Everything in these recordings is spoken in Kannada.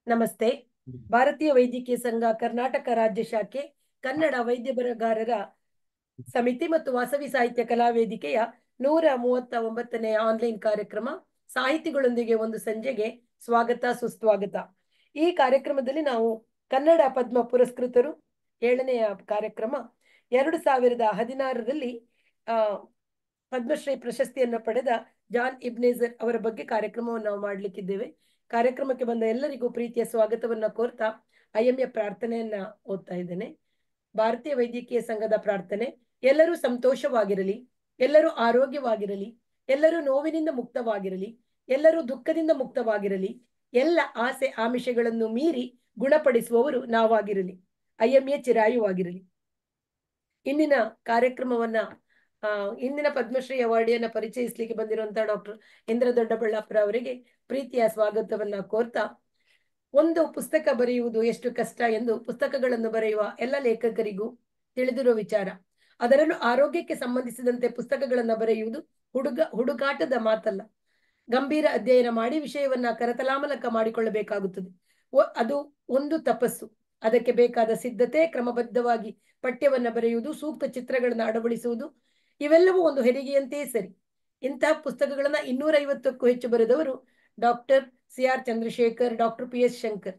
ನಮಸ್ತೆ ಭಾರತೀಯ ವೈದ್ಯಕೀಯ ಸಂಘ ಕರ್ನಾಟಕ ರಾಜ್ಯ ಶಾಖೆ ಕನ್ನಡ ವೈದ್ಯ ಬರಹಗಾರರ ಸಮಿತಿ ಮತ್ತು ವಾಸವಿ ಸಾಹಿತ್ಯ ಕಲಾವೇದಿಕೆಯ ನೂರ ಮೂವತ್ತ ಒಂಬತ್ತನೇ ಆನ್ಲೈನ್ ಕಾರ್ಯಕ್ರಮ ಸಾಹಿತಿಗಳೊಂದಿಗೆ ಒಂದು ಸಂಜೆಗೆ ಸ್ವಾಗತ ಸುಸ್ವಾಗತ ಈ ಕಾರ್ಯಕ್ರಮದಲ್ಲಿ ನಾವು ಕನ್ನಡ ಪದ್ಮ ಪುರಸ್ಕೃತರು ಏಳನೆಯ ಕಾರ್ಯಕ್ರಮ ಎರಡು ಸಾವಿರದ ಹದಿನಾರರಲ್ಲಿ ಆ ಪದ್ಮಶ್ರೀ ಪ್ರಶಸ್ತಿಯನ್ನು ಪಡೆದ ಜಾನ್ ಇಬ್ನೇಜರ್ ಅವರ ಬಗ್ಗೆ ಕಾರ್ಯಕ್ರಮವನ್ನು ನಾವು ಮಾಡಲಿಕ್ಕಿದ್ದೇವೆ ಕಾರ್ಯಕ್ರಮಕ್ಕೆ ಬಂದ ಎಲ್ಲರಿಗೂ ಪ್ರೀತಿಯ ಸ್ವಾಗತವನ್ನ ಕೋರ್ತಾ ಐಎಂಎ ಪ್ರಾರ್ಥನೆಯನ್ನ ಓದ್ತಾ ಇದ್ದೇನೆ ಭಾರತೀಯ ವೈದ್ಯಕೀಯ ಸಂಘದ ಪ್ರಾರ್ಥನೆ ಎಲ್ಲರೂ ಸಂತೋಷವಾಗಿರಲಿ ಎಲ್ಲರೂ ಆರೋಗ್ಯವಾಗಿರಲಿ ಎಲ್ಲರೂ ನೋವಿನಿಂದ ಮುಕ್ತವಾಗಿರಲಿ ಎಲ್ಲರೂ ದುಃಖದಿಂದ ಮುಕ್ತವಾಗಿರಲಿ ಎಲ್ಲ ಆಸೆ ಆಮಿಷಗಳನ್ನು ಮೀರಿ ಗುಣಪಡಿಸುವವರು ನಾವಾಗಿರಲಿ ಐಎಂಎ ಚಿರಾಯುವಾಗಿರಲಿ ಇಂದಿನ ಕಾರ್ಯಕ್ರಮವನ್ನ ಆ ಇಂದಿನ ಪದ್ಮಶ್ರೀ ಅವಾರ್ಡಿಯನ್ನ ಪರಿಚಯಿಸಲಿಕ್ಕೆ ಬಂದಿರುವಂತಹ ಡಾಕ್ಟರ್ ಇಂದ್ರ ದೊಡ್ಡಬಳ್ಳಾಪುರ ಅವರಿಗೆ ಪ್ರೀತಿಯ ಸ್ವಾಗತವನ್ನ ಕೋರ್ತಾ ಒಂದು ಪುಸ್ತಕ ಬರೆಯುವುದು ಎಷ್ಟು ಕಷ್ಟ ಎಂದು ಪುಸ್ತಕಗಳನ್ನು ಬರೆಯುವ ಎಲ್ಲ ಲೇಖಕರಿಗೂ ತಿಳಿದಿರುವ ವಿಚಾರ ಅದರಲ್ಲೂ ಆರೋಗ್ಯಕ್ಕೆ ಸಂಬಂಧಿಸಿದಂತೆ ಪುಸ್ತಕಗಳನ್ನ ಬರೆಯುವುದು ಹುಡುಗ ಹುಡುಗಾಟದ ಮಾತಲ್ಲ ಗಂಭೀರ ಅಧ್ಯಯನ ಮಾಡಿ ವಿಷಯವನ್ನ ಕರತಲಾಮಲಕ ಮಾಡಿಕೊಳ್ಳಬೇಕಾಗುತ್ತದೆ ಅದು ಒಂದು ತಪಸ್ಸು ಅದಕ್ಕೆ ಬೇಕಾದ ಸಿದ್ಧತೆ ಕ್ರಮಬದ್ಧವಾಗಿ ಪಠ್ಯವನ್ನ ಬರೆಯುವುದು ಸೂಕ್ತ ಚಿತ್ರಗಳನ್ನ ಅಳವಡಿಸುವುದು ಇವೆಲ್ಲವೂ ಒಂದು ಹೆರಿಗೆಯಂತೆಯೇ ಸರಿ ಇಂತಹ ಪುಸ್ತಕಗಳನ್ನ ಇನ್ನೂರ ಐವತ್ತಕ್ಕೂ ಹೆಚ್ಚು ಬರೆದವರು doctor C R Chandrashekar doctor P S Shankar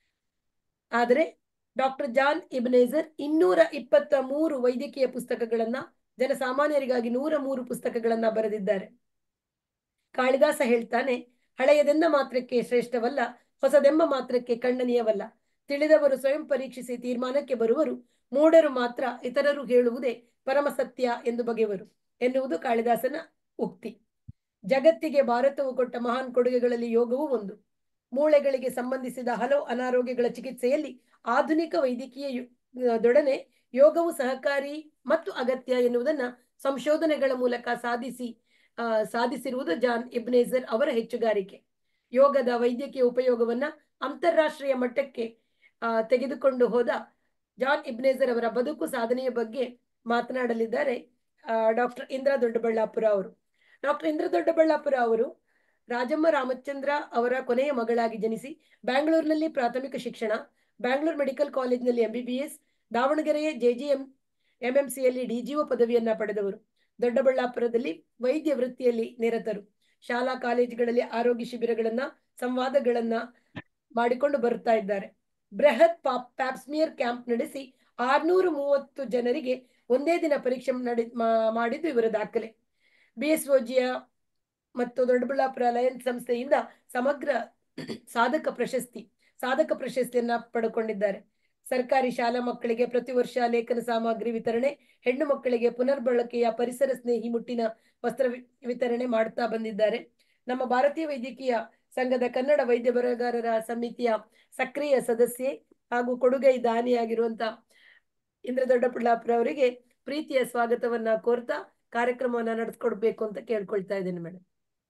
ಆದರೆ ಡಾಕ್ಟರ್ ಜಾನ್ ಇಬ್ನೇಜರ್ ಇನ್ನೂರ ಇಪ್ಪತ್ತ ಮೂರು ವೈದ್ಯಕೀಯ ಪುಸ್ತಕಗಳನ್ನ ಜನಸಾಮಾನ್ಯರಿಗಾಗಿ ನೂರ ಮೂರು ಪುಸ್ತಕಗಳನ್ನ ಬರೆದಿದ್ದಾರೆ ಕಾಳಿದಾಸ ಹೇಳ್ತಾನೆ ಹಳೆಯದೆಂದ ಮಾತ್ರಕ್ಕೆ ಶ್ರೇಷ್ಠವಲ್ಲ ಹೊಸದೆಂಬ ಮಾತ್ರಕ್ಕೆ ಖಂಡನೀಯವಲ್ಲ ತಿಳಿದವರು ಸ್ವಯಂ ಪರೀಕ್ಷಿಸಿ ತೀರ್ಮಾನಕ್ಕೆ ಬರುವರು ಮೂಢರು ಮಾತ್ರ ಇತರರು ಹೇಳುವುದೇ ಪರಮ ಸತ್ಯ ಎಂದು ಬಗೆವರು ಎನ್ನುವುದು ಕಾಳಿದಾಸನ ಉಕ್ತಿ ಜಗತ್ತಿಗೆ ಭಾರತವು ಕೊಟ್ಟ ಮಹಾನ್ ಕೊಡುಗೆಗಳಲ್ಲಿ ಯೋಗವೂ ಒಂದು ಮೂಳೆಗಳಿಗೆ ಸಂಬಂಧಿಸಿದ ಹಲವು ಅನಾರೋಗ್ಯಗಳ ಚಿಕಿತ್ಸೆಯಲ್ಲಿ ಆಧುನಿಕ ವೈದ್ಯಕೀಯ ದೊಡನೆ ಯೋಗವು ಸಹಕಾರಿ ಮತ್ತು ಅಗತ್ಯ ಎನ್ನುವುದನ್ನ ಸಂಶೋಧನೆಗಳ ಮೂಲಕ ಸಾಧಿಸಿ ಆ ಸಾಧಿಸಿರುವುದು ಜಾನ್ ಇಬ್ನೇಜರ್ ಅವರ ಹೆಚ್ಚುಗಾರಿಕೆ ಯೋಗದ ವೈದ್ಯಕೀಯ ಉಪಯೋಗವನ್ನ ಅಂತಾರಾಷ್ಟ್ರೀಯ ಮಟ್ಟಕ್ಕೆ ಆ ತೆಗೆದುಕೊಂಡು ಹೋದ ಜಾನ್ ಇಬ್ನೇಜರ್ ಅವರ ಬದುಕು ಸಾಧನೆಯ ಬಗ್ಗೆ ಮಾತನಾಡಲಿದ್ದಾರೆ ಡಾಕ್ಟರ್ ಇಂದ್ರ ದೊಡ್ಡಬಳ್ಳಾಪುರ ಅವರು ಡಾಕ್ಟರ್ ಇಂದ್ರ ದೊಡ್ಡಬಳ್ಳಾಪುರ ಅವರು ರಾಜಮ್ಮ ರಾಮಚಂದ್ರ ಅವರ ಕೊನೆಯ ಮಗಳಾಗಿ ಜನಿಸಿ ಬ್ಯಾಂಗ್ಳೂರಿನಲ್ಲಿ ಪ್ರಾಥಮಿಕ ಶಿಕ್ಷಣ ಬ್ಯಾಂಗ್ಳೂರ್ ಮೆಡಿಕಲ್ ಕಾಲೇಜಿನಲ್ಲಿ ಎಂಬಿಬಿಎಸ್ ದಾವಣಗೆರೆಯ ಜೆಜಿಎಂ ಎಂಎಂಸಿಯಲ್ಲಿ ಡಿಜಿಒ ಪದವಿಯನ್ನ ಪಡೆದವರು ದೊಡ್ಡಬಳ್ಳಾಪುರದಲ್ಲಿ ವೈದ್ಯ ವೃತ್ತಿಯಲ್ಲಿ ನಿರತರು ಶಾಲಾ ಕಾಲೇಜುಗಳಲ್ಲಿ ಆರೋಗ್ಯ ಶಿಬಿರಗಳನ್ನ ಸಂವಾದಗಳನ್ನ ಮಾಡಿಕೊಂಡು ಬರುತ್ತಾ ಇದ್ದಾರೆ ಬೃಹತ್ ಪಾಪ್ ಪ್ಯಾಪ್ಸ್ಮಿಯರ್ ಕ್ಯಾಂಪ್ ನಡೆಸಿ ಆರ್ನೂರು ಮೂವತ್ತು ಜನರಿಗೆ ಒಂದೇ ದಿನ ಪರೀಕ್ಷೆ ನಡೆ ಮಾಡಿದ್ದು ಇವರ ದಾಖಲೆ ಬಿ ಎಸ್ ಓಜಿಯ ಮತ್ತು ದೊಡ್ಡಬಳ್ಳಾಪುರ ಅಲಯನ್ಸ್ ಸಂಸ್ಥೆಯಿಂದ ಸಮಗ್ರ ಸಾಧಕ ಪ್ರಶಸ್ತಿ ಸಾಧಕ ಪ್ರಶಸ್ತಿಯನ್ನ ಪಡ್ಕೊಂಡಿದ್ದಾರೆ ಸರ್ಕಾರಿ ಶಾಲಾ ಮಕ್ಕಳಿಗೆ ಪ್ರತಿ ವರ್ಷ ಲೇಖನ ಸಾಮಗ್ರಿ ವಿತರಣೆ ಹೆಣ್ಣು ಮಕ್ಕಳಿಗೆ ಪುನರ್ಬಳಕೆಯ ಪರಿಸರ ಸ್ನೇಹಿ ಮುಟ್ಟಿನ ವಸ್ತ್ರ ವಿತರಣೆ ಮಾಡ್ತಾ ಬಂದಿದ್ದಾರೆ ನಮ್ಮ ಭಾರತೀಯ ವೈದ್ಯಕೀಯ ಸಂಘದ ಕನ್ನಡ ವೈದ್ಯ ಬರಹಗಾರರ ಸಮಿತಿಯ ಸಕ್ರಿಯ ಸದಸ್ಯೆ ಹಾಗೂ ಕೊಡುಗೈ ದಾನಿಯಾಗಿರುವಂತ ಇಂದ್ರ ದೊಡ್ಡಬಳ್ಳಾಪುರ ಅವರಿಗೆ ಪ್ರೀತಿಯ ಸ್ವಾಗತವನ್ನ ಕೋರ್ತಾ ಕಾರ್ಯಕ್ರಮವನ್ನ ನಡೆಸ್ಕೊಡ್ಬೇಕು ಅಂತ ಕೇಳ್ಕೊಳ್ತಾ ಇದ್ದೇನೆ ಮೇಡಮ್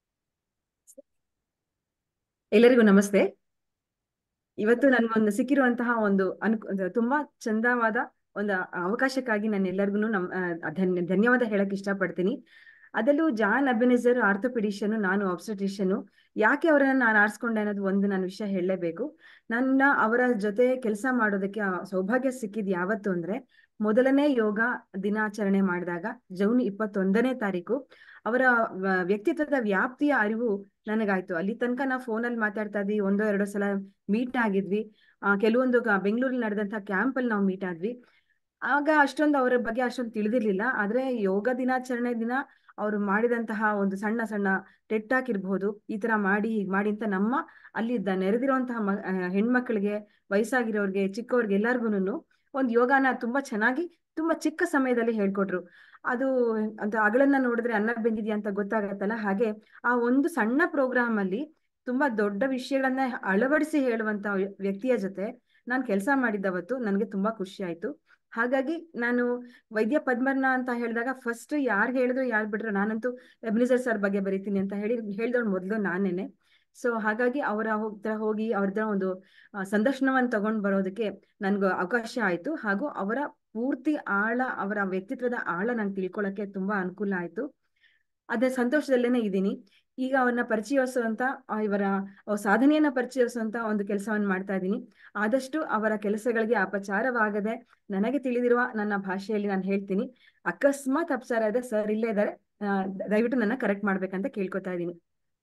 ಎಲ್ಲರಿಗೂ ನಮಸ್ತೆ ಇವತ್ತು ನನ್ಗೊಂದು ಸಿಕ್ಕಿರುವಂತಹ ಒಂದು ಅನು ತುಂಬಾ ಚಂದವಾದ ಒಂದು ಅವಕಾಶಕ್ಕಾಗಿ ನಾನು ಎಲ್ಲರಿಗೂ ನಮ್ ಧನ್ಯ ಧನ್ಯವಾದ ಹೇಳಕ್ ಇಷ್ಟಪಡ್ತೀನಿ ಅದಲ್ಲೂ ಜಾನ್ ಅಬಿನಿಸರ್ ಆರ್ಥೋಪಿಡಿಷಿಯನ್ ನಾನು ಆಬ್ಸ್ಟೆಟಿಷಿಯನ್ ಯಾಕೆ ಅವರನ್ನ ನಾನು ಆರಿಸ್ಕೊಂಡೆ ಅನ್ನೋದು ಒಂದು ನಾನು ವಿಷಯ ಹೇಳಲೇಬೇಕು ನನ್ನ ಅವರ ಜೊತೆ ಕೆಲಸ ಮಾಡೋದಕ್ಕೆ ಸೌಭಾಗ್ಯ ಸಿಕ್ಕಿದ್ ಯಾವತ್ತು ಅಂದ್ರೆ ಮೊದಲನೇ ಯೋಗ ದಿನಾಚರಣೆ ಮಾಡಿದಾಗ ಜೂನ್ ಇಪ್ಪತ್ತೊಂದನೇ ತಾರೀಕು ಅವರ ವ್ಯಕ್ತಿತ್ವದ ವ್ಯಾಪ್ತಿಯ ಅರಿವು ನನಗಾಯ್ತು ಅಲ್ಲಿ ತನಕ ನಾವು ಫೋನಲ್ಲಿ ಮಾತಾಡ್ತಾ ಇದ್ವಿ ಒಂದೋ ಎರಡೋ ಸಲ ಮೀಟ್ ಆಗಿದ್ವಿ ಆ ಕೆಲವೊಂದು ಬೆಂಗಳೂರಲ್ಲಿ ನಡೆದಂತಹ ಕ್ಯಾಂಪ್ ಅಲ್ಲಿ ನಾವು ಮೀಟ್ ಆದ್ವಿ ಆಗ ಅಷ್ಟೊಂದು ಅವರ ಬಗ್ಗೆ ಅಷ್ಟೊಂದು ತಿಳಿದಿರ್ಲಿಲ್ಲ ಆದ್ರೆ ಯೋಗ ದಿನಾಚರಣೆ ದಿನ ಅವರು ಮಾಡಿದಂತಹ ಒಂದು ಸಣ್ಣ ಸಣ್ಣ ಟೆಟ್ಟಾಕ್ ಇರ್ಬಹುದು ಈ ತರ ಮಾಡಿ ಹೀಗ್ ಮಾಡಿ ಅಂತ ನಮ್ಮ ಅಲ್ಲಿ ನೆರೆದಿರುವಂತಹ ಹೆಣ್ಮಕ್ಳಿಗೆ ವಯಸ್ಸಾಗಿರೋರ್ಗೆ ಚಿಕ್ಕವ್ರಿಗೆ ಎಲ್ಲಾರ್ಗುನು ಒಂದು ಯೋಗಾನ ತುಂಬಾ ಚೆನ್ನಾಗಿ ತುಂಬಾ ಚಿಕ್ಕ ಸಮಯದಲ್ಲಿ ಹೇಳ್ಕೊಟ್ರು ಅದು ಅಂತ ಅಗಳನ್ನ ನೋಡಿದ್ರೆ ಅನ್ನ ಬೆಂದಿದ್ಯಾ ಅಂತ ಗೊತ್ತಾಗತ್ತಲ್ಲ ಹಾಗೆ ಆ ಒಂದು ಸಣ್ಣ ಪ್ರೋಗ್ರಾಮ್ ಅಲ್ಲಿ ತುಂಬಾ ದೊಡ್ಡ ವಿಷಯಗಳನ್ನ ಅಳವಡಿಸಿ ಹೇಳುವಂತ ವ್ಯಕ್ತಿಯ ಜೊತೆ ನಾನು ಕೆಲಸ ಮಾಡಿದ್ದವತ್ತು ನನಗೆ ತುಂಬಾ ಖುಷಿ ಆಯ್ತು ಹಾಗಾಗಿ ನಾನು ವೈದ್ಯ ಪದ್ಮರ್ನ ಅಂತ ಹೇಳಿದಾಗ ಫಸ್ಟ್ ಯಾರು ಹೇಳಿದ್ರು ಯಾರು ಬಿಟ್ರು ನಾನಂತೂ ಎಬ್ನಿಸರ್ ಸರ್ ಬಗ್ಗೆ ಬರೀತೀನಿ ಅಂತ ಹೇಳಿ ಹೇಳ್ದವ್ರು ಮೊದಲು ನಾನೇನೆ ಸೊ ಹಾಗಾಗಿ ಅವರ ಹೋಗ್ತಾ ಹೋಗಿ ಅವ್ರದ್ರ ಒಂದು ಸಂದರ್ಶನವನ್ನು ತಗೊಂಡ್ ಬರೋದಕ್ಕೆ ನನ್ಗೆ ಅವಕಾಶ ಆಯ್ತು ಹಾಗೂ ಅವರ ಪೂರ್ತಿ ಆಳ ಅವರ ವ್ಯಕ್ತಿತ್ವದ ಆಳ ನಂಗೆ ತಿಳ್ಕೊಳಕ್ಕೆ ತುಂಬಾ ಅನುಕೂಲ ಆಯ್ತು ಅದೇ ಸಂತೋಷದಲ್ಲೇನೆ ಇದ್ದೀನಿ ಈಗ ಅವ್ರನ್ನ ಪರಿಚಯಿಸುವಂತ ಆ, ಇವರ ಆ, ಸಾಧನೆಯನ್ನ ಪರಿಚಯಿಸುವಂತ ಒಂದು ಕೆಲಸವನ್ನು ಮಾಡ್ತಾ ಇದ್ದೀನಿ ಆದಷ್ಟು ಅವರ ಕೆಲಸಗಳಿಗೆ ಅಪಚಾರವಾಗದೆ ನನಗೆ ತಿಳಿದಿರುವ ನನ್ನ ಭಾಷೆಯಲ್ಲಿ ನಾನು ಹೇಳ್ತೀನಿ ಅಕಸ್ಮಾತ್ ಅಪಚಾರ ಇದೆ ಸರ್ ಇಲ್ಲೇ ಇದ್ದಾರೆ ಆ, ದಯವಿಟ್ಟು ನನ್ನ ಕರೆಕ್ಟ್ ಮಾಡ್ಬೇಕಂತ ಕೇಳ್ಕೊತಾ ಇದ್ದೀನಿ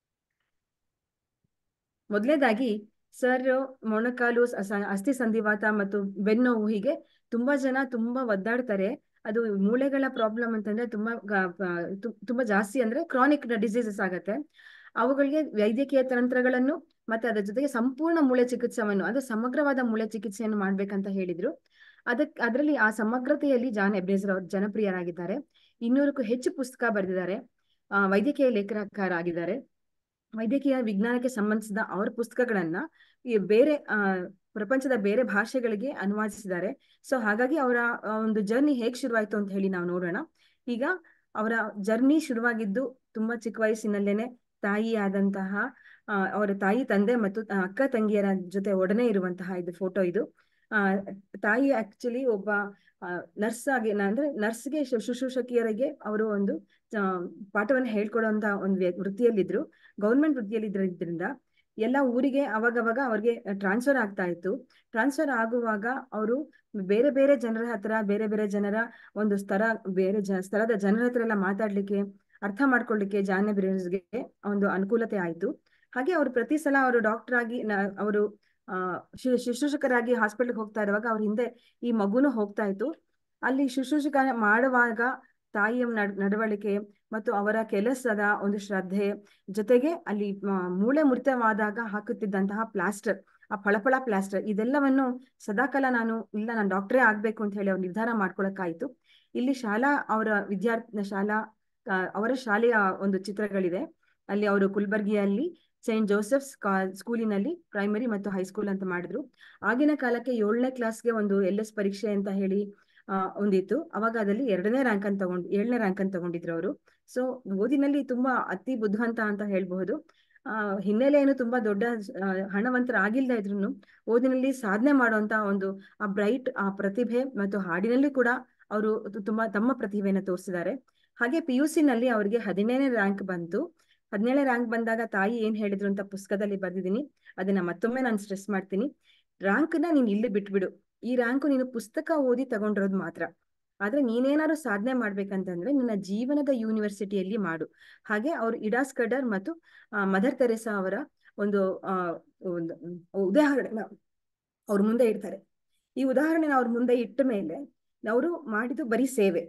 ಮೊದಲನೇದಾಗಿ ಸರ್ ಮೊಣಕಾಲು ಸ- ಸ- ಅಸ್ಥಿ ಸಂಧಿವಾತ ಮತ್ತು ಬೆನ್ನೋವು ಹೀಗೆ ತುಂಬಾ ಜನ ತುಂಬಾ ಒದ್ದಾಡ್ತಾರೆ ಅದು ಮೂಳೆಗಳ ಪ್ರಾಬ್ಲಮ್ ಅಂತಂದ್ರೆ ತುಂಬಾ ಗ- ಗ- ತು- ತುಂಬಾ ಜಾಸ್ತಿ ಅಂದ್ರೆ ಕ್ರಾನಿಕ್ ಡಿಸೀಸಸ್ ಆಗತ್ತೆ ಅವುಗಳಿಗೆ ವೈದ್ಯಕೀಯ ತಂತ್ರಗಳನ್ನು ಮತ್ತೆ ಅದರ ಜೊತೆಗೆ ಸಂಪೂರ್ಣ ಮೂಳೆ ಚಿಕಿತ್ಸೆಯನ್ನು ಅಂದ್ರೆ ಸಮಗ್ರವಾದ ಮೂಳೆ ಚಿಕಿತ್ಸೆಯನ್ನು ಮಾಡ್ಬೇಕಂತ ಹೇಳಿದ್ರು ಅದಕ್ ಅದರಲ್ಲಿ ಆ ಸಮಗ್ರತೆಯಲ್ಲಿ ಜಾನ್ ಎಬ್ರೇಸರ್ ಅವರು ಜನಪ್ರಿಯರಾಗಿದ್ದಾರೆ ಇನ್ನೂರಕ್ಕೂ ಹೆಚ್ಚು ಪುಸ್ತಕ ಬರೆದಿದ್ದಾರೆ ಆ, ವೈದ್ಯಕೀಯ ಲೇಖನಕಾರ ಆಗಿದ್ದಾರೆ ವೈದ್ಯಕೀಯ ವಿಜ್ಞಾನಕ್ಕೆ ಸಂಬಂಧಿಸಿದ ಅವರ ಪುಸ್ತಕಗಳನ್ನ ಈ ಬೇರೆ ಆ ಪ್ರಪಂಚದ ಬೇರೆ ಭಾಷೆಗಳಿಗೆ ಅನುವಾದಿಸಿದ್ದಾರೆ ಸೊ ಹಾಗಾಗಿ ಅವರ ಆ, ಒಂದು ಜರ್ನಿ ಹೇಗ್ ಶುರುವಾಯ್ತು ಅಂತ ಹೇಳಿ ನಾವು ನೋಡೋಣ ಈಗ ಅವರ ಜರ್ನಿ ಶುರುವಾಗಿದ್ದು ತುಂಬಾ ಚಿಕ್ಕ ವಯಸ್ಸಿನಲ್ಲೇನೆ ತಾಯಿ ಆದಂತಹ ಆ, ಅವರ ತಾಯಿ ತಂದೆ ಮತ್ತು ಆ, ಅಕ್ಕ ತಂಗಿಯರ ಜೊತೆ ಒಡನೆ ಇರುವಂತಹ ಇದು ಫೋಟೋ ಇದು ಆ ತಾಯಿ ಆಕ್ಚುಲಿ ಒಬ್ಬ ನರ್ಸ್ ಆಗಿ ನ- ಅಂದ್ರೆ ನರ್ಸ್ಗೆ ಶುಶ್ರೂಷಕಿಯರಿಗೆ ಅವರು ಒಂದು ಆ, ಪಾಠವನ್ನು ಹೇಳ್ಕೊಡುವಂತ ಒಂದು ವ್ಯ- ವೃತ್ತಿಯಲ್ಲಿದ್ರು ಗೌರ್ಮೆಂಟ್ ವೃತ್ತಿಯಲ್ಲಿ ಇದ್ರಿಂದ ಎಲ್ಲ ಊರಿಗೆ ಅವಾಗವಾಗ ಅವ್ರಿಗೆ ಟ್ರಾನ್ಸ್ಫರ್ ಆಗ್ತಾ ಇತ್ತು ಟ್ರಾನ್ಸ್ಫರ್ ಆಗುವಾಗ ಅವರು ಬೇರೆ ಬೇರೆ ಜನರ ಹತ್ರ ಬೇರೆ ಬೇರೆ ಜನರ ಒಂದು ಸ್ತರ ಬೇರೆ ಜ ಸ್ಥಳದ ಜನರ ಹತ್ರ ಎಲ್ಲ ಮಾತಾಡ್ಲಿಕ್ಕೆ ಅರ್ಥ ಮಾಡ್ಕೊಳ್ಳಿಕ್ಕೆ ಜಾನೆ ಬ್ರೇಸ್ಗೆ ಒಂದು ಅನುಕೂಲತೆ ಆಯ್ತು ಹಾಗೆ ಅವರು ಪ್ರತಿ ಸಲ ಅವರು ಡಾಕ್ಟರ್ ಆಗಿ ನ- ಅವರು ಆ ಶು- ಶುಶ್ರೂಷಕರಾಗಿ ಹಾಸ್ಪಿಟಲ್ಗೆ ಹೋಗ್ತಾ ಇರುವಾಗ ಅವ್ರ ಹಿಂದೆ ಈ ಮಗುನು ಹೋಗ್ತಾ ಇತ್ತು ಅಲ್ಲಿ ಶುಶ್ರೂಷಕ ಮಾಡುವಾಗ ತಾಯಿಯ ನಡ್ ನಡವಳಿಕೆ ಮತ್ತು ಅವರ ಕೆಲಸದ ಒಂದು ಶ್ರದ್ಧೆ ಜೊತೆಗೆ ಅಲ್ಲಿ ಆ, ಮೂಳೆ ಮುರಿತವಾದಾಗ ಹಾಕುತ್ತಿದ್ದಂತಹ ಪ್ಲಾಸ್ಟರ್ ಆ ಫಳಫಳ ಪ್ಲಾಸ್ಟರ್ ಇದೆಲ್ಲವನ್ನು ಸದಾಕಾಲ ನಾನು ಇಲ್ಲ ನಾನು ಡಾಕ್ಟ್ರೇ ಆಗ್ಬೇಕು ಅಂತ ಹೇಳಿ ಅವ್ರು ನಿರ್ಧಾರ ಮಾಡ್ಕೊಳಕ್ಕಾಯ್ತು ಇಲ್ಲಿ ಶಾಲಾ ಅವರ ವಿದ್ಯಾರ್ಥಿ ಶಾಲಾ ಆ, ಅವರ ಶಾಲೆಯ ಒಂದು ಚಿತ್ರಗಳಿದೆ ಅಲ್ಲಿ ಅವರು ಕುಲ್ಬರ್ಗಿಯಲ್ಲಿ ಸೈಂಟ್ ಜೋಸೆಫ್ಸ್ ಕಾ ಸ್ಕೂಲಿನಲ್ಲಿ ಪ್ರೈಮರಿ ಮತ್ತು ಹೈಸ್ಕೂಲ್ ಅಂತ ಮಾಡಿದ್ರು ಆಗಿನ ಕಾಲಕ್ಕೆ ಏಳನೇ ಕ್ಲಾಸ್ಗೆ ಒಂದು ಎಲ್ ಎಸ್ ಪರೀಕ್ಷೆ ಅಂತ ಹೇಳಿ ಆ, ಒಂದಿತ್ತು ಅವಾಗ ಅದಲ್ಲಿ ಎರಡನೇ ರ್ಯಾಂಕ್ ಅಂತ ತಗೊಂಡ್ ಏಳನೇ ರ್ಯಾಂಕ್ ಅಂತ ತಗೊಂಡಿದ್ರು ಅವರು ಸೊ ಓದಿನಲ್ಲಿ ತುಂಬಾ ಅತಿ ಬುದ್ಧಿವಂತ ಅಂತ ಹೇಳ್ಬಹುದು ಆ ಹಿನ್ನೆಲೆ ಏನು ತುಂಬಾ ದೊಡ್ಡ ಆ, ಹಣವಂತರಾಗಿಲ್ದ ಇದ್ರು ಓದಿನಲ್ಲಿ ಸಾಧನೆ ಮಾಡುವಂತ ಒಂದು ಆ ಬ್ರೈಟ್ ಆ ಪ್ರತಿಭೆ ಮತ್ತು ಹಾಡಿನಲ್ಲಿ ಕೂಡ ಅವರು ತುಂಬಾ ತಮ್ಮ ಪ್ರತಿಭೆಯನ್ನು ತೋರಿಸಿದ್ದಾರೆ ಹಾಗೆ ಪಿ ಯು ಸಿ ನಲ್ಲಿ ಅವರಿಗೆ ಹದಿನೇಳನೇ ರ್ಯಾಂಕ್ ಬಂತು ಹದಿನೇಳನೇ ರ್ಯಾಂಕ್ ಬಂದಾಗ ತಾಯಿ ಏನ್ ಹೇಳಿದ್ರು ಅಂತ ಪುಸ್ತಕದಲ್ಲಿ ಬರ್ದಿದ್ದೀನಿ ಅದನ್ನ ಮತ್ತೊಮ್ಮೆ ನಾನು ಸ್ಟ್ರೆಸ್ ಮಾಡ್ತೀನಿ ರ್ಯಾಂಕ್ ನ ನೀನ್ ಇಲ್ಲಿ ಬಿಟ್ಬಿಡು ಈ ರ್ಯಾಂಕ್ ನೀನು ಪುಸ್ತಕ ಓದಿ ತಗೊಂಡಿರೋದು ಮಾತ್ರ ಆದ್ರೆ ನೀನೇನಾದ್ರು ಸಾಧನೆ ಮಾಡ್ಬೇಕಂತಂದ್ರೆ ನಿನ್ನ ಜೀವನದ ಯೂನಿವರ್ಸಿಟಿಯಲ್ಲಿ ಮಾಡು ಹಾಗೆ ಅವರು ಇಡಾಸ್ ಕಡರ್ ಮತ್ತು ಆ, ಮದರ್ ತೆರೆಸಾ ಅವರ ಒಂದು ಆ ಒಂದು ಉದಾಹರಣೆ ಅವ್ರ ಮುಂದೆ ಇಡ್ತಾರೆ ಈ ಉದಾಹರಣೆನ ಅವ್ರ ಮುಂದೆ ಇಟ್ಟ ಮೇಲೆ ಅವರು ಮಾಡಿದ್ದು ಬರೀ ಸೇವೆ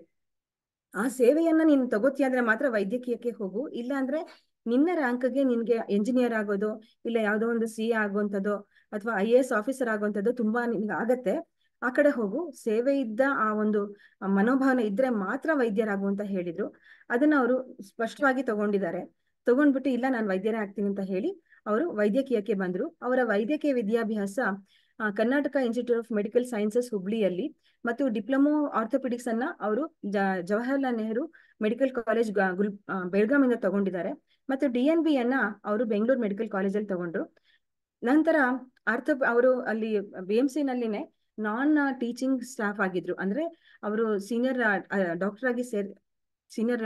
ಆ ಸೇವೆಯನ್ನ ನೀನು ತಗೋತೀಯ ಅಂದ್ರೆ ಮಾತ್ರ ವೈದ್ಯಕೀಯಕ್ಕೆ ಹೋಗು ಇಲ್ಲ ಅಂದ್ರೆ ನಿನ್ನ ರ್ಯಾಂಕ್ಗೆ ನಿನ್ಗೆ ಎಂಜಿನಿಯರ್ ಆಗೋದು ಇಲ್ಲ ಯಾವ್ದೋ ಒಂದು ಸಿ ಆಗುವಂಥದ್ದು ಅಥವಾ ಐ ಎ ಎಸ್ ಆಫೀಸರ್ ಆಗುವಂಥದ್ದು ತುಂಬಾ ನಿನ್ಗೆ ಆಗತ್ತೆ ಆ ಕಡೆ ಹೋಗು ಸೇವೆ ಇದ್ದ ಆ ಒಂದು ಮನೋಭಾವನೆ ಇದ್ರೆ ಮಾತ್ರ ವೈದ್ಯರಾಗುವಂತ ಹೇಳಿದ್ರು ಅದನ್ನ ಅವರು ಸ್ಪಷ್ಟವಾಗಿ ತಗೊಂಡಿದ್ದಾರೆ ತಗೊಂಡ್ಬಿಟ್ಟು ಇಲ್ಲ ನಾನು ವೈದ್ಯರೇ ಆಗ್ತೀನಿ ಅಂತ ಹೇಳಿ ಅವರು ವೈದ್ಯಕೀಯಕ್ಕೆ ಬಂದ್ರು ಅವರ ವೈದ್ಯಕೀಯ ವಿದ್ಯಾಭ್ಯಾಸ ಆ, Karnataka institute of medical sciences ಹುಬ್ಳಿಯಲ್ಲಿ ಮತ್ತು ಡಿಪ್ಲೊಮೊ ಆರ್ಥೋಪೆಡಿಕ್ಸ್ ಅನ್ನ ಅವರು ಜ- ಜವಾಹರ್ಲಾಲ್ ನೆಹರು ಮೆಡಿಕಲ್ ಕಾಲೇಜ್ ಗ- ಗುಲ್ ಆ, ಬೆಳಗಾವಿಂದ ತಗೊಂಡಿದ್ದಾರೆ ಮತ್ತು ಡಿ ಎನ್ ಬಿ ಅನ್ನ ಅವರು ಬೆಂಗಳೂರು ಮೆಡಿಕಲ್ ಕಾಲೇಜಲ್ಲಿ ತಗೊಂಡ್ರು ನಂತರ ಆರ್ಥೋ ಅವರು ಅಲ್ಲಿ ಬಿ ಎಂ ಸಿ ನಲ್ಲಿನೇ ನಾನ್ ಟೀಚಿಂಗ್ ಸ್ಟಾಫ್ ಆಗಿದ್ರು ಅಂದ್ರೆ ಅವರು ಸೀನಿಯರ್ ಡಾಕ್ಟರ್ ಆಗಿ ಸೇರ್ ಸೀನಿಯರ್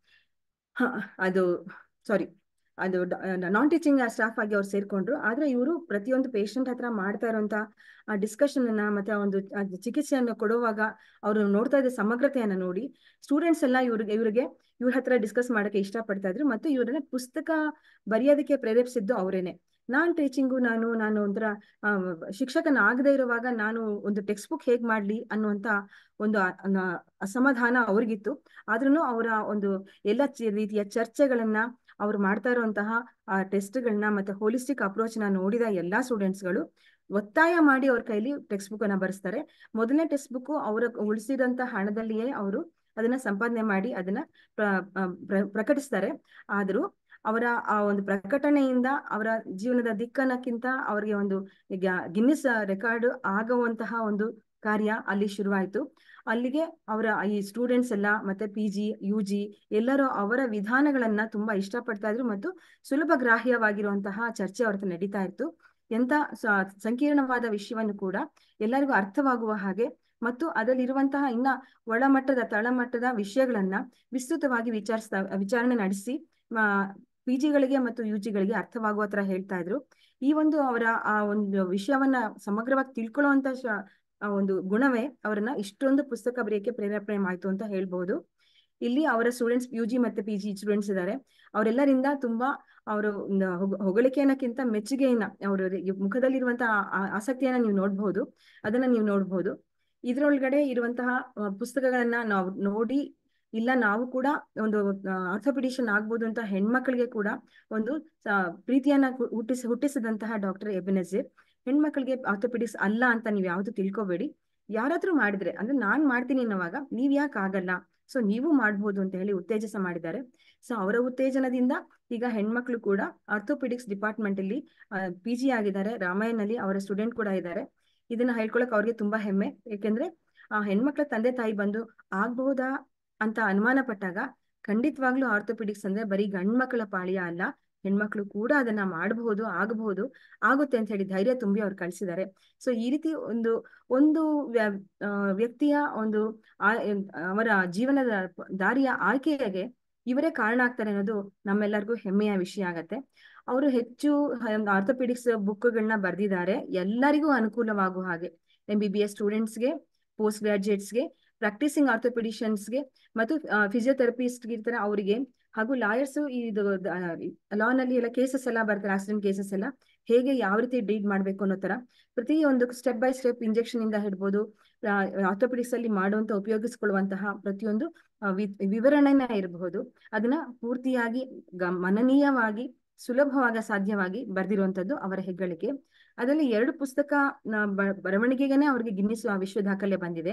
ಅದು ಸಾರಿ ಅದು ನಾನ್ ಟೀಚಿಂಗ್ ಸ್ಟಾಫ್ ಆಗಿ ಅವ್ರು ಸೇರ್ಕೊಂಡ್ರು ಆದ್ರೆ ಇವರು ಪ್ರತಿಯೊಂದು ಪೇಷಂಟ್ ಹತ್ರ ಮಾಡ್ತಾ ಇರುವಂತ ಆ ಡಿಸ್ಕಷನ್ ಅನ್ನ ಮತ್ತೆ ಆ ಒಂದು ಆ ಚಿಕಿತ್ಸೆಯನ್ನು ಕೊಡುವಾಗ ಅವರು ನೋಡ್ತಾ ಇದ್ದ ಸಮಗ್ರತೆಯನ್ನ ನೋಡಿ ಸ್ಟೂಡೆಂಟ್ಸ್ ಎಲ್ಲ ಇವ್ರಿಗೆ ಇವ್ರಿಗೆ ಇವ್ರ ಹತ್ರ ಡಿಸ್ಕಸ್ ಮಾಡಕ್ಕೆ ಇಷ್ಟಪಡ್ತಾ ಇದ್ರು ಮತ್ತು ಇವ್ರನ್ನ ಪುಸ್ತಕ ಬರೆಯೋದಕ್ಕೆ ಪ್ರೇರೇಪಿಸಿದ್ದು ಅವರೇನೆ ನಾನ್ ಟೀಚಿಂಗು ನಾನು ನಾನು ಒಂಥರ ಆ, ಶಿಕ್ಷಕನಾಗದೇ ಇರುವಾಗ ನಾನು ಒಂದು ಟೆಕ್ಸ್ಟ್ ಬುಕ್ ಹೇಗ್ ಮಾಡ್ಲಿ ಅನ್ನುವಂತ ಒಂದು ಅ- ಅನ- ಅಸಮಾಧಾನ ಅವ್ರಿಗಿತ್ತು ಆದ್ರೂ ಅವರ ಒಂದು ಎಲ್ಲ ಚಿ- ರೀತಿಯ ಚರ್ಚೆಗಳನ್ನ ಅವ್ರು ಮಾಡ್ತಾ ಇರುವಂತಹ ಆ ಟೆಸ್ಟ್ಗಳನ್ನ ಮತ್ತೆ ಹೋಲಿಸ್ಟಿಕ್ ಅಪ್ರೋಚ್ ನ ನೋಡಿದ ಎಲ್ಲಾ ಸ್ಟೂಡೆಂಟ್ಸ್ಗಳು ಒತ್ತಾಯ ಮಾಡಿ ಅವ್ರ ಕೈಲಿ ಟೆಕ್ಸ್ಟ್ ಬುಕ್ ಅನ್ನ ಬರೆಸ್ತಾರೆ ಮೊದಲನೇ ಟೆಕ್ಸ್ಟ್ ಬುಕ್ ಅವರ ಉಳಿಸಿದಂತ ಹಣದಲ್ಲಿಯೇ ಅವರು ಅದನ್ನ ಸಂಪಾದನೆ ಮಾಡಿ ಅದನ್ನ ಪ್ರ- ಪ್ರ- ಪ್ರಕಟಿಸ್ತಾರೆ ಆದ್ರೂ ಅವರ ಆ ಒಂದು ಪ್ರಕಟಣೆಯಿಂದ ಅವರ ಜೀವನದ ದಿಕ್ಕನ್ನಕ್ಕಿಂತ ಅವರಿಗೆ ಒಂದು ಗ್ಯಾ- ಗಿನ್ನಿಸ್ ರೆಕಾರ್ಡ್ ಆಗುವಂತಹ ಒಂದು ಕಾರ್ಯ ಅಲ್ಲಿ ಶುರುವಾಯಿತು ಅಲ್ಲಿಗೆ ಅವರ ಈ ಸ್ಟೂಡೆಂಟ್ಸ್ ಎಲ್ಲ ಮತ್ತೆ ಪಿ ಜಿ ಯು ಜಿ ಎಲ್ಲರೂ ಅವರ ವಿಧಾನಗಳನ್ನ ತುಂಬಾ ಇಷ್ಟಪಡ್ತಾ ಇದ್ರು ಮತ್ತು ಸುಲಭ ಗ್ರಾಹ್ಯವಾಗಿರುವಂತಹ ಚರ್ಚೆ ಅವ್ರ ಹತ್ರ ನಡೀತಾ ಇತ್ತು ಎಂತ ಸ- ಸಂಕೀರ್ಣವಾದ ವಿಷಯವನ್ನು ಕೂಡ ಎಲ್ಲರಿಗೂ ಅರ್ಥವಾಗುವ ಹಾಗೆ ಮತ್ತು ಅದರಲ್ಲಿರುವಂತಹ ಇನ್ನ ಒಳಮಟ್ಟದ ತಳಮಟ್ಟದ ವಿಷಯಗಳನ್ನ ವಿಸ್ತೃತವಾಗಿ ವಿಚಾರಿಸ್ತಾ ವಿಚಾರಣೆ ನಡೆಸಿ ಪಿ ಜಿಗಳಿಗೆ ಮತ್ತು ಯು ಜಿಗಳಿಗೆ ಅರ್ಥವಾಗುವ ತರ ಹೇಳ್ತಾ ಇದ್ರು ಈ ಒಂದು ಅವರ ಆ ಒಂದು ವಿಷಯವನ್ನ ಸಮಗ್ರವಾಗಿ ತಿಳ್ಕೊಳ್ಳುವಂತ ಶ- ಆ ಒಂದು ಗುಣವೇ ಅವರನ್ನ ಇಷ್ಟೊಂದು ಪುಸ್ತಕ ಬರೆಯಕ್ಕೆ ಪ್ರೇರೇಪಣೆ ಮಾಡ್ತು ಅಂತ ಹೇಳ್ಬಹುದು ಇಲ್ಲಿ ಅವರ ಸ್ಟೂಡೆಂಟ್ಸ್ ಯು ಜಿ ಮತ್ತೆ ಪಿ ಜಿ ಸ್ಟೂಡೆಂಟ್ಸ್ ಇದ್ದಾರೆ ಅವರೆಲ್ಲರಿಂದ ತುಂಬಾ ಅವರು ಒಂದು ಹೊಗ- ಹೊಗಳಿಕೆ ಅನ್ನೋಕ್ಕಿಂತ ಮೆಚ್ಚುಗೆಯನ್ನ ಅವರ ಮುಖದಲ್ಲಿರುವಂತಹ ಆ- ಆಸಕ್ತಿಯನ್ನ ನೀವು ನೋಡ್ಬಹುದು ಅದನ್ನ ನೀವು ನೋಡ್ಬಹುದು ಇದ್ರೊಳಗಡೆ ಇರುವಂತಹ ಆ, ಪುಸ್ತಕಗಳನ್ನ ನಾವು ನೋಡಿ ಇಲ್ಲ ನಾವು ಕೂಡ ಒಂದು ಆರ್ಥೋಪಿಡಿಷನ್ ಆಗ್ಬೋದು ಅಂತ ಹೆಣ್ಮಕ್ಳಿಗೆ ಕೂಡ ಒಂದು ಆ, ಪ್ರೀತಿಯನ್ನ ಹು- ಹುಟ್ಟಿಸ ಹುಟ್ಟಿಸಿದಂತಹ ಡಾಕ್ಟರ್ ಎಬೆನೆಜರ್ ಹೆಣ್ಮಕ್ಳಿಗೆ ಆರ್ಥೋಪಿಡಿಕ್ಸ್ ಅಲ್ಲ ಅಂತ ನೀವು ಯಾವ್ದು ತಿಳ್ಕೊಬೇಡಿ ಯಾರಾದ್ರೂ ಮಾಡಿದ್ರೆ ಅಂದ್ರೆ ನಾನ್ ಮಾಡ್ತೀನಿ ಅನ್ನೋವಾಗ ನೀವ್ ಯಾಕೆ ಆಗಲ್ಲ ಸೊ ನೀವು ಮಾಡ್ಬೋದು ಅಂತ ಹೇಳಿ ಉತ್ತೇಜಿಸ ಮಾಡಿದ್ದಾರೆ ಸೊ ಅವರ ಉತ್ತೇಜನದಿಂದ ಈಗ ಹೆಣ್ಮಕ್ಳು ಕೂಡ ಆರ್ಥೋಪಿಡಿಕ್ಸ್ ಡಿಪಾರ್ಟ್ಮೆಂಟ್ ಅಲ್ಲಿ ಪಿ ಜಿ ಆಗಿದ್ದಾರೆ ರಾಮಾಯಣಲ್ಲಿ ಅವರ ಸ್ಟೂಡೆಂಟ್ ಕೂಡ ಇದ್ದಾರೆ ಇದನ್ನ ಹೇಳ್ಕೊಳಕ್ ಅವ್ರಿಗೆ ತುಂಬಾ ಹೆಮ್ಮೆ ಏಕೆಂದ್ರೆ ಆ ಹೆಣ್ಮಕ್ಳ ತಂದೆ ತಾಯಿ ಬಂದು ಆಗ್ಬಹುದಾ ಅಂತ ಅನುಮಾನ ಪಟ್ಟಾಗ ಖಂಡಿತವಾಗ್ಲೂ ಆರ್ಥೋಪಿಡಿಕ್ಸ್ ಅಂದ್ರೆ ಬರೀ ಗಂಡ್ಮಕ್ಳ ಪಾಳ್ಯ ಅಲ್ಲ ಹೆಣ್ಮಕ್ಳು ಕೂಡ ಅದನ್ನ ಮಾಡಬಹುದು ಆಗಬಹುದು ಆಗುತ್ತೆ ಅಂತ ಹೇಳಿ ಧೈರ್ಯ ತುಂಬಿ ಅವ್ರು ಕಳ್ಸಿದ್ದಾರೆ ಸೊ ಈ ರೀತಿ ಒಂದು ಒಂದು ವ್ಯ- ಆ, ವ್ಯಕ್ತಿಯ ಒಂದು ಆ- ಅವರ ಜೀವನದ ದಾರಿಯ ಆಯ್ಕೆಗೆ ಇವರೇ ಕಾರಣ ಆಗ್ತಾರೆ ಅನ್ನೋದು ನಮ್ಮೆಲ್ಲರಿಗೂ ಹೆಮ್ಮೆಯ ವಿಷಯ ಆಗತ್ತೆ ಅವರು ಹೆಚ್ಚು ಆರ್ಥೋಪಿಡಿಕ್ಸ್ ಬುಕ್ಗಳನ್ನ ಬರೆದಿದ್ದಾರೆ ಎಲ್ಲರಿಗೂ ಅನುಕೂಲವಾಗುವ ಹಾಗೆ ಎಂ ಬಿ ಬಿ ಎಸ್ ಸ್ಟೂಡೆಂಟ್ಸ್ಗೆ ಪೋಸ್ಟ್ ಗ್ರಾಜುಯೇಟ್ಸ್ಗೆ ಪ್ರಾಕ್ಟೀಸಿಂಗ್ ಆರ್ಥೋಪಿಡಿಷಿಯನ್ಸ್ಗೆ ಮತ್ತು ಫಿಸಿಯೋಥೆರಪಿಸ್ಟ್ ಇರ್ತಾರೆ ಅವರಿಗೆ ಹಾಗೂ ಲಾಯರ್ಸ್ ಇದು ಲಾ ನಲ್ಲಿ ಎಲ್ಲ ಕೇಸಸ್ ಎಲ್ಲ ಬರ್ತಾರೆ ಆಕ್ಸಿಡೆಂಟ್ ಕೇಸಸ್ ಎಲ್ಲ ಹೇಗೆ ಯಾವ ರೀತಿ ಡೀಲ್ ಮಾಡ್ಬೇಕು ಅನ್ನೋ ತರ ಪ್ರತಿಯೊಂದು ಸ್ಟೆಪ್ ಬೈ ಸ್ಟೆಪ್ ಇಂಜೆಕ್ಷನ್ ಇಂದ ಹಿಡ್ಬೋದು ಆರ್ಥೋಪಿಡಿಕ್ಸ್ ಅಲ್ಲಿ ಮಾಡುವಂತ ಉಪಯೋಗಿಸಿಕೊಳ್ಳುವಂತಹ ಪ್ರತಿಯೊಂದು ಆ, ವಿ- ವಿವರಣೆನ ಇರಬಹುದು ಅದನ್ನ ಪೂರ್ತಿಯಾಗಿ ಗ- ಮನನೀಯವಾಗಿ ಸುಲಭವಾಗ ಸಾಧ್ಯವಾಗಿ ಬರೆದಿರುವಂತದ್ದು ಅವರ ಹೆಗ್ಗಳಿಕೆ ಅದರಲ್ಲಿ ಎರಡು ಪುಸ್ತಕ ನ ಬ- ಬರವಣಿಗೆಗೆನೆ ಅವರಿಗೆ ಗಿನ್ನಿಸ್ ವಿಶ್ವ ದಾಖಲೆ ಬಂದಿದೆ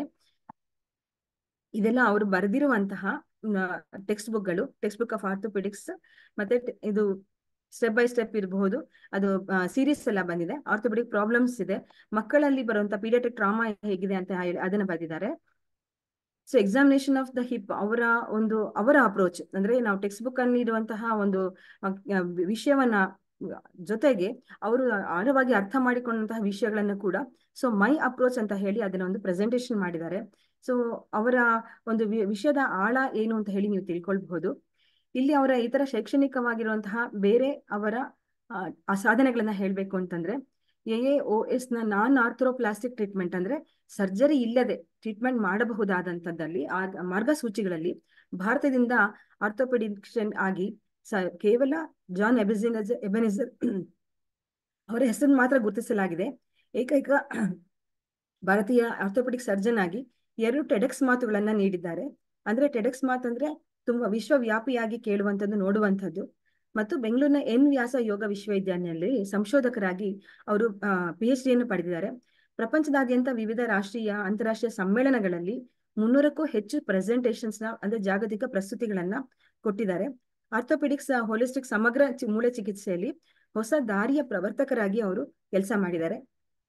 ಇದೆಲ್ಲ ಅವರು ಬರೆದಿರುವಂತಹ ಟೆಕ್ಸ್ಟ್ ಬುಕ್ಗಳು ಟೆಕ್ಸ್ಟ್ ಬುಕ್ ಆಫ್ ಆರ್ಥೋಪೆಡಿಕ್ಸ್ ಮತ್ತೆ ಟ- ಇದು ಸ್ಟೆಪ್ ಬೈ ಸ್ಟೆಪ್ ಇರಬಹುದು ಅದು ಸೀರೀಸ್ ಎಲ್ಲ ಬಂದಿದೆ ಆರ್ಥೋಪೆಡಿಕ್ ಪ್ರಾಬ್ಲಮ್ಸ್ ಇದೆ ಮಕ್ಕಳಲ್ಲಿ ಬರುವಂತ ಪೀಡಿಯಾಟ್ರಿಕ್ ಟ್ರಾಮಾ ಹೇಗಿದೆ ಅಂತ ಹೇಳಿ ಅದನ್ನ ಬರೆದಿದ್ದಾರೆ so examination of the hip ಅವರ ಒಂದು ಅವರ ಅಪ್ರೋಚ್ ಅಂದ್ರೆ ನಾವು ಟೆಕ್ಸ್ಟ್ ಬುಕ್ ಅಲ್ಲಿ ಇರುವಂತಹ ಒಂದು ಅ, ಅ, ವಿಷಯವನ್ನ ಜೊತೆಗೆ ಅವರು ಆಳವಾಗಿ ಅರ್ಥ ಮಾಡಿಕೊಂಡಂತಹ ವಿಷಯಗಳನ್ನ ಕೂಡ ಸೊ ಮೈ ಅಪ್ರೋಚ್ ಅಂತ ಹೇಳಿ ಅದನ್ನ ಒಂದು ಪ್ರೆಸೆಂಟೇಶನ್ ಮಾಡಿದ್ದಾರೆ ಸೊ ಅವರ ಒಂದು ವಿ- ವಿಷಯದ ಆಳ ಏನು ಅಂತ ಹೇಳಿ ನೀವು ತಿಳ್ಕೊಳ್ಬಹುದು ಇಲ್ಲಿ ಅವರ ಇತರ ಶೈಕ್ಷಣಿಕವಾಗಿರುವಂತಹ ಬೇರೆ ಅವರ ಆ, ಆ ಸಾಧನೆಗಳನ್ನ ಹೇಳ್ಬೇಕು ಅಂತಂದ್ರೆ ಎ ಎ ಒ ಎಸ್ ನ ನಾನ್ ಆರ್ಥ್ರೋಪ್ಲಾಸ್ಟಿಕ್ ಟ್ರೀಟ್ಮೆಂಟ್ ಅಂದ್ರೆ ಸರ್ಜರಿ ಇಲ್ಲದೆ ಟ್ರೀಟ್ಮೆಂಟ್ ಮಾಡಬಹುದಾದಂತದ್ದಲ್ಲಿ ಆ ಮಾರ್ಗಸೂಚಿಗಳಲ್ಲಿ ಭಾರತದಿಂದ ಆರ್ಥೋಪೆಡಿಕ್ಷನ್ ಆಗಿ ಸ- ಕೇವಲ ಜಾನ್ ಎಬೆಸಿನಜ್ ಎಬೆನಿಸರ್ ಅವರ ಹೆಸರನ್ನು ಮಾತ್ರ ಗುರುತಿಸಲಾಗಿದೆ ಏಕೈಕ ಭಾರತೀಯ ಆರ್ಥೋಪೆಡಿಕ್ ಸರ್ಜನ್ ಆಗಿ ಎರಡು ಟೆಡೆಕ್ಸ್ ಮಾತುಗಳನ್ನ ನೀಡಿದ್ದಾರೆ ಅಂದ್ರೆ ಟೆಡೆಕ್ಸ್ ಮಾತು ಅಂದ್ರೆ ತುಂಬಾ ವಿಶ್ವವ್ಯಾಪಿಯಾಗಿ ಕೇಳುವಂಥದ್ದು ನೋಡುವಂಥದ್ದು ಮತ್ತು ಬೆಂಗಳೂರಿನ ಎನ್ ವ್ಯಾಸ ಯೋಗ ವಿಶ್ವವಿದ್ಯಾಲಯದಲ್ಲಿ ಸಂಶೋಧಕರಾಗಿ ಅವರು ಪಿ ಎಚ್ ಡಿಯನ್ನು ಪಡೆದಿದ್ದಾರೆ ಪ್ರಪಂಚದಾದ್ಯಂತ ವಿವಿಧ ರಾಷ್ಟ್ರೀಯ ಅಂತಾರಾಷ್ಟ್ರೀಯ ಸಮ್ಮೇಳನಗಳಲ್ಲಿ ಮುನ್ನೂರಕ್ಕೂ ಹೆಚ್ಚು ಪ್ರೆಸೆಂಟೇಷನ್ಸ್ ನ ಅಂದ್ರೆ ಜಾಗತಿಕ ಪ್ರಸ್ತುತಿಗಳನ್ನ ಕೊಟ್ಟಿದ್ದಾರೆ ಆರ್ಥೋಪೆಡಿಕ್ಸ್ ಹೋಲಿಸ್ಟಿಕ್ ಸಮಗ್ರ ಚಿ- ಮೂಳೆ ಚಿಕಿತ್ಸೆಯಲ್ಲಿ ಹೊಸ ದಾರಿಯ ಪ್ರವರ್ತಕರಾಗಿ ಅವರು ಕೆಲಸ ಮಾಡಿದ್ದಾರೆ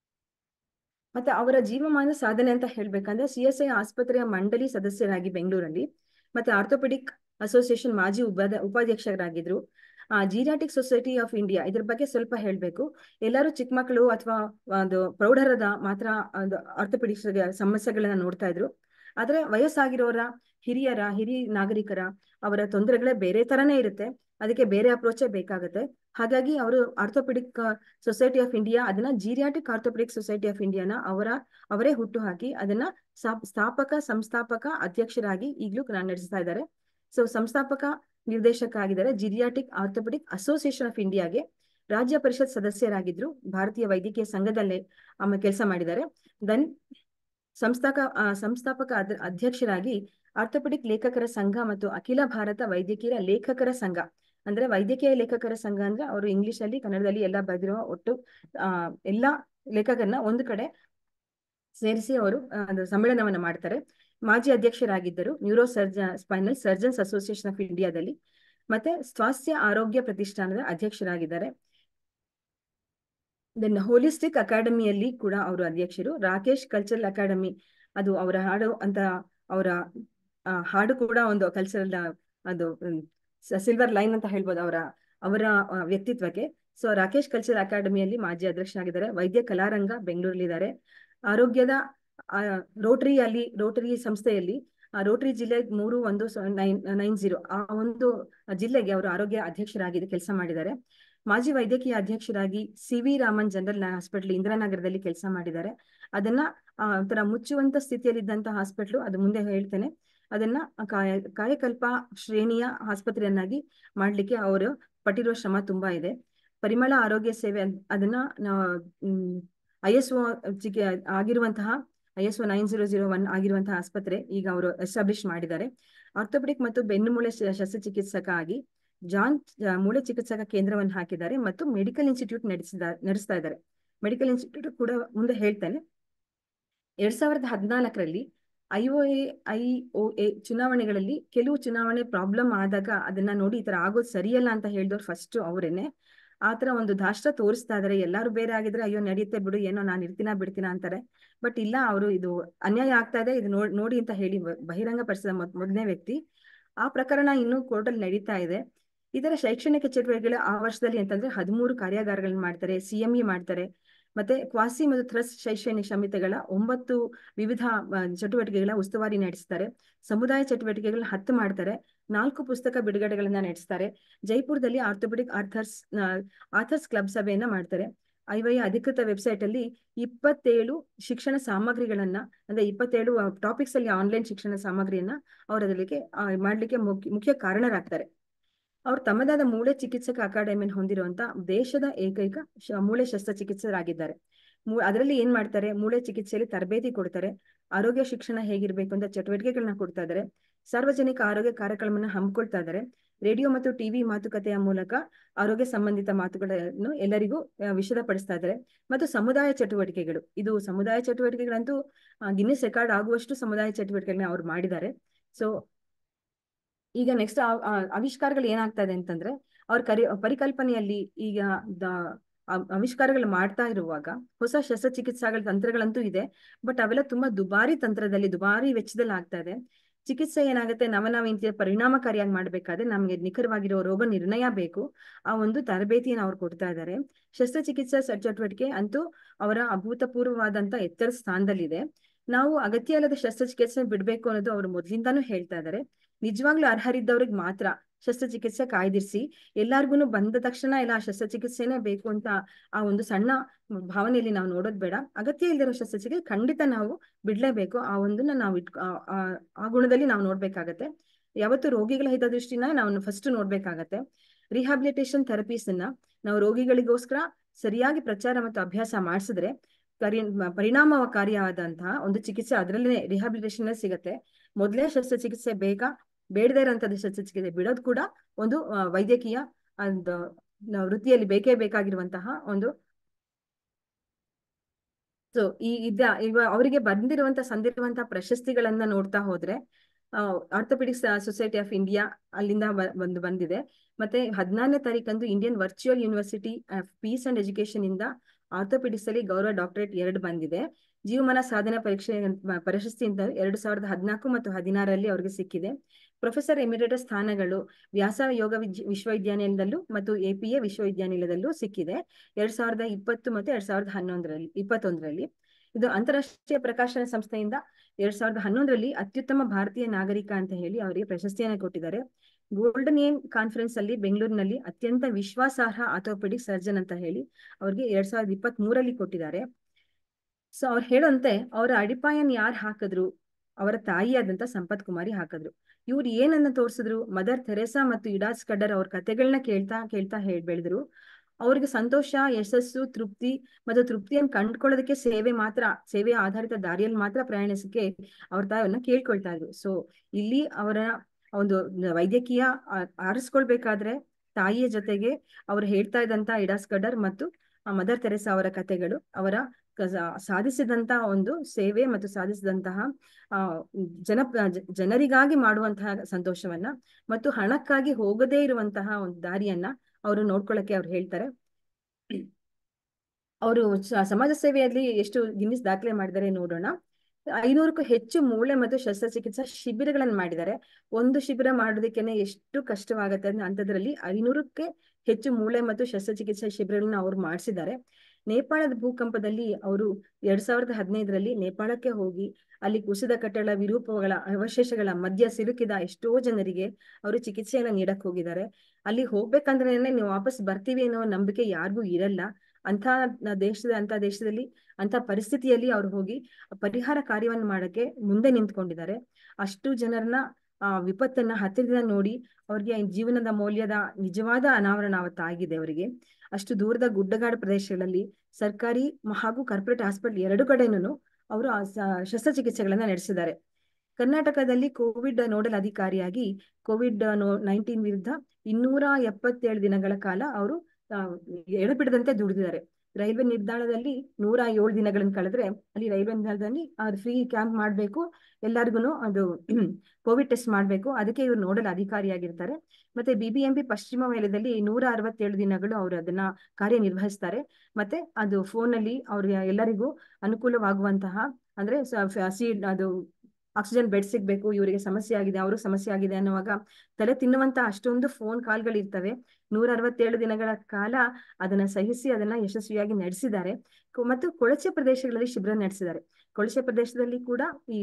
ಮತ್ತೆ ಅವರ ಜೀವಮಾನ ಸಾಧನೆ ಅಂತ ಹೇಳ್ಬೇಕಂದ್ರೆ ಸಿ ಎಸ್ ಐ ಆಸ್ಪತ್ರೆಯ ಮಂಡಳಿ ಸದಸ್ಯರಾಗಿ ಬೆಂಗಳೂರಲ್ಲಿ ಮತ್ತೆ ಆರ್ಥೋಪೆಡಿಕ್ ಅಸೋಸಿಯೇಷನ್ ಮಾಜಿ ಉಪಾಧ ಉಪಾಧ್ಯಕ್ಷರಾಗಿದ್ರು ಆ ಜೀರಿಯಾಟಿಕ್ ಸೊಸೈಟಿ ಆಫ್ ಇಂಡಿಯಾ ಇದ್ರ ಬಗ್ಗೆ ಸ್ವಲ್ಪ ಹೇಳ್ಬೇಕು ಎಲ್ಲರೂ ಚಿಕ್ಕ ಮಕ್ಕಳು ಅಥವಾ ಒಂದು ಪ್ರೌಢರದ ಮಾತ್ರ ಒಂದು ಆರ್ಥೋಪೆಡಿಕ್ಸ್ ಸಮಸ್ಯೆಗಳನ್ನ ನೋಡ್ತಾ ಇದ್ರು ಆದ್ರೆ ವಯಸ್ಸಾಗಿರೋರ ಹಿರಿಯರ ಹಿರಿಯ ನಾಗರಿಕರ ಅವರ ತೊಂದರೆಗಳೇ ಬೇರೆ ತರನೇ ಇರುತ್ತೆ ಅದಕ್ಕೆ ಬೇರೆ ಅಪ್ರೋಚೇ ಬೇಕಾಗುತ್ತೆ ಹಾಗಾಗಿ ಅವರು ಆರ್ಥೋಪೆಡಿಕ್ ಸೊಸೈಟಿ ಆಫ್ ಇಂಡಿಯಾ ಅದನ್ನ ಜೀರಿಯಾಟಿಕ್ ಆರ್ಥೋಪೆಡಿಕ್ ಸೊಸೈಟಿ ಆಫ್ ಇಂಡಿಯಾನ ಅವರ ಅವರೇ ಹುಟ್ಟು ಹಾಕಿ ಅದನ್ನ ಸ್ಥಾಪ್- ಸ್ಥಾಪಕ ಸಂಸ್ಥಾಪಕ ಅಧ್ಯಕ್ಷರಾಗಿ ಈಗಲೂ ನಡೆಸ್ತಾ ಇದ್ದಾರೆ ಸೊ ಸಂಸ್ಥಾಪಕ ನಿರ್ದೇಶಕ ಆಗಿದ್ದಾರೆ ಜಿರಿಯಾಟಿಕ್ ಆರ್ಥೋಪೆಡಿಕ್ ಅಸೋಸಿಯೇಷನ್ ಆಫ್ ಇಂಡಿಯಾಗೆ ರಾಜ್ಯ ಪರಿಷತ್ ಸದಸ್ಯರಾಗಿದ್ರು ಭಾರತೀಯ ವೈದ್ಯಕೀಯ ಸಂಘದಲ್ಲೇ ಆಮೇಲೆ ಕೆಲಸ ಮಾಡಿದ್ದಾರೆ ದೆನ್ ಸಂಸ್ಥಾಕ ಆ, ಸಂಸ್ಥಾಪಕ ಅದ್- ಅಧ್ಯಕ್ಷರಾಗಿ ಆರ್ಥೋಪೆಡಿಕ್ ಲೇಖಕರ ಸಂಘ ಮತ್ತು ಅಖಿಲ ಭಾರತ ವೈದ್ಯಕೀಯ ಲೇಖಕರ ಸಂಘ ಅಂದ್ರೆ ವೈದ್ಯಕೀಯ ಲೇಖಕರ ಸಂಘ ಅಂದ್ರೆ ಅವರು ಇಂಗ್ಲಿಷ್ ಅಲ್ಲಿ ಕನ್ನಡದಲ್ಲಿ ಎಲ್ಲ ಬರೆದಿರುವ ಒಟ್ಟು ಆ ಎಲ್ಲಾ ಲೇಖಕರನ್ನ ಒಂದು ಕಡೆ ಸೇರಿಸಿ ಅವರು ಆ, ಒಂದು ಸಮ್ಮೇಳನವನ್ನ ಮಾಡ್ತಾರೆ ಮಾಜಿ ಅಧ್ಯಕ್ಷರಾಗಿದ್ದರು neuro surgeon spinal surgeons association of ಇಂಡಿಯಾದಲ್ಲಿ ಮತ್ತೆ ಸ್ವಾಸ್ಥ್ಯ ಆರೋಗ್ಯ ಪ್ರತಿಷ್ಠಾನದ ಅಧ್ಯಕ್ಷರಾಗಿದ್ದಾರೆ ದೆನ್ ಹೋಲಿಸ್ಟಿಕ್ ಅಕಾಡೆಮಿಯಲ್ಲಿ ಕೂಡ ಅವರು ಅಧ್ಯಕ್ಷರು ರಾಕೇಶ್ ಕಲ್ಚರಲ್ ಅಕಾಡೆಮಿ ಅದು ಅವರ ಹಾಡು ಅಂತ ಅವರ ಆ, ಹಾಡು ಕೂಡ ಒಂದು ಕಲ್ಚರಲ್ ಅದು ಸಿಲ್ವರ್ ಲೈನ್ ಅಂತ ಹೇಳ್ಬೋದು ಅವರ ಅವರ ಆ, ವ್ಯಕ್ತಿತ್ವಕ್ಕೆ ಸೊ ರಾಕೇಶ್ ಕಲ್ಚರ್ ಅಕಾಡೆಮಿಯಲ್ಲಿ ಮಾಜಿ ಅಧ್ಯಕ್ಷರಾಗಿದ್ದಾರೆ ವೈದ್ಯ ಕಲಾರಂಗ ಬೆಂಗಳೂರಲ್ಲಿದ್ದಾರೆ ಆರೋಗ್ಯದ ರೋಟರಿ ಅಲ್ಲಿ ರೋಟರಿ ಸಂಸ್ಥೆಯಲ್ಲಿ ರೋಟರಿ ಜಿಲ್ಲೆ ಮೂರು ಒಂದು ನೈನ್ ನೈನ್ ಜೀರೋ ಆ ಒಂದು ಜಿಲ್ಲೆಗೆ ಅವರು ಆರೋಗ್ಯ ಅಧ್ಯಕ್ಷರಾಗಿ ಕೆಲಸ ಮಾಡಿದ್ದಾರೆ ಮಾಜಿ ವೈದ್ಯಕೀಯ ಅಧ್ಯಕ್ಷರಾಗಿ C V Raman general hospital ಇಂದಿರಾನಗರದಲ್ಲಿ ಕೆಲಸ ಮಾಡಿದ್ದಾರೆ ಅದನ್ನ ಒಂಥರ ಮುಚ್ಚುವಂತ ಸ್ಥಿತಿಯಲ್ಲಿದ್ದಂತ ಹಾಸ್ಪಿಟ್ಲು ಅದು ಮುಂದೆ ಹೇಳ್ತೇನೆ ಅದನ್ನ ಕಾಯ ಕಾಯಕಲ್ಪ ಶ್ರೇಣಿಯ ಆಸ್ಪತ್ರೆಯನ್ನಾಗಿ ಮಾಡ್ಲಿಕ್ಕೆ ಅವರು ಪಟ್ಟಿರುವ ಶ್ರಮ ತುಂಬಾ ಇದೆ ಪರಿಮಳ ಆರೋಗ್ಯ ಸೇವೆ ಅದನ್ನ ಐ ಎಸ್ ಒ ಆಗಿರುವಂತಹ I S O nine zero zero one ಆಗಿರುವಂತಹ ಆಸ್ಪತ್ರೆ ಈಗ ಅವರು ಎಸ್ಟಾಬ್ಲಿಷ್ ಮಾಡಿದ್ದಾರೆ ಆರ್ಥೋಪೆಡಿಕ್ ಮತ್ತು ಬೆನ್ನು ಮೂಳೆ ಶಸ್ತ್ರಚಿಕಿತ್ಸಕ ಆಗಿ ಜಾನ್ ಮೂಳೆ ಚಿಕಿತ್ಸಕ ಕೇಂದ್ರವನ್ನು ಹಾಕಿದ್ದಾರೆ ಮತ್ತು ಮೆಡಿಕಲ್ ಇನ್ಸ್ಟಿಟ್ಯೂಟ್ ನಡೆಸಿದ ನಡೆಸ್ತಾ ಇದ್ದಾರೆ ಮೆಡಿಕಲ್ ಇನ್ಸ್ಟಿಟ್ಯೂಟ್ ಕೂಡ ಮುಂದೆ ಹೇಳ್ತೇನೆ ಎರಡ್ ಸಾವಿರದ ಹದಿನಾಲ್ಕರಲ್ಲಿ IO A I O A ಚುನಾವಣೆಗಳಲ್ಲಿ ಕೆಲವು ಚುನಾವಣೆ ಪ್ರಾಬ್ಲಮ್ ಆದಾಗ ಅದನ್ನ ನೋಡಿ ಈ ತರ ಆಗೋದು ಸರಿಯಲ್ಲ ಅಂತ ಹೇಳಿದವ್ರು ಫಸ್ಟ್ ಅವರೇನೆ ಆತರ ಒಂದು ದಾಷ್ಟ ತೋರಿಸ್ತಾ ಇದಾರೆ ಎಲ್ಲಾರು ಬೇರೆ ಆಗಿದ್ರೆ ಅಯ್ಯೋ ನಡೆಯುತ್ತೆ ಬಿಡು ಏನೋ ನಾನು ಇರ್ತೀನ ಬಿಡ್ತೀನ ಅಂತಾರೆ ಬಟ್ ಇಲ್ಲ ಅವರು ಇದು ಅನ್ಯಾಯ ಆಗ್ತಾ ಇದೆ ಇದು ನೋಡಿ ಅಂತ ಹೇಳಿ ಬಹಿರಂಗ ಪಡಿಸಿದ ಮೊದಲನೇ ವ್ಯಕ್ತಿ ಆ ಪ್ರಕರಣ ಇನ್ನೂ ಕೋರ್ಟಲ್ಲಿ ನಡೀತಾ ಇದೆ ಇದರ ಶೈಕ್ಷಣಿಕ ಚಟುವಟಿಕೆಗಳ ಆ ವರ್ಷದಲ್ಲಿ ಅಂತಂದ್ರೆ ಹದಿಮೂರು ಕಾರ್ಯಾಗಾರಗಳನ್ನ ಮಾಡ್ತಾರೆ ಸಿಎಂಇ ಮಾಡ್ತಾರೆ ಮತ್ತೆ ಕ್ವಾಸಿ ಮತ್ತು ಥ್ರಸ್ ಶೈಕ್ಷಣಿಕ ಸಮಿತಿಗಳ ಒಂಬತ್ತು ವಿವಿಧ ಚಟುವಟಿಕೆಗಳ ಉಸ್ತುವಾರಿ ನಡೆಸ್ತಾರೆ ಸಮುದಾಯ ಚಟುವಟಿಕೆಗಳನ್ನ ಹತ್ತು ಮಾಡ್ತಾರೆ ನಾಲ್ಕು ಪುಸ್ತಕ ಬಿಡುಗಡೆಗಳನ್ನ ನಡೆಸ್ತಾರೆ ಜೈಪುರದಲ್ಲಿ ಆರ್ಥೋಪೆಡಿಕ್ ಆರ್ಥರ್ಸ್ ಆರ್ಥರ್ಸ್ ಕ್ಲಬ್ ಸಭೆಯನ್ನ ಮಾಡ್ತಾರೆ ಐವೈ ಅಧಿಕೃತ ವೆಬ್ಸೈಟ್ ಅಲ್ಲಿ ಇಪ್ಪತ್ತೇಳು ಶಿಕ್ಷಣ ಸಾಮಗ್ರಿಗಳನ್ನ ಅಂದ್ರೆ ಇಪ್ಪತ್ತೇಳು ಟಾಪಿಕ್ಸ್ ಅಲ್ಲಿ ಆನ್ಲೈನ್ ಶಿಕ್ಷಣ ಸಾಮಗ್ರಿಯನ್ನ ಅವ್ರ ಅದಕ್ಕೆ ಮಾಡ್ಲಿಕ್ಕೆ ಮುಖ್ಯ ಮುಖ್ಯ ಕಾರಣರಾಗ್ತಾರೆ ಅವ್ರು ತಮ್ಮದಾದ ಮೂಳೆ ಚಿಕಿತ್ಸಕ ಅಕಾಡೆಮಿಯನ್ನು ಹೊಂದಿರುವಂತ ದೇಶದ ಏಕೈಕ ಮೂಳೆ ಶಸ್ತ್ರಚಿಕಿತ್ಸಕರಾಗಿದ್ದಾರೆ ಅದರಲ್ಲಿ ಏನ್ ಮಾಡ್ತಾರೆ ಮೂಳೆ ಚಿಕಿತ್ಸೆಯಲ್ಲಿ ತರಬೇತಿ ಕೊಡ್ತಾರೆ ಆರೋಗ್ಯ ಶಿಕ್ಷಣ ಹೇಗಿರ್ಬೇಕು ಅಂತ ಚಟುವಟಿಕೆಗಳನ್ನ ಕೊಡ್ತಾ ಇದ್ದಾರೆ ಸಾರ್ವಜನಿಕ ಆರೋಗ್ಯ ಕಾರ್ಯಕ್ರಮನ ಹಮ್ಮಿಕೊಳ್ತಾ ಇದ್ದಾರೆ ರೇಡಿಯೋ ಮತ್ತು ಟಿವಿ ಮಾತುಕತೆಯ ಮೂಲಕ ಆರೋಗ್ಯ ಸಂಬಂಧಿತ ಮಾತುಗಳನ್ನು ಎಲ್ಲರಿಗೂ ವಿಷದಪಡಿಸ್ತಾ ಇದ್ದಾರೆ ಮತ್ತು ಸಮುದಾಯ ಚಟುವಟಿಕೆಗಳು ಇದು ಸಮುದಾಯ ಚಟುವಟಿಕೆಗಳಂತೂ ಗಿನ್ನಿಸ್ ರೆಕಾರ್ಡ್ ಆಗುವಷ್ಟು ಸಮುದಾಯ ಚಟುವಟಿಕೆಗಳನ್ನ ಅವ್ರು ಮಾಡಿದ್ದಾರೆ ಸೊ ಈಗ ನೆಕ್ಸ್ಟ್ ಆವಿಷ್ಕಾರಗಳು ಏನಾಗ್ತಾ ಇದೆ ಅಂತಂದ್ರೆ ಅವ್ರ ಕರಿ ಪರಿಕಲ್ಪನೆಯಲ್ಲಿ ಈಗ ಆವಿಷ್ಕಾರಗಳು ಮಾಡ್ತಾ ಇರುವಾಗ ಹೊಸ ಶಸ್ತ್ರಚಿಕಿತ್ಸಾಗಳ ತಂತ್ರಗಳಂತೂ ಇದೆ ಬಟ್ ಅವೆಲ್ಲ ತುಂಬಾ ದುಬಾರಿ ತಂತ್ರದಲ್ಲಿ ದುಬಾರಿ ವೆಚ್ಚದಲ್ಲಿ ಆಗ್ತಾ ಇದೆ ಚಿಕಿತ್ಸೆ ಏನಾಗುತ್ತೆ ನವನವೀನತೆಯ ಪರಿಣಾಮಕಾರಿಯಾಗಿ ಮಾಡ್ಬೇಕಾದ್ರೆ ನಮಗೆ ನಿಖರವಾಗಿರೋ ರೋಗ ನಿರ್ಣಯ ಬೇಕು ಆ ಒಂದು ತರಬೇತಿಯನ್ನು ಅವ್ರು ಕೊಡ್ತಾ ಇದ್ದಾರೆ ಶಸ್ತ್ರಚಿಕಿತ್ಸಾ ಚಟುವಟಿಕೆ ಅಂತೂ ಅವರ ಅಭೂತಪೂರ್ವವಾದಂತ ಎತ್ತರ ಸ್ಥಾನದಲ್ಲಿದೆ ನಾವು ಅಗತ್ಯ ಇಲ್ಲದ ಶಸ್ತ್ರಚಿಕಿತ್ಸೆ ಬಿಡ್ಬೇಕು ಅನ್ನೋದು ಅವರು ಮೊದ್ಲಿಂದಾನು ಹೇಳ್ತಾ ಇದ್ದಾರೆ ನಿಜವಾಗ್ಲೂ ಅರ್ಹರಿದ್ದವ್ರಿಗೆ ಮಾತ್ರ ಶಸ್ತ್ರಚಿಕಿತ್ಸೆ ಕಾಯ್ದಿರಿಸಿ ಎಲ್ಲಾರ್ಗು ಬಂದ ತಕ್ಷಣ ಎಲ್ಲ ಶಸ್ತ್ರಚಿಕಿತ್ಸೆನೇ ಬೇಕು ಅಂತ ಆ ಒಂದು ಸಣ್ಣ ಭಾವನೆಯಲ್ಲಿ ನಾವು ನೋಡೋದ್ ಬೇಡ ಅಗತ್ಯ ಇಲ್ದಿರೋ ಶಸ್ತ್ರಚಿಕಿತ್ಸೆ ಖಂಡಿತ ನಾವು ಬಿಡ್ಲೇಬೇಕು ಆ ಒಂದನ್ನ ನಾವು ಇಟ್ ಆ ಗುಣದಲ್ಲಿ ನಾವು ನೋಡ್ಬೇಕಾಗತ್ತೆ ಯಾವತ್ತು ರೋಗಿಗಳ ಹಿತದೃಷ್ಟಿನ ನಾವು ಫಸ್ಟ್ ನೋಡ್ಬೇಕಾಗತ್ತೆ ರಿಹಾಬಿಲಿಟೇಷನ್ ಥೆರಪೀಸ್ ಅನ್ನ ನಾವು ರೋಗಿಗಳಿಗೋಸ್ಕರ ಸರಿಯಾಗಿ ಪ್ರಚಾರ ಮತ್ತು ಅಭ್ಯಾಸ ಮಾಡಿಸಿದ್ರೆ ಪರಿ ಪರಿಣಾಮಕಾರಿಯಾದಂತಹ ಒಂದು ಚಿಕಿತ್ಸೆ ಅದರಲ್ಲೇ ರಿಹಾಬಿಲಿಟೇಷನ್ ಸಿಗತ್ತೆ ಮೊದಲೇ ಶಸ್ತ್ರಚಿಕಿತ್ಸೆ ಬೇಕಾ ಬೇಡದೇ ಇರೋಂಥದ್ದು ಶಸ್ತ್ರಚಿಕಿತ್ಸೆ ಬಿಡೋದು ಕೂಡ ಒಂದು ವೈದ್ಯಕೀಯ ಒಂದು ವೃತ್ತಿಯಲ್ಲಿ ಬೇಕೇ ಬೇಕಾಗಿರುವಂತಹ ಒಂದು ಸೊ ಈ ಇದ ಇವ ಅವರಿಗೆ ಬಂದಿರುವಂತ ಸಂದಿರುವಂತಹ ಪ್ರಶಸ್ತಿಗಳನ್ನ ನೋಡ್ತಾ ಹೋದ್ರೆ ಆರ್ಥೋಪೆಡಿಕ್ಸ್ ಸೊಸೈಟಿ ಆಫ್ ಇಂಡಿಯಾ ಅಲ್ಲಿಂದ ಒಂದು ಬಂದಿದೆ ಮತ್ತೆ ಹದಿನಾರನೇ ತಾರೀಕಂದು Indian virtual university of peace and education ಇಂದ ಆರ್ಥೋಪೆಡಿಕ್ಸ್ ಅಲ್ಲಿ ಗೌರವ ಡಾಕ್ಟರೇಟ್ ಎರಡು ಬಂದಿದೆ ಜೀವಮಾನ ಸಾಧನೆ ಪರೀಕ್ಷೆ ಪ್ರಶಸ್ತಿಯಿಂದ ಎರಡು ಸಾವಿರದ ಹದಿನಾಲ್ಕು ಮತ್ತು ಹದಿನಾರರಲ್ಲಿ ಅವರಿಗೆ ಸಿಕ್ಕಿದೆ ಪ್ರೊಫೆಸರ್ ಎಮಿರೇಟಸ್ ಸ್ಥಾನಗಳು ವ್ಯಾಸ ಯೋಗ ವಿಶ್ವವಿದ್ಯಾನಿಲಯದಲ್ಲೂ ಮತ್ತು ಎಪಿಎ ವಿಶ್ವವಿದ್ಯಾನಿಲಯದಲ್ಲೂ ಸಿಕ್ಕಿದೆ ಎರಡ್ ಸಾವಿರದ ಇಪ್ಪತ್ತು ಮತ್ತು ಎರಡ್ ಸಾವಿರದ ಹನ್ನೊಂದರಲ್ಲಿ ಇಪ್ಪತ್ತೊಂದರಲ್ಲಿ ಇದು ಅಂತಾರಾಷ್ಟ್ರೀಯ ಪ್ರಕಾಶನ ಸಂಸ್ಥೆಯಿಂದ ಎರಡ್ ಸಾವಿರದ ಹನ್ನೊಂದರಲ್ಲಿ ಅತ್ಯುತ್ತಮ ಭಾರತೀಯ ನಾಗರಿಕ ಅಂತ ಹೇಳಿ ಅವರಿಗೆ ಪ್ರಶಸ್ತಿಯನ್ನ ಕೊಟ್ಟಿದ್ದಾರೆ ಗೋಲ್ಡನ್ ಏಮ್ ಕಾನ್ಫರೆನ್ಸ್ ಅಲ್ಲಿ ಬೆಂಗಳೂರಿನಲ್ಲಿ ಅತ್ಯಂತ ವಿಶ್ವಾಸಾರ್ಹ ಆರ್ಥೋಪೆಡಿಕ್ ಸರ್ಜನ್ ಅಂತ ಹೇಳಿ ಅವ್ರಿಗೆ ಎರಡ್ ಸಾವಿರದ ಇಪ್ಪತ್ತ್ ಮೂರಲ್ಲಿ ಕೊಟ್ಟಿದ್ದಾರೆ ಸೊ ಅವ್ರು ಹೇಳಂತೆ ಅವರ ಅಡಿಪಾಯನ್ ಯಾರು ಹಾಕಿದ್ರು ಅವರ ತಾಯಿಯಾದಂತ ಸಂಪತ್ ಕುಮಾರಿ ಹಾಕಿದ್ರು ಇವ್ರು ಏನನ್ನ ತೋರಿಸಿದ್ರು ಮದರ್ ಥೆರೇಸಾ ಮತ್ತು ಇಡಾಸ್ ಕಡ್ಡರ್ ಅವ್ರ ಕಥೆಗಳನ್ನ ಕೇಳ್ತಾ ಕೇಳ್ತಾ ಹೇಳಿ ಬೆಳೆದ್ರು ಅವ್ರಿಗೆ ಸಂತೋಷ ಯಶಸ್ಸು ತೃಪ್ತಿ ಮತ್ತು ತೃಪ್ತಿಯನ್ನು ಕಂಡುಕೊಳ್ಳೋದಕ್ಕೆ ಸೇವೆ ಮಾತ್ರ ಸೇವೆ ಆಧಾರಿತ ದಾರಿಯಲ್ಲಿ ಮಾತ್ರ ಪ್ರಯಾಣಿಸಕ್ಕೆ ಅವ್ರ ತಾಯಿಯನ್ನ ಕೇಳ್ಕೊಳ್ತಾ ಇದ್ರು ಸೊ ಇಲ್ಲಿ ಅವರ ಒಂದು ವೈದ್ಯಕೀಯ ಆರಿಸ್ಕೊಳ್ಬೇಕಾದ್ರೆ ತಾಯಿಯ ಜೊತೆಗೆ ಅವ್ರು ಹೇಳ್ತಾ ಇದ್ದಂತ ಇಡಾಸ್ ಕಡ್ಡರ್ ಮತ್ತು ಮದರ್ ತೆರೆಸಾ ಅವರ ಕಥೆಗಳು ಅವರ ಸಾಧಿಸಿದಂತ ಒಂದು ಸೇವೆ ಮತ್ತು ಸಾಧಿಸಿದಂತಹ ಆ ಜನ ಜನರಿಗಾಗಿ ಮಾಡುವಂತಹ ಸಂತೋಷವನ್ನ ಮತ್ತು ಹಣಕ್ಕಾಗಿ ಹೋಗದೇ ಇರುವಂತಹ ಒಂದು ದಾರಿಯನ್ನ ಅವರು ನೋಡ್ಕೊಳ್ಳಕ್ಕೆ ಅವ್ರು ಹೇಳ್ತಾರೆ ಅವರು ಸಮಾಜ ಸೇವೆಯಲ್ಲಿ ಎಷ್ಟು ಗಿನ್ನಿಸ್ ದಾಖಲೆ ಮಾಡಿದ್ದಾರೆ ನೋಡೋಣ ಐನೂರಕ್ಕೂ ಹೆಚ್ಚು ಮೂಳೆ ಮತ್ತು ಶಸ್ತ್ರಚಿಕಿತ್ಸಾ ಶಿಬಿರಗಳನ್ನು ಮಾಡಿದ್ದಾರೆ ಒಂದು ಶಿಬಿರ ಮಾಡೋದಕ್ಕೇನೆ ಎಷ್ಟು ಕಷ್ಟವಾಗುತ್ತೆ ಅಂದ್ರೆ ಅಂಥದ್ರಲ್ಲಿ ಐನೂರಕ್ಕೆ ಹೆಚ್ಚು ಮೂಳೆ ಮತ್ತು ಶಸ್ತ್ರಚಿಕಿತ್ಸಾ ಶಿಬಿರಗಳನ್ನ ಅವ್ರು ಮಾಡಿಸಿದ್ದಾರೆ ನೇಪಾಳದ ಭೂಕಂಪದಲ್ಲಿ ಅವರು ಎರಡ್ ಸಾವಿರದ ಹದಿನೈದರಲ್ಲಿ ನೇಪಾಳಕ್ಕೆ ಹೋಗಿ ಅಲ್ಲಿ ಕುಸಿದ ಕಟ್ಟಡ ವಿರೂಪಗಳ ಅವಶೇಷಗಳ ಮಧ್ಯ ಸಿಲುಕಿದ ಎಷ್ಟೋ ಜನರಿಗೆ ಅವರು ಚಿಕಿತ್ಸೆಯನ್ನ ನೀಡಕ್ ಹೋಗಿದ್ದಾರೆ ಅಲ್ಲಿ ಹೋಗ್ಬೇಕಂದ್ರೆ ನೀವು ವಾಪಸ್ ಬರ್ತೀವಿ ಅನ್ನೋ ನಂಬಿಕೆ ಯಾರಿಗೂ ಇರಲ್ಲ ಅಂತ ದೇಶದ ಅಂತ ದೇಶದಲ್ಲಿ ಅಂತ ಪರಿಸ್ಥಿತಿಯಲ್ಲಿ ಅವ್ರು ಹೋಗಿ ಪರಿಹಾರ ಕಾರ್ಯವನ್ನು ಮಾಡಕ್ಕೆ ಮುಂದೆ ನಿಂತ್ಕೊಂಡಿದ್ದಾರೆ ಅಷ್ಟು ಜನರನ್ನ ಆ ವಿಪತ್ತನ್ನ ಹತ್ತಿರದಿಂದ ನೋಡಿ ಅವ್ರಿಗೆ ಜೀವನದ ಮೌಲ್ಯದ ನಿಜವಾದ ಅನಾವರಣ ಅವತ್ತಾಗಿದೆ ಅವರಿಗೆ ಅಷ್ಟು ದೂರದ ಗುಡ್ಡಗಾಡು ಪ್ರದೇಶಗಳಲ್ಲಿ ಸರ್ಕಾರಿ ಹಾಗೂ ಕಾರ್ಪೊರೇಟ್ ಹಾಸ್ಪಿಟಲ್ ಎರಡು ಕಡೆನೂ ಅವರು ಶಸ್ತ್ರಚಿಕಿತ್ಸೆಗಳನ್ನ ನಡೆಸಿದ್ದಾರೆ ಕರ್ನಾಟಕದಲ್ಲಿ ಕೋವಿಡ್ ನೋಡಲ್ ಅಧಿಕಾರಿಯಾಗಿ ಕೋವಿಡ್ ನೈನ್ಟೀನ್ ವಿರುದ್ಧ ಇನ್ನೂರ ಎಪ್ಪತ್ತೇಳು ದಿನಗಳ ಕಾಲ ಅವರು ಎಡಬಿಡದಂತೆ ದುಡಿದಿದ್ದಾರೆ ರೈಲ್ವೆ ನಿಲ್ದಾಣದಲ್ಲಿ ನೂರ ಏಳು ದಿನಗಳನ್ನು ಕಳೆದ್ರೆ ಅಲ್ಲಿ ರೈಲ್ವೆ ನಿಲ್ದಾಣದಲ್ಲಿ ಫ್ರೀ ಕ್ಯಾಂಪ್ ಮಾಡಬೇಕು ಎಲ್ಲರಿಗೂ ಅದು ಕೋವಿಡ್ ಟೆಸ್ಟ್ ಮಾಡಬೇಕು ಅದಕ್ಕೆ ಇವ್ರು ನೋಡಲ್ ಅಧಿಕಾರಿಯಾಗಿರ್ತಾರೆ ಮತ್ತೆ ಬಿಬಿಎಂಪಿ ಪಶ್ಚಿಮ ವಲಯದಲ್ಲಿ ನೂರ ಅರವತ್ತೇಳು ದಿನಗಳು ಅವರು ಅದನ್ನ ಕಾರ್ಯನಿರ್ವಹಿಸ್ತಾರೆ ಮತ್ತೆ ಅದು ಫೋನಲ್ಲಿ ಅವ್ರಿಗೆ ಎಲ್ಲರಿಗೂ ಅನುಕೂಲವಾಗುವಂತಹ ಅಂದ್ರೆ ಅದು ಆಕ್ಸಿಜನ್ ಬೆಡ್ ಸಿಗ್ಬೇಕು ಇವರಿಗೆ ಸಮಸ್ಯೆ ಆಗಿದೆ ಅವರು ಸಮಸ್ಯೆ ಆಗಿದೆ ಅನ್ನುವಾಗ ತಲೆ ತಿನ್ನುವಂತ ಅಷ್ಟೊಂದು ಫೋನ್ ಕಾಲ್ಗಳು ಇರ್ತವೆ ನೂರ ಅರವತ್ತೇಳು ದಿನಗಳ ಕಾಲ ಅದನ್ನ ಸಹಿಸಿ ಅದನ್ನ ಯಶಸ್ವಿಯಾಗಿ ನಡೆಸಿದ್ದಾರೆ ಮತ್ತು ಕೊಳಚೆ ಪ್ರದೇಶಗಳಲ್ಲಿ ಶಿಬಿರ ನಡೆಸಿದ್ದಾರೆ ಕೊಳಚೆ ಪ್ರದೇಶದಲ್ಲಿ ಕೂಡ ಈ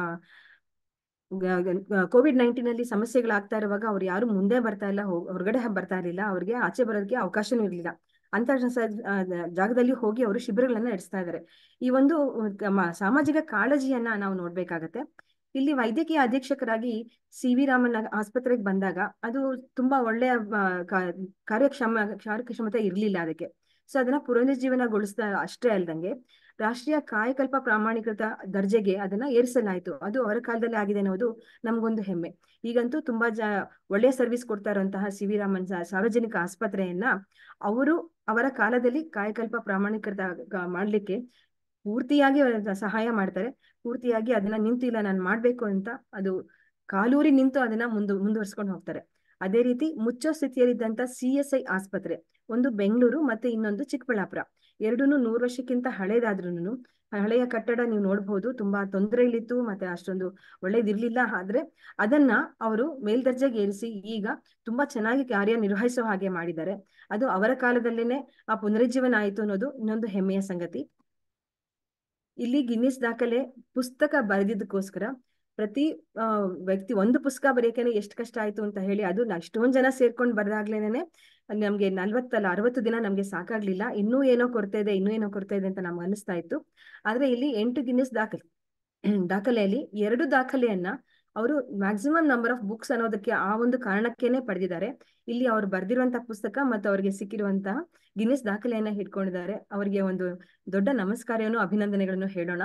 ಕೋವಿಡ್ ನೈನ್ಟೀನ್ ಅಲ್ಲಿ ಸಮಸ್ಯೆಗಳಾಗ್ತಾ ಇರುವಾಗ ಅವ್ರು ಯಾರು ಮುಂದೆ ಬರ್ತಾ ಇಲ್ಲ ಹೊರಗಡೆ ಬರ್ತಾ ಇರಲಿಲ್ಲ ಅವ್ರಿಗೆ ಆಚೆ ಬರೋದಕ್ಕೆ ಅವಕಾಶನೂ ಇರಲಿಲ್ಲ ಅಂತ ಜಾಗದಲ್ಲಿ ಹೋಗಿ ಅವರು ಶಿಬಿರಗಳನ್ನ ನಡೆಸ್ತಾ ಇದ್ದಾರೆ ಈ ಒಂದು ಸಾಮಾಜಿಕ ಕಾಳಜಿಯನ್ನ ನಾವು ನೋಡ್ಬೇಕಾಗತ್ತೆ ಇಲ್ಲಿ ವೈದ್ಯಕೀಯ ಅಧೀಕ್ಷಕರಾಗಿ ಸಿ ವಿ ರಾಮನ್ ಆಸ್ಪತ್ರೆಗೆ ಬಂದಾಗ ಅದು ತುಂಬಾ ಒಳ್ಳೆಯ ಕಾರ್ಯಕ್ಷಮ ಕಾರ್ಯಕ್ಷಮತೆ ಇರಲಿಲ್ಲ ಅದಕ್ಕೆ ಸೊ ಅದನ್ನ ಪುನರುಜ್ಜೀವನಗೊಳಿಸ್ತಾ ಅಷ್ಟೇ ಅಲ್ದಂಗೆ ರಾಷ್ಟ್ರೀಯ ಕಾಯಕಲ್ಪ ಪ್ರಾಮಾಣಿಕೃತ ದರ್ಜೆಗೆ ಅದನ್ನ ಏರಿಸಲಾಯಿತು ಅದು ಅವರ ಕಾಲದಲ್ಲಿ ಆಗಿದೆ ಅನ್ನೋದು ನಮ್ಗೊಂದು ಹೆಮ್ಮೆ ಈಗಂತೂ ತುಂಬಾ ಜ ಒಳ್ಳೆಯ ಸರ್ವಿಸ್ ಕೊಡ್ತಾ ಇರುವಂತಹ ಸಿ ವಿ ರಾಮನ್ ಸಾರ್ವಜನಿಕ ಆಸ್ಪತ್ರೆಯನ್ನ ಅವರು ಅವರ ಕಾಲದಲ್ಲಿ ಕಾಯಕಲ್ಪ ಪ್ರಾಮಾಣಿಕೃತ ಮಾಡ್ಲಿಕ್ಕೆ ಪೂರ್ತಿಯಾಗಿ ಸಹಾಯ ಮಾಡ್ತಾರೆ ಪೂರ್ತಿಯಾಗಿ ಅದನ್ನ ನಿಂತಿಲ್ಲ ನಾನು ಮಾಡ್ಬೇಕು ಅಂತ ಅದು ಕಾಲೂರಿ ನಿಂತು ಅದನ್ನ ಮುಂದು ಮುಂದುವರ್ಸ್ಕೊಂಡು ಹೋಗ್ತಾರೆ ಅದೇ ರೀತಿ ಮುಚ್ಚೋ ಸ್ಥಿತಿಯಲ್ಲಿದ್ದಂತ ಸಿ ಎಸ್ ಐ ಆಸ್ಪತ್ರೆ ಒಂದು ಬೆಂಗಳೂರು ಮತ್ತೆ ಇನ್ನೊಂದು ಚಿಕ್ಕಬಳ್ಳಾಪುರ ಎರಡೂ ನೂರು ವರ್ಷಕ್ಕಿಂತ ಹಳೇದಾದ್ರೂ ಹಳೆಯ ಕಟ್ಟಡ ನೀವು ನೋಡ್ಬೋದು ತುಂಬಾ ತೊಂದರೆಯಲ್ಲಿತ್ತು ಮತ್ತೆ ಅಷ್ಟೊಂದು ಒಳ್ಳೇದಿರ್ಲಿಲ್ಲ ಆದ್ರೆ ಅದನ್ನ ಅವರು ಮೇಲ್ದರ್ಜೆಗೆ ಏರಿಸಿ ಈಗ ತುಂಬಾ ಚೆನ್ನಾಗಿ ಕಾರ್ಯ ನಿರ್ವಹಿಸೋ ಹಾಗೆ ಮಾಡಿದ್ದಾರೆ ಅದು ಅವರ ಕಾಲದಲ್ಲೇನೆ ಆ ಪುನರುಜ್ಜೀವನ ಆಯಿತು ಅನ್ನೋದು ಇನ್ನೊಂದು ಹೆಮ್ಮೆಯ ಸಂಗತಿ ಇಲ್ಲಿ ಗಿನ್ನಿಸ್ ದಾಖಲೆ ಪುಸ್ತಕ ಬರೆದಿದ್ದಕ್ಕೋಸ್ಕರ ಪ್ರತಿ ವ್ಯಕ್ತಿ ಒಂದು ಪುಸ್ತಕ ಬರೆಯಕ್ಕೆ ಎಷ್ಟು ಕಷ್ಟ ಆಯ್ತು ಅಂತ ಹೇಳಿ ಅದು ಅಷ್ಟೊಂದ್ ಜನ ಸೇರ್ಕೊಂಡು ಬರೆದಾಗ್ಲೇನೆ ನಮ್ಗೆ ನಲ್ವತ್ತಲ್ಲ ಅರವತ್ತು ದಿನ ನಮ್ಗೆ ಸಾಕಾಗ್ಲಿಲ್ಲ ಇನ್ನೂ ಏನೋ ಕೊರತೆ ಇದೆ ಇನ್ನೂ ಏನೋ ಕೊರತೆ ಇದೆ ಅಂತ ನಮ್ಗೆ ಅನಿಸ್ತಾ ಇತ್ತು ಆದ್ರೆ ಇಲ್ಲಿ ಎಂಟು ಗಿನ್ನಿಸ್ ದಾಖಲೆ ದಾಖಲೆಯಲ್ಲಿ ಎರಡು ದಾಖಲೆಯನ್ನ ಅವರು ಮ್ಯಾಕ್ಸಿಮಮ್ ನಂಬರ್ ಆಫ್ ಬುಕ್ಸ್ ಅನ್ನೋದಕ್ಕೆ ಆ ಒಂದು ಕಾರಣಕ್ಕೇನೆ ಪಡೆದಿದ್ದಾರೆ ಇಲ್ಲಿ ಅವ್ರು ಬರ್ದಿರುವಂತಹ ಪುಸ್ತಕ ಮತ್ತು ಅವರಿಗೆ ಸಿಕ್ಕಿರುವಂತಹ ಗಿನ್ನಿಸ್ ದಾಖಲೆಯನ್ನ ಹಿಡ್ಕೊಂಡಿದ್ದಾರೆ ಅವರಿಗೆ ಒಂದು ದೊಡ್ಡ ನಮಸ್ಕಾರವನ್ನು ಅಭಿನಂದನೆಗಳನ್ನು ಹೇಳೋಣ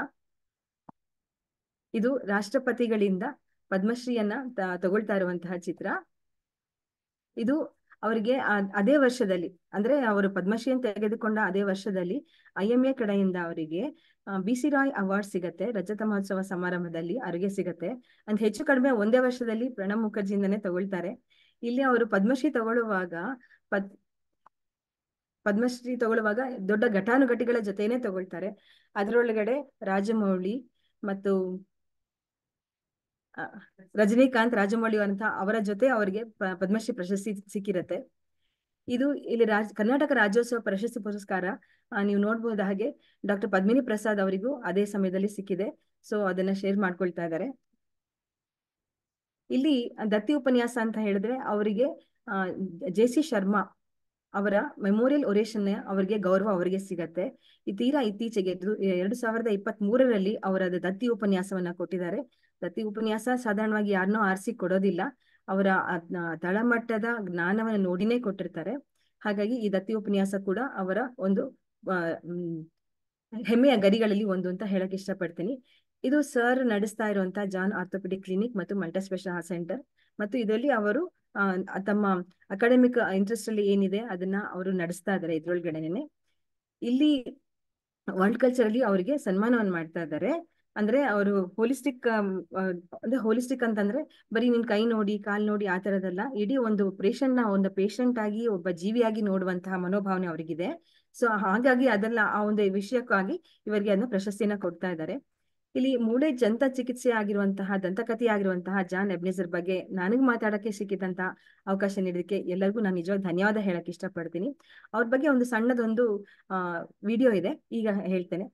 ಇದು ರಾಷ್ಟ್ರಪತಿಗಳಿಂದ ಪದ್ಮಶ್ರೀಯನ್ನ ತಗೊಳ್ತಾ ಇರುವಂತಹ ಚಿತ್ರ ಇದು ಅವರಿಗೆ ಅದೇ ವರ್ಷದಲ್ಲಿ ಅಂದ್ರೆ ಅವರು ಪದ್ಮಶ್ರೀಯನ್ನು ತೆಗೆದುಕೊಂಡ ಅದೇ ವರ್ಷದಲ್ಲಿ ಐ ಎಂ ಎ ಕಡೆಯಿಂದ ಅವರಿಗೆ ಬಿ ಸಿ ರಾಯ್ ಅವಾರ್ಡ್ ಸಿಗತ್ತೆ ರಜತ ಮಹೋತ್ಸವ ಸಮಾರಂಭದಲ್ಲಿ ಅವರಿಗೆ ಸಿಗತ್ತೆ ಅಂತ ಹೆಚ್ಚು ಕಡಿಮೆ ಒಂದೇ ವರ್ಷದಲ್ಲಿ ಪ್ರಣಬ್ ಮುಖರ್ಜಿಯಿಂದನೇ ತಗೊಳ್ತಾರೆ ಇಲ್ಲಿ ಅವರು ಪದ್ಮಶ್ರೀ ತಗೊಳ್ಳುವಾಗ ಪದ್ ಪದ್ಮಶ್ರೀ ತಗೊಳ್ಳುವಾಗ ದೊಡ್ಡ ಘಟಾನುಘಟಿಗಳ ಜೊತೆನೆ ತಗೊಳ್ತಾರೆ ಅದರೊಳಗಡೆ ರಾಜಮೌಳಿ ಮತ್ತು ರಜನಿಕಾಂತ್ ರಾಜಮೌಳಿ ಅಂತ ಅವರ ಜೊತೆ ಅವರಿಗೆ ಪದ್ಮಶ್ರೀ ಪ್ರಶಸ್ತಿ ಸಿಕ್ಕಿರತ್ತೆ ಇದು ಇಲ್ಲಿ ರಾಜ್ ಕರ್ನಾಟಕ ರಾಜ್ಯೋತ್ಸವ ಪ್ರಶಸ್ತಿ ಪುರಸ್ಕಾರ ನೀವು ನೋಡ್ಬೋದು ಹಾಗೆ ಡಾಕ್ಟರ್ ಪದ್ಮಿನಿ ಪ್ರಸಾದ್ ಅವರಿಗೂ ಅದೇ ಸಮಯದಲ್ಲಿ ಸಿಕ್ಕಿದೆ ಸೊ ಅದನ್ನ ಶೇರ್ ಮಾಡ್ಕೊಳ್ತಾ ಇದ್ದಾರೆ ಇಲ್ಲಿ ದತ್ತಿ ಉಪನ್ಯಾಸ ಅಂತ ಹೇಳಿದ್ರೆ ಅವರಿಗೆ ಜೆ ಸಿ ಶರ್ಮಾ ಅವರ ಮೆಮೋರಿಯಲ್ ಒರೇಷನ್ ಅವರಿಗೆ ಗೌರವ ಅವರಿಗೆ ಸಿಗತ್ತೆ ಈ ತೀರಾ ಇತ್ತೀಚೆಗೆ ಎರಡು ಸಾವಿರದ ಇಪ್ಪತ್ತ್ ಮೂರರಲ್ಲಿ ಅವರ ದತ್ತಿ ಉಪನ್ಯಾಸವನ್ನ ಕೊಟ್ಟಿದ್ದಾರೆ ದತ್ತಿ ಉಪನ್ಯಾಸ ಸಾಧಾರಣವಾಗಿ ಯಾರನ್ನೂ ಆರಿಸಿ ಕೊಡೋದಿಲ್ಲ ಅವರ ತಳಮಟ್ಟದ ಜ್ಞಾನವನ್ನು ನೋಡಿನೇ ಕೊಟ್ಟಿರ್ತಾರೆ ಹಾಗಾಗಿ ಈ ದತ್ತಿ ಉಪನ್ಯಾಸ ಕೂಡ ಅವರ ಒಂದು ಹೆಮ್ಮೆಯ ಗರಿಗಳಲ್ಲಿ ಒಂದು ಅಂತ ಹೇಳಕ್ ಇಷ್ಟಪಡ್ತೀನಿ ಇದು ಸರ್ ನಡೆಸ್ತಾ ಇರುವಂತ ಜಾನ್ ಆರ್ಥೋಪೆಡಿಕ್ ಕ್ಲಿನಿಕ್ ಮತ್ತು ಮಲ್ಟಿಸ್ಪೆಷಲ್ ಸೆಂಟರ್ ಮತ್ತು ಇದರಲ್ಲಿ ಅವರು ತಮ್ಮ ಅಕಾಡೆಮಿಕ್ ಇಂಟ್ರೆಸ್ಟ್ ಅಲ್ಲಿ ಏನಿದೆ ಅದನ್ನ ಅವರು ನಡೆಸ್ತಾ ಇದ್ದಾರೆ ಇದ್ರೊಳಗಡೆನೆ ಇಲ್ಲಿ ವರ್ಲ್ಡ್ ಕಲ್ಚರ್ ಅಲ್ಲಿ ಅವರಿಗೆ ಸನ್ಮಾನವನ್ನು ಮಾಡ್ತಾ ಇದ್ದಾರೆ ಅಂದ್ರೆ ಅವರು ಹೋಲಿಸ್ಟಿಕ್ ಅಂದ್ರೆ ಹೋಲಿಸ್ಟಿಕ್ ಅಂತಂದ್ರೆ ಬರೀ ನಿನ್ ಕೈ ನೋಡಿ ಕಾಲ್ ನೋಡಿ ಆ ತರದಲ್ಲ ಇಡೀ ಒಂದು ಪೇಷಂಟ್ ನ ಒಂದು ಪೇಷಂಟ್ ಆಗಿ ಒಬ್ಬ ಜೀವಿಯಾಗಿ ನೋಡುವಂತಹ ಮನೋಭಾವನೆ ಅವರಿಗಿದೆ ಸೊ ಹಾಗಾಗಿ ಅದೆಲ್ಲ ಆ ಒಂದು ವಿಷಯಕ್ಕಾಗಿ ಇವರಿಗೆ ಅದನ್ನ ಪ್ರಶಸ್ತಿಯನ್ನ ಕೊಡ್ತಾ ಇದ್ದಾರೆ ಇಲ್ಲಿ ಮೂಳೆ ದಂತ ಚಿಕಿತ್ಸೆ ಆಗಿರುವಂತಹ ದಂತಕಥೆ ಆಗಿರುವಂತಹ ಜಾನ್ ಎಬ್ನೇಸರ್ ಬಗ್ಗೆ ನನಗೆ ಮಾತಾಡಕ್ಕೆ ಸಿಕ್ಕಿದಂತಹ ಅವಕಾಶ ನೀಡೋದಕ್ಕೆ ಎಲ್ಲರಿಗೂ ನಾನು ನಿಜವಾಗಿ ಧನ್ಯವಾದ ಹೇಳಕ್ ಇಷ್ಟಪಡ್ತೀನಿ ಅವ್ರ ಬಗ್ಗೆ ಒಂದು ಸಣ್ಣದೊಂದು ಆ ವಿಡಿಯೋ ಇದೆ ಈಗ ಹೇಳ್ತೇನೆ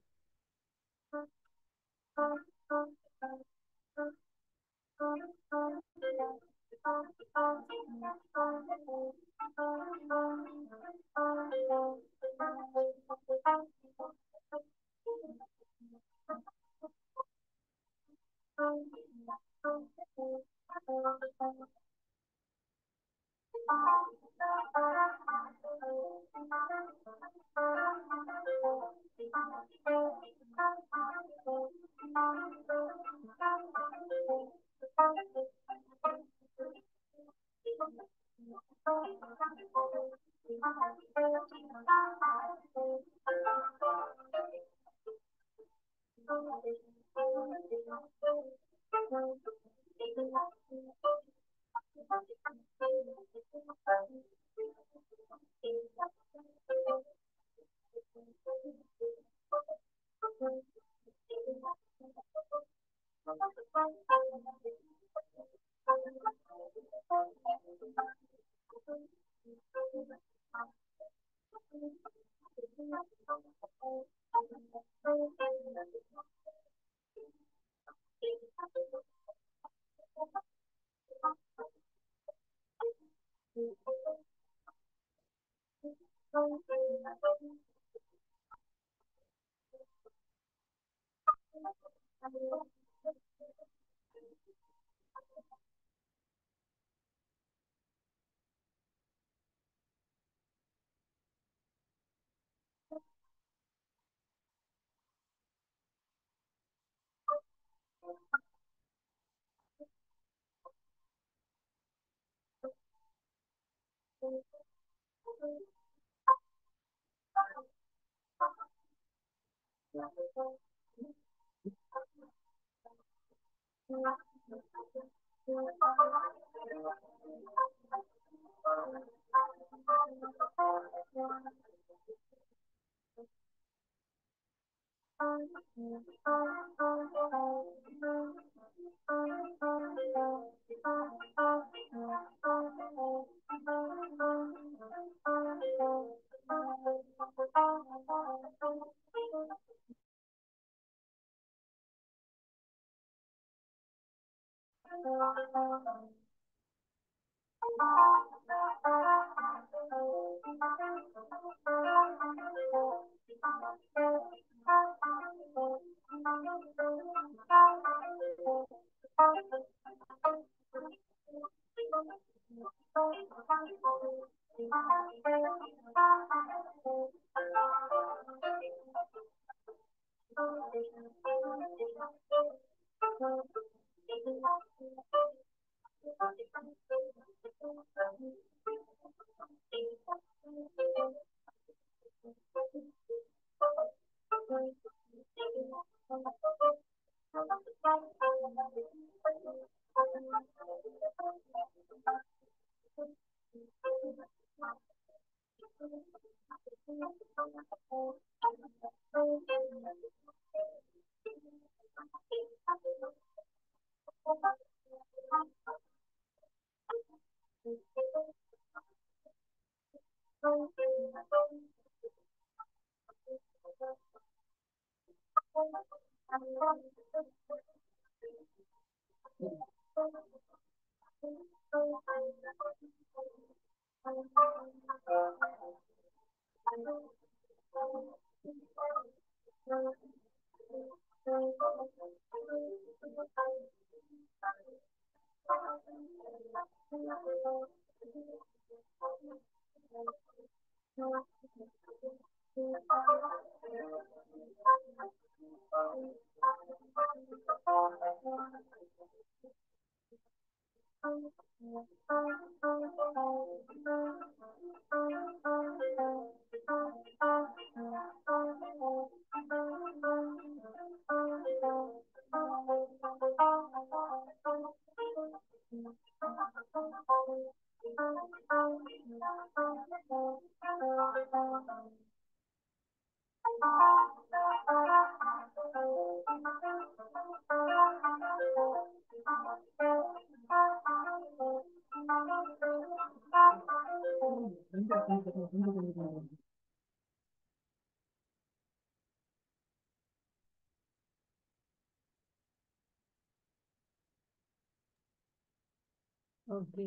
okay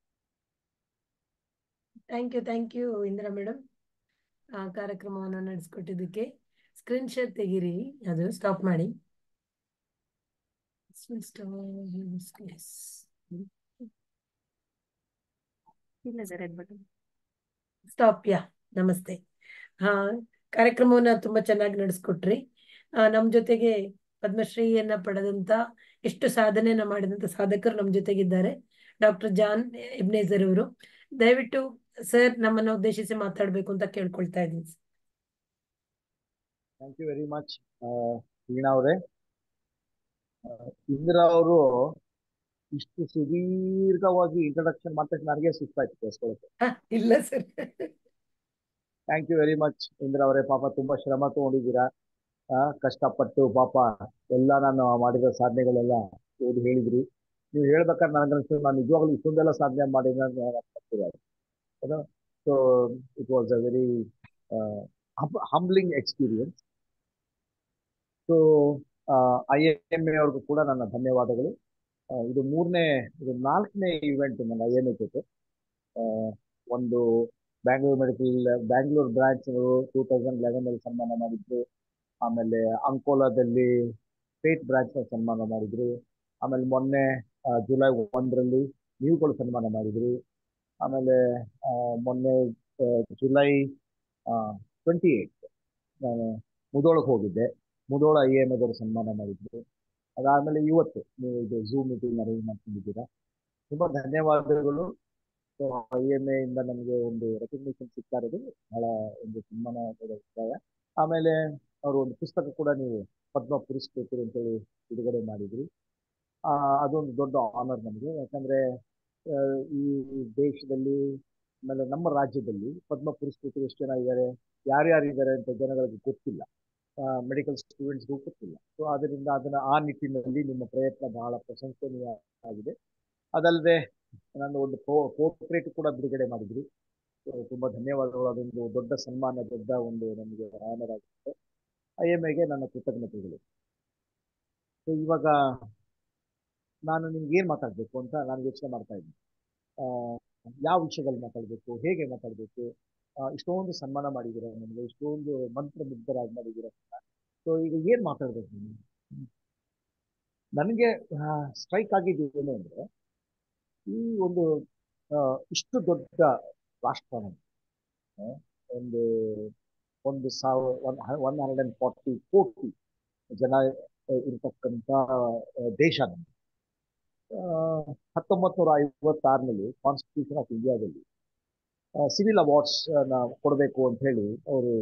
thank you thank you Indira madam ಆ ಕಾರ್ಯಕ್ರಮವನ್ನು ನಡೆಸ್ಕೊಟ್ಟಿದ್ದಕ್ಕೆ ಸ್ಕ್ರೀನ್ ಶೇರ್ ತೆಗೀರಿ ಅದು ಸ್ಟಾಪ್ ಮಾಡಿ ಸ್ಟಾಪ್ ಯಾ ನಮಸ್ತೆ ಹಾ ಕಾರ್ಯಕ್ರಮವನ್ನ ತುಂಬಾ ಚೆನ್ನಾಗಿ ನಡೆಸ್ಕೊಟ್ರಿ ಆ, ನಮ್ ಜೊತೆಗೆ ಪದ್ಮಶ್ರೀಯನ್ನ ಪಡೆದಂತ ಎಷ್ಟು ಸಾಧನೆಯನ್ನ ಮಾಡಿದಂತ ಸಾಧಕರು ನಮ್ ಜೊತೆಗಿದ್ದಾರೆ ಡಾಕ್ಟರ್ ಜಾನ್ ಇಬ್ನೇಜರ್ ಅವರು ದಯವಿಟ್ಟು ಸರ್ ನಮ್ಮನ್ನ ಉದ್ದೇಶಿಸಿ ಮಾತಾಡ್ಬೇಕು ಅಂತ ಕೇಳ್ಕೊಳ್ತಾ ಇದ್ದೀನಿ thank you very much Veena ಅವರೇ ಇಂದಿರಾ ಅವರು ಇಷ್ಟು ಸುದೀರ್ಘವಾಗಿ ಇಂಟ್ರಡಕ್ಷನ್ ಮಾಡಿದ ತಕ್ಷಣ ನನಗೆ ಸುಸ್ತಾಯ್ತು ಕೇಳಿಸ್ಕೊಳ್ಳೋಕೆ ಹ, ಇಲ್ಲ sir thank you very much Indira ಅವರೇ ಪಾಪ ತುಂಬಾ ಶ್ರಮ ತಗೊಂಡಿದ್ದೀರಾ ಆ, ಕಷ್ಟಪಟ್ಟು ಪಾಪ ಎಲ್ಲ ನಾನು ಮಾಡಿರೋ ಸಾಧನೆಗಳೆಲ್ಲ ಓದಿ ಹೇಳಿದ್ರಿ ನೀವು ಹೇಳ್ಬೇಕಾದ್ರೆ ನನಗನ್ನಿಸ್ತು ನಾನು ನಿಜವಾಗ್ಲೂ ಇಷ್ಟೊಂದೆಲ್ಲ ಸಾಧನೆ ಮಾಡಿದ್ರೆ so it was a very humbling experience so I am a ಅವ್ರಿಗೂ ಕೂಡ ನನ್ನ ಧನ್ಯವಾದಗಳು ಆ, ಇದು ಮೂರನೇ ಇದು ನಾಲ್ಕನೇ ಇವೆಂಟ್ ನನ್ನ ಐ ಎಮ್ ಎ ಜೊತೆ ಆ, ಒಂದು Bangalore medical Bangalore branch two thousand eleven ಅಲ್ಲಿ ಸನ್ಮಾನ ಮಾಡಿದ್ರು ಆಮೇಲೆ ಅಂಕೋಲಾದಲ್ಲಿ ಸ್ಟೇಟ್ ಬ್ರಾಂಚ್ ಸನ್ಮಾನ ಮಾಡಿದ್ರು ಆಮೇಲೆ ಮೊನ್ನೆ ಆ, ಜುಲೈ ಒಂದರಲ್ಲಿ ನೀವುಗಳು ಸನ್ಮಾನ ಮಾಡಿದ್ರು ಆಮೇಲೆ ಆ, ಮೊನ್ನೆ ಆ, ಜುಲೈ ಟ್ವೆಂಟಿ ಏಯ್ಟ್ ನಾನು ಮುದೋಳಕ್ಕೆ ಹೋಗಿದ್ದೆ ಮುದೋಳ ಐ ಎಮ್ ಎದವರು ಸನ್ಮಾನ ಮಾಡಿದ್ರು ಅದಾದಮೇಲೆ ಇವತ್ತು ನೀವು ಇದು ಝೂಮ್ ಮೀಟಿಂಗ್ ಅರೇಂಜ್ ಮಾಡ್ಕೊಂಡಿದ್ದೀರಾ ತುಂಬ ಧನ್ಯವಾದಗಳು ಐ ಎಮ್ ಎ ಇಂದ ನಮಗೆ ಒಂದು ರೆಕಗ್ನಿಷನ್ ಸಿಗ್ತಾ ಇರೋದು ಬಹಳ ಒಂದು ಸನ್ಮಾನ ಕೊಡೋ ವಿಷಯ ಆಮೇಲೆ ಅವರು ಒಂದು ಪುಸ್ತಕ ಕೂಡ ನೀವು ಪದ್ಮ ಪುರಸ್ಕೃತರು ಅಂತೇಳಿ ಬಿಡುಗಡೆ ಮಾಡಿದ್ರಿ ಆ, ಅದೊಂದು ದೊಡ್ಡ ಆನರ್ ನಮಗೆ ಯಾಕಂದ್ರೆ ಆ, ಈ ದೇಶದಲ್ಲಿ ಆಮೇಲೆ ನಮ್ಮ ರಾಜ್ಯದಲ್ಲಿ ಪದ್ಮ ಪುರಸ್ಕೃತರು ಎಷ್ಟು ಜನ ಇದ್ದಾರೆ ಯಾರ್ಯಾರು ಇದ್ದಾರೆ ಅಂತ ಜನಗಳಿಗೆ ಗೊತ್ತಿಲ್ಲ ಮೆಡಿಕಲ್ ಸ್ಟೂಡೆಂಟ್ಸ್ಗೂ ಗೊತ್ತಿಲ್ಲ ಸೊ ಅದರಿಂದ ಅದನ್ನ ಆ ನಿಟ್ಟಿನಲ್ಲಿ ನಿಮ್ಮ ಪ್ರಯತ್ನ ಬಹಳ ಪ್ರಶಂಸನೀಯ ಆಗಿದೆ ಅದಲ್ಲದೆ ನಾನು ಒಂದು ಪೋರ್ಟ್ರೇಟ್ ಕೂಡ ಬಿಡುಗಡೆ ಮಾಡಿದ್ರಿ So, ತುಂಬಾ ಧನ್ಯವಾದಗಳು ಅದೊಂದು ದೊಡ್ಡ ಸನ್ಮಾನ ದೊಡ್ಡ ಒಂದು ನಮಗೆ ಆನರ್ ಆಗುತ್ತೆ ಐ ಎಮ್ ಎಗೆ ನನ್ನ ಕೃತಜ್ಞತೆಗಳು ಸೊ ಇವಾಗ ನಾನು ನಿಮ್ಗೆ ಏನ್ ಮಾತಾಡ್ಬೇಕು ಅಂತ ನಾನು ಯೋಚನೆ ಮಾಡ್ತಾ ಇದ್ದೀನಿ ಆ, ಯಾವ ವಿಷಯದಲ್ಲಿ ಮಾತಾಡಬೇಕು ಹೇಗೆ ಮಾತಾಡಬೇಕು ಇಷ್ಟೊಂದು ಸನ್ಮಾನ ಮಾಡಿದ್ದೀರ ನನಗೆ ಇಷ್ಟೊಂದು ಮಂತ್ರ ಮುಗ್ಧರಾಗಿ ಮಾಡಿದ್ದೀರ ಸೊ ಈಗ ಏನ್ ಮಾತಾಡ್ಬೇಕು ನೀವು ನನಗೆ ಸ್ಟ್ರೈಕ್ ಆಗಿದ್ದು ಏನು ಅಂದ್ರೆ ಈ ಒಂದು ಆ, ಇಷ್ಟು ದೊಡ್ಡ ರಾಷ್ಟ್ರ ನಮ್ದು. ಆ, ಒಂದು ಒಂದು ಸಾವಿರ one one hundred and forty ಕೋಟಿ ಜನ ಆ, ಇರ್ತಕ್ಕಂಥ ಆ, ದೇಶ ನಮ್ದು ಹತ್ತೊಂಬತ್ತು ನೂರ ಐವತ್ತಾರನಲ್ಲಿ ಕಾನ್ಸ್ಟಿಟ್ಯೂಷನ್ ಆಫ್ ಇಂಡಿಯಾದಲ್ಲಿ ಸಿವಿಲ್ ಅವಾರ್ಡ್ಸ್ ಕೊಡಬೇಕು ಅಂತ ಹೇಳಿ ಅವರು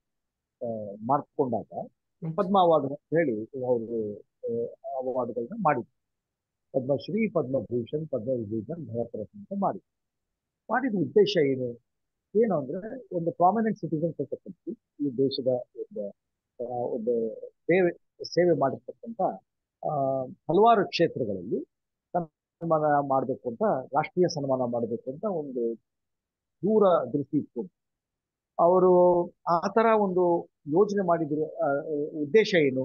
ಮಾಡ್ಕೊಂಡಾಗ ಪದ್ಮ ಅವಾರ್ಡ್ ಅಂತ ಹೇಳಿ ಅವರು ಅವಾರ್ಡ್ಗಳನ್ನ ಮಾಡಿದ್ರು ಪದ್ಮಶ್ರೀ ಪದ್ಮಭೂಷಣ್ ಪದ್ಮವಿಭೂಷಣ್ ಭರತ ರತ್ನ ಅಂತ ಮಾಡಿ ಮಾಡಿದ ಉದ್ದೇಶ ಏನು ಏನು ಅಂದ್ರೆ ಒಂದು ಪ್ರಾಮಿನೆಂಟ್ ಸಿಟಿಸನ್ಸ್ ಇರ್ತಕ್ಕಂಥ ಈ ದೇಶದ ಒಂದು ಆ, ಒಂದು ಸೇವೆ ಸೇವೆ ಮಾಡಿರ್ತಕ್ಕಂಥ ಆ, ಹಲವಾರು ಕ್ಷೇತ್ರಗಳಲ್ಲಿ ಸನ್ಮಾನ ಮಾಡಬೇಕು ಅಂತ ರಾಷ್ಟ್ರೀಯ ಸನ್ಮಾನ ಮಾಡಬೇಕು ಅಂತ ಒಂದು ದೂರ ದೃಷ್ಟಿ ಇತ್ತು ಅವರು ಆ ತರ ಒಂದು ಯೋಜನೆ ಮಾಡಿದ್ರು ಆ, ಉದ್ದೇಶ ಏನು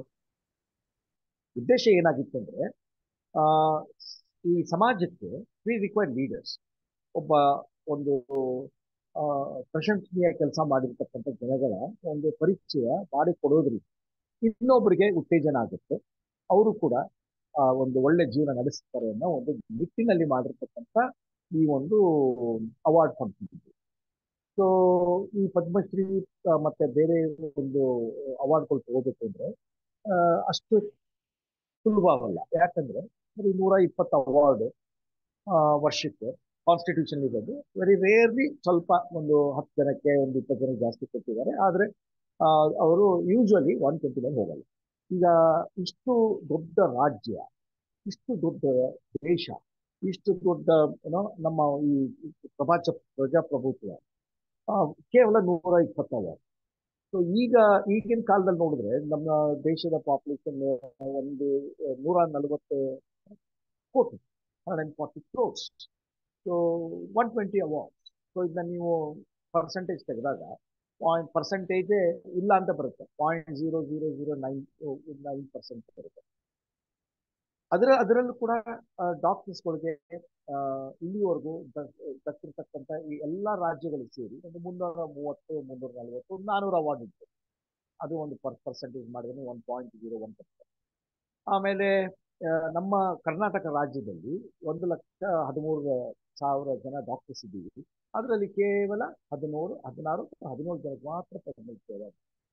ಉದ್ದೇಶ ಏನಾಗಿತ್ತು ಅಂದ್ರೆ ಆ, ಈ ಸಮಾಜಕ್ಕೆ ವಿ ರಿಕ್ವೈರ್ ಲೀಡರ್ಸ್ ಒಬ್ಬ ಒಂದು ಆ, ಪ್ರಶಂಸನೀಯ ಕೆಲಸ ಮಾಡಿರ್ತಕ್ಕಂಥ ಜನಗಳ ಒಂದು ಪರಿಚಯ ಮಾಡಿಕೊಡೋದ್ರಿಂದ ಇನ್ನೊಬ್ಬರಿಗೆ ಉತ್ತೇಜನ ಆಗುತ್ತೆ ಅವರು ಕೂಡ ಆ, ಒಂದು ಒಳ್ಳೆ ಜೀವನ ನಡೆಸ್ತಾರೆ ಅನ್ನೋ ಒಂದು ನಿಟ್ಟಿನಲ್ಲಿ ಮಾಡಿರ್ತಕ್ಕಂಥ ಈ ಒಂದು ಅವಾರ್ಡ್ ಫಂಕ್ಷನ್ ಸೊ ಈ ಪದ್ಮಶ್ರೀ ಆ, ಮತ್ತೆ ಬೇರೆ ಒಂದು ಅವಾರ್ಡ್ಗಳು ತಗೋಬೇಕು ಅಂದ್ರೆ ಆ, ಅಷ್ಟು ಸುಲಭವಲ್ಲ ಯಾಕಂದ್ರೆ ಬರೀ ನೂರ ಇಪ್ಪತ್ತು ಅವಾರ್ಡ್ ವರ್ಷಕ್ಕೆ ಕಾನ್ಸ್ಟಿಟ್ಯೂಷನ್ ಇರೋದು ವೆರಿ ರೇರ್ಲಿ ಸ್ವಲ್ಪ ಒಂದು ಹತ್ತು ಜನಕ್ಕೆ ಒಂದು ಇಪ್ಪತ್ತು ಜನಕ್ಕೆ ಜಾಸ್ತಿ ಕೊಟ್ಟಿದ್ದಾರೆ ಆದರೆ ಅವರು ಯೂಶುವಲಿ ಒನ್ ಟ್ವೆಂಟಿ ಮೇಲೆ ಹೋಗಲ್ಲ ಈಗ ಇಷ್ಟು ದೊಡ್ಡ ರಾಜ್ಯ ಇಷ್ಟು ದೊಡ್ಡ ದೇಶ ಇಷ್ಟು ದೊಡ್ಡ ಏನೋ ನಮ್ಮ ಈ ಪ್ರಪಂಚ ಪ್ರಜಾಪ್ರಭುತ್ವ ಆ, ಕೇವಲ ನೂರ ಇಪ್ಪತ್ತು ಅವಾರ್ಡ್ ಸೊ ಈಗ ಈಗಿನ ಕಾಲದಲ್ಲಿ ನೋಡಿದ್ರೆ ನಮ್ಮ ದೇಶದ ಪಾಪ್ಯುಲೇಷನ್ ಒಂದು ನೂರ ನಲವತ್ತು ಕೋಟಿ hundred and forty crores so one twenty awards so ಇದನ್ನ ನೀವು ಪರ್ಸೆಂಟೇಜ್ ತೆಗೆದಾಗ ಪಾಯಿಂಟ್ ಪರ್ಸೆಂಟೇಜೇ ಇಲ್ಲ ಅಂತ ಬರುತ್ತೆ point zero zero zero nine nine percent ಬರುತ್ತೆ ಅದರ ಅದರಲ್ಲೂ ಕೂಡ ಡಾಕ್ಟರ್ಸ್ಗಳಿಗೆ ಇಲ್ಲಿವರೆಗೂ ದಕ್ಕಿರ್ತಕ್ಕಂಥ ಈ ಎಲ್ಲ ರಾಜ್ಯಗಳಿಗೆ ಸೇರಿ ಒಂದು ಮುನ್ನೂರ ಮೂವತ್ತು ಮುನ್ನೂರ ನಲವತ್ತು ನಾನೂರ ಅವಾರ್ಡ್ ಇತ್ತು ಅದು ಒಂದು ಪರ್ ಪರ್ಸೆಂಟೇಜ್ ಮಾಡಿದ್ರೆ one point zero one percent ಆಮೇಲೆ ಆ, ನಮ್ಮ ಕರ್ನಾಟಕ ರಾಜ್ಯದಲ್ಲಿ ಒಂದು ಲಕ್ಷ ಹದಿಮೂರು ಸಾವಿರ ಜನ ಡಾಕ್ಟರ್ಸ್ ಇದ್ದೀವಿ ಅದರಲ್ಲಿ ಕೇವಲ ಹದಿಮೂರು ಹದಿನಾರು ಹದಿನೇಳು ಜನಕ್ಕೆ ಮಾತ್ರ ಪದ್ಮವಿಭೂಷಣ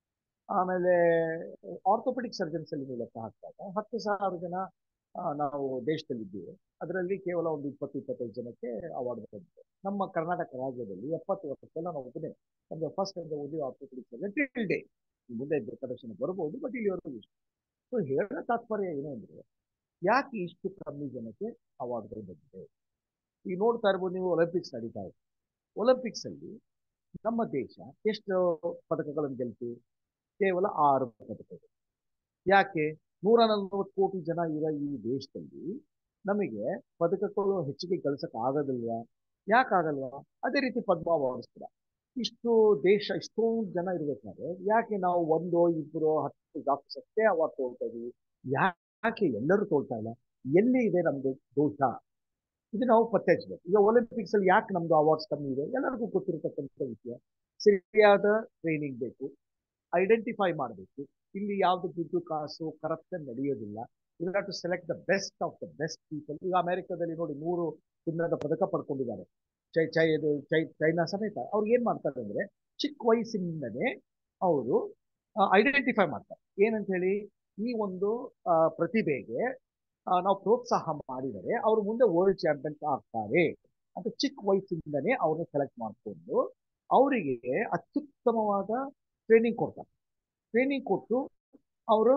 ಆಮೇಲೆ ಆರ್ಥೋಪೆಡಿಕ್ ಸರ್ಜನ್ಸ್ ಅಲ್ಲಿ ನೀವು ಲೆಕ್ಕ ಹಾಕಿದಾಗ ಹತ್ತು ಸಾವಿರ ಜನ ಆ, ನಾವು ದೇಶದಲ್ಲಿದ್ದೀವಿ ಅದರಲ್ಲಿ ಕೇವಲ ಒಂದು ಇಪ್ಪತ್ತು ಇಪ್ಪತ್ತೈದು ಜನಕ್ಕೆ ಅವಾರ್ಡ್ ಬಂದಿದೆ ನಮ್ಮ ಕರ್ನಾಟಕ ರಾಜ್ಯದಲ್ಲಿ ಎಪ್ಪತ್ತು ವರ್ಷಕ್ಕೆಲ್ಲ ನಾವು ಒಬ್ಬನೇ ನಮಗೆ ಫಸ್ಟ್ ಅಂತ ಓದಿ ಆರ್ಥೋಪೆಡಿಕ್ ಸರ್ಜನ್ ಟಿಲ್ ಡೇ ಮುಂದೆ ಇದ್ದ ಪ್ರದರ್ಶನ ಬರ್ಬೋದು ಬಟ್ ಇಲ್ಲಿವರೆಗೂ ಇಷ್ಟು ಸೊ ಹೇಳೋ ತಾತ್ಪರ್ಯ ಏನು ಅಂದ್ರೆ ಯಾಕೆ ಇಷ್ಟು ಕಮ್ಮಿ ಜನಕ್ಕೆ ಅವಾರ್ಡ್ಗಳು ಬಂದಿದೆ ಈಗ ನೋಡ್ತಾ ಇರ್ಬೋದು ನೀವು ಒಲಿಂಪಿಕ್ಸ್ ನಡೀತಾ ಇದೆ ಒಲಿಂಪಿಕ್ಸ್ ಅಲ್ಲಿ ನಮ್ಮ ದೇಶ ಎಷ್ಟು ಪದಕಗಳನ್ನು ಗೆಲ್ತು ಕೇವಲ ಆರು ಪದಕಗಳು ಯಾಕೆ ನೂರ ನಲವತ್ತು ಕೋಟಿ ಜನ ಇರೋ ಈ ದೇಶದಲ್ಲಿ ನಮಗೆ ಪದಕಗಳು ಹೆಚ್ಚಿಗೆ ಗಳಿಸಕ್ ಆಗೋದಿಲ್ವಾ ಯಾಕಾಗಲ್ವಾ ಅದೇ ರೀತಿ ಪದ್ಮ ಅವಾರ್ಡ್ಸ್ ಕೂಡ ಇಷ್ಟು ದೇಶ ಇಷ್ಟೊಂದು ಜನ ಇರ್ಬೇಕಾದ್ರೆ ಯಾಕೆ ನಾವು ಒಂದು ಇಬ್ಬರು ಹತ್ತು ಡಾಕ್ಟರ್ಸ್ ಅಷ್ಟೇ ಅವಾರ್ಡ್ ತಗೊಳ್ತಾ ಇದೀವಿ ಯಾಕೆ ಎಲ್ಲರೂ ತಗೊಳ್ತಾ ಇಲ್ಲ ಎಲ್ಲಿ ಇದೆ ನಮ್ದು ದೋಷ ಇದು ನಾವು ಪತ್ತೆ ಹಚ್ಚಬೇಕು ಈಗ ಒಲಿಂಪಿಕ್ಸ್ ಅಲ್ಲಿ ಯಾಕೆ ನಮ್ದು ಅವಾರ್ಡ್ಸ್ ಕಮ್ಮಿ ಇದೆ ಎಲ್ಲರಿಗೂ ಗೊತ್ತಿರತಕ್ಕಂಥ ವಿಷಯ ಸರಿಯಾದ ಟ್ರೈನಿಂಗ್ ಬೇಕು ಐಡೆಂಟಿಫೈ ಮಾಡಬೇಕು ಇಲ್ಲಿ ಯಾವ್ದು ದುಡ್ಡು ಕಾಸು ಕರಪ್ಷನ್ ನಡೆಯೋದಿಲ್ಲ you have to select the best of the best people ಈಗ ಅಮೆರಿಕದಲ್ಲಿ ನೋಡಿ ಮೂರು ಚಿನ್ನದ ಪದಕ ಪಡ್ಕೊಂಡಿದ್ದಾರೆ ಚೈ ಚೈ ಇದು ಚೈ ಚೈನಾ ಸಮೇತ ಅವ್ರು ಏನ್ ಮಾಡ್ತಾರೆ ಅಂದ್ರೆ ಚಿಕ್ಕ ವಯಸ್ಸಿನಿಂದನೇ ಅವರು ಐಡೆಂಟಿಫೈ ಮಾಡ್ತಾರೆ ಏನಂತ ಹೇಳಿ ಈ ಒಂದು ಆ, ಪ್ರತಿಭೆಗೆ ಆ, ನಾವು ಪ್ರೋತ್ಸಾಹ ಮಾಡಿದರೆ ಅವರು ಮುಂದೆ ವರ್ಲ್ಡ್ ಚಾಂಪಿಯನ್ಸ್ ಆಗ್ತಾರೆ ಅಂತ ಚಿಕ್ಕ ವಯಸ್ಸಿಂದನೇ ಅವ್ರನ್ನ ಸೆಲೆಕ್ಟ್ ಮಾಡಿಕೊಂಡು ಅವರಿಗೆ ಅತ್ಯುತ್ತಮವಾದ ಟ್ರೈನಿಂಗ್ ಕೊಡ್ತಾರೆ ಟ್ರೈನಿಂಗ್ ಕೊಟ್ಟು ಅವರು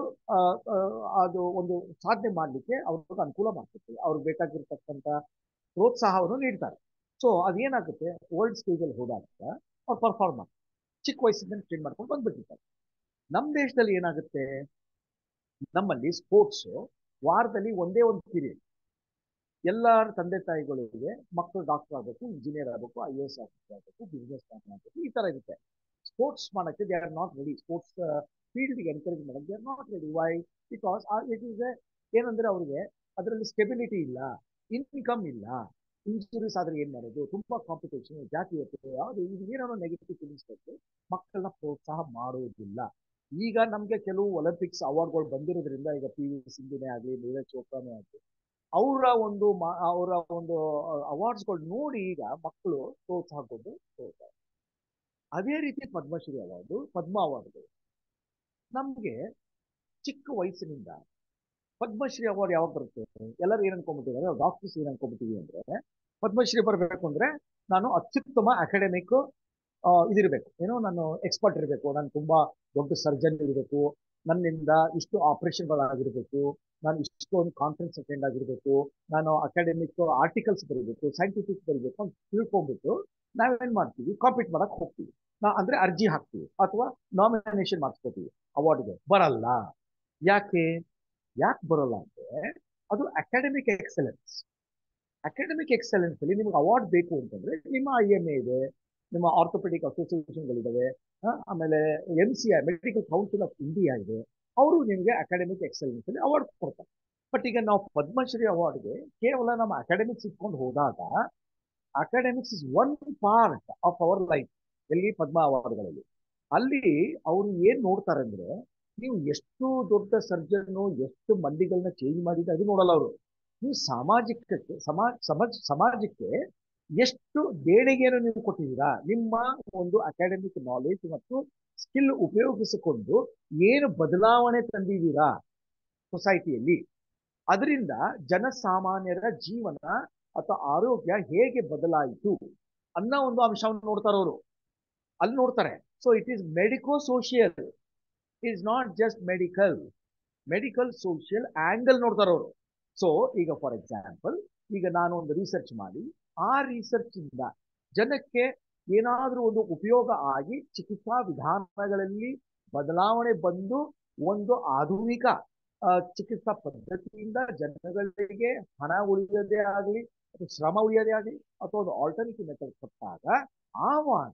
ಅದು ಒಂದು ಸಾಧನೆ ಮಾಡಲಿಕ್ಕೆ ಅವ್ರಿಗೆ ಅನುಕೂಲ ಮಾಡ್ತಾರೆ ಅವ್ರಿಗೆ ಬೇಕಾಗಿರ್ತಕ್ಕಂಥ ಪ್ರೋತ್ಸಾಹವನ್ನು ನೀಡ್ತಾರೆ ಸೊ ಅದೇನಾಗುತ್ತೆ ವರ್ಲ್ಡ್ ಸ್ಟೇಜಲ್ಲಿ ಹೋದಾಗ ಅವ್ರು ಪರ್ಫಾರ್ಮ್ ಮಾಡ್ತಾರೆ ಚಿಕ್ಕ ವಯಸ್ಸಿಂದ ಟ್ರೈನ್ ಮಾಡ್ಕೊಂಡು ಬಂದ್ಬಿಟ್ಟಿರ್ತಾರೆ ನಮ್ಮ ದೇಶದಲ್ಲಿ ಏನಾಗುತ್ತೆ ನಮ್ಮಲ್ಲಿ ಸ್ಪೋರ್ಟ್ಸ್ ವಾರದಲ್ಲಿ ಒಂದೇ ಒಂದು ಪೀರಿಯಡ್ ಎಲ್ಲರ ತಂದೆ ತಾಯಿಗಳಿಗೆ ಮಕ್ಕಳು ಡಾಕ್ಟರ್ ಆಗಬೇಕು ಇಂಜಿನಿಯರ್ ಆಗಬೇಕು ಐ ಎ ಎಸ್ ಆಫೀಸರ್ ಆಗಬೇಕು ಬಿಸ್ನೆಸ್ ಮ್ಯಾನ್ ಆಗಬೇಕು ಈ ತರ ಇರುತ್ತೆ ಸ್ಪೋರ್ಟ್ಸ್ ಮಾಡಕ್ಕೆ they are not ready sports ಫೀಲ್ಡ್ಗೆ ಎನ್ಕರೇಜ್ ಮಾಡಕ್ಕೆ they are not ready why because it is ಏನಂದ್ರೆ ಅವ್ರಿಗೆ ಅದರಲ್ಲಿ ಸ್ಟೆಬಿಲಿಟಿ ಇಲ್ಲ ಇನ್ಕಮ್ ಇಲ್ಲ ಇನ್ಶೂರೆನ್ಸ್ ಆದ್ರೆ ಏನ್ ಮಾಡೋದು ತುಂಬಾ ಕಾಂಪಿಟೇಷನ್ ಜಾತೀಯತೆ ಯಾವುದು ಇದು ಏನಾದ್ರು ನೆಗೆಟಿವ್ ಫೀಲಿಂಗ್ಸ್ ಬಗ್ಗೆ ಮಕ್ಕಳನ್ನ ಪ್ರೋತ್ಸಾಹ ಮಾಡೋದಿಲ್ಲ ಈಗ ನಮ್ಗೆ ಕೆಲವು ಒಲಿಂಪಿಕ್ಸ್ ಅವಾರ್ಡ್ಗಳು ಬಂದಿರೋದ್ರಿಂದ ಈಗ ಪಿ ವಿ ಸಿಂಧುನೇ ಆಗಲಿ ನೀರಜ್ ಚೋಪ್ರಾನೇ ಆಗಲಿ ಅವರ ಒಂದು ಮಾ- ಅವರ ಒಂದು ಅವಾರ್ಡ್ಸ್ಗಳು ನೋಡಿ ಈಗ ಮಕ್ಕಳು ಪ್ರೋತ್ಸಾಹಗೊಂಡು ಹೋಗ್ತಾರೆ ಅದೇ ರೀತಿ ಪದ್ಮಶ್ರೀ ಅವಾರ್ಡು ಪದ್ಮ ಅವಾರ್ಡ್ಗಳು ನಮ್ಗೆ ಚಿಕ್ಕ ವಯಸ್ಸಿನಿಂದ ಪದ್ಮಶ್ರೀ ಅವಾರ್ಡ್ ಯಾವಾಗ ಬರುತ್ತೆ ಎಲ್ಲರೂ ಏನ್ ಅನ್ಕೊಂಡ್ಬಿಟ್ಟಿದ್ದಾರೆ ಡಾಕ್ಟರ್ಸ್ ಏನ್ ಅನ್ಕೊಂಡ್ಬಿಟ್ಟಿವಿ ಅಂದ್ರೆ ಪದ್ಮಶ್ರೀ ಬರಬೇಕು ಅಂದ್ರೆ ನಾನು ಅತ್ಯುತ್ತಮ ಅಕಾಡೆಮಿಕ್ ಇದಿರಬೇಕು ಏನೋ ನಾನು ಎಕ್ಸ್ಪರ್ಟ್ ಇರಬೇಕು ನಾನು ತುಂಬಾ ದೊಡ್ಡ ಸರ್ಜನ್ ಇರಬೇಕು ನನ್ನಿಂದ ಇಷ್ಟು ಆಪರೇಷನ್ಗಳಾಗಿರ್ಬೇಕು ನಾನು ಇಷ್ಟೊಂದು ಕಾನ್ಫರೆನ್ಸ್ ಅಟೆಂಡ್ ಆಗಿರ್ಬೇಕು ನಾನು ಅಕಾಡೆಮಿಕ್ ಆರ್ಟಿಕಲ್ಸ್ ಬರೀಬೇಕು ಸೈಂಟಿಫಿಕ್ ಬರೀಬೇಕು ಅಂತ ತಿಳ್ಕೊಂಡ್ಬಿಟ್ಟು ನಾವೇನ್ ಮಾಡ್ತೀವಿ ಕಾಂಪೀಟ್ ಮಾಡಕ್ ಹೋಗ್ತೀವಿ ನಾ ಅಂದ್ರೆ ಅರ್ಜಿ ಹಾಕ್ತೀವಿ ಅಥವಾ ನಾಮಿನೇಷನ್ ಮಾಡಿಸ್ಕೋತೀವಿ ಅವಾರ್ಡ್ಗೆ ಬರಲ್ಲ ಯಾಕೆ ಯಾಕೆ ಬರೋಲ್ಲ ಅಂದ್ರೆ ಅದು ಅಕಾಡೆಮಿಕ್ ಎಕ್ಸಲೆನ್ಸ್ ಅಕಾಡೆಮಿಕ್ ಎಕ್ಸಲೆನ್ಸ್ ಅಲ್ಲಿ ನಿಮ್ಗೆ ಅವಾರ್ಡ್ ಬೇಕು ಅಂತಂದ್ರೆ ನಿಮ್ಮ ಐ ಎಮ್ ಎ ಇದೆ ನಿಮ್ಮ ಆರ್ಥೋಪೆಡಿಕ್ ಅಸೋಸಿಯೇಷನ್ಗಳಿದಾವೆ ಆಮೇಲೆ M C I medical council of India ಇದೆ ಅವರು ನಿಮಗೆ ಅಕಾಡೆಮಿಕ್ ಎಕ್ಸಲೆನ್ಸ್ ಅಲ್ಲಿ ಅವಾರ್ಡ್ ಕೊಡ್ತಾರೆ ಬಟ್ ಈಗ ನಾವು ಪದ್ಮಶ್ರೀ ಅವಾರ್ಡ್ಗೆ ಕೇವಲ ನಮ್ಮ ಅಕಾಡೆಮಿಕ್ಸ್ ಇಟ್ಕೊಂಡು ಹೋದಾಗ academics is one part of our life ಎಲ್ಲಿ ಪದ್ಮ ಅವಾರ್ಡ್ಗಳಲ್ಲಿ ಅಲ್ಲಿ ಅವರು ಏನ್ ನೋಡ್ತಾರೆ ಅಂದ್ರೆ ನೀವು ಎಷ್ಟು ದೊಡ್ಡ ಸರ್ಜನ್ ಎಷ್ಟು ಮಂದಿಗಳನ್ನ ಚೇಂಜ್ ಮಾಡಿದ್ರೆ ಅದು ನೋಡಲ್ಲ ಅವರು ನೀವು ಸಾಮಾಜಿಕಕ್ಕೆ ಸಮಾಜ ಸಮಾಜ ಸಮಾಜಕ್ಕೆ ಎಷ್ಟು ದೇಣಿಗೆಯನ್ನು ನೀವು ಕೊಟ್ಟಿದ್ದೀರಾ ನಿಮ್ಮ ಒಂದು ಅಕಾಡೆಮಿಕ್ ನಾಲೆಜ್ ಮತ್ತು ಸ್ಕಿಲ್ ಉಪಯೋಗಿಸಿಕೊಂಡು ಏನು ಬದಲಾವಣೆ ತಂದಿದ್ದೀರಾ ಸೊಸೈಟಿಯಲ್ಲಿ ಅದರಿಂದ ಜನಸಾಮಾನ್ಯರ ಜೀವನ ಅಥವಾ ಆರೋಗ್ಯ ಹೇಗೆ ಬದಲಾಯಿತು ಅನ್ನೋ ಒಂದು ಅಂಶವನ್ನು ನೋಡ್ತಾರೆ ಅವರು ಅಲ್ಲಿ ನೋಡ್ತಾರೆ so it is medico social is not just medical medical social angle ನೋಡ್ತಾರೆ ಅವರು ಸೊ ಈಗ ಫಾರ್ ಎಕ್ಸಾಂಪಲ್ ಈಗ ನಾನು ಒಂದು ರಿಸರ್ಚ್ ಮಾಡಿ ಆ ರಿಸರ್ಚ್ ಇಂದ ಜನಕ್ಕೆ ಏನಾದರೂ ಒಂದು ಉಪಯೋಗ ಆಗಿ ಚಿಕಿತ್ಸಾ ವಿಧಾನಗಳಲ್ಲಿ ಬದಲಾವಣೆ ಬಂದು ಒಂದು ಆಧುನಿಕ ಆ, ಚಿಕಿತ್ಸಾ ಪದ್ಧತಿಯಿಂದ ಜನಗಳಿಗೆ ಹಣ ಉಳಿಯೋದೇ ಆಗಲಿ ಅಥವಾ ಶ್ರಮ ಉಳಿಯೋದೇ ಆಗಲಿ ಅಥವಾ ಒಂದು ಆಲ್ಟರ್ನೇಟಿವ್ ಮೆಥಡ್ ಕೊಟ್ಟಾಗ ಆವಾಗ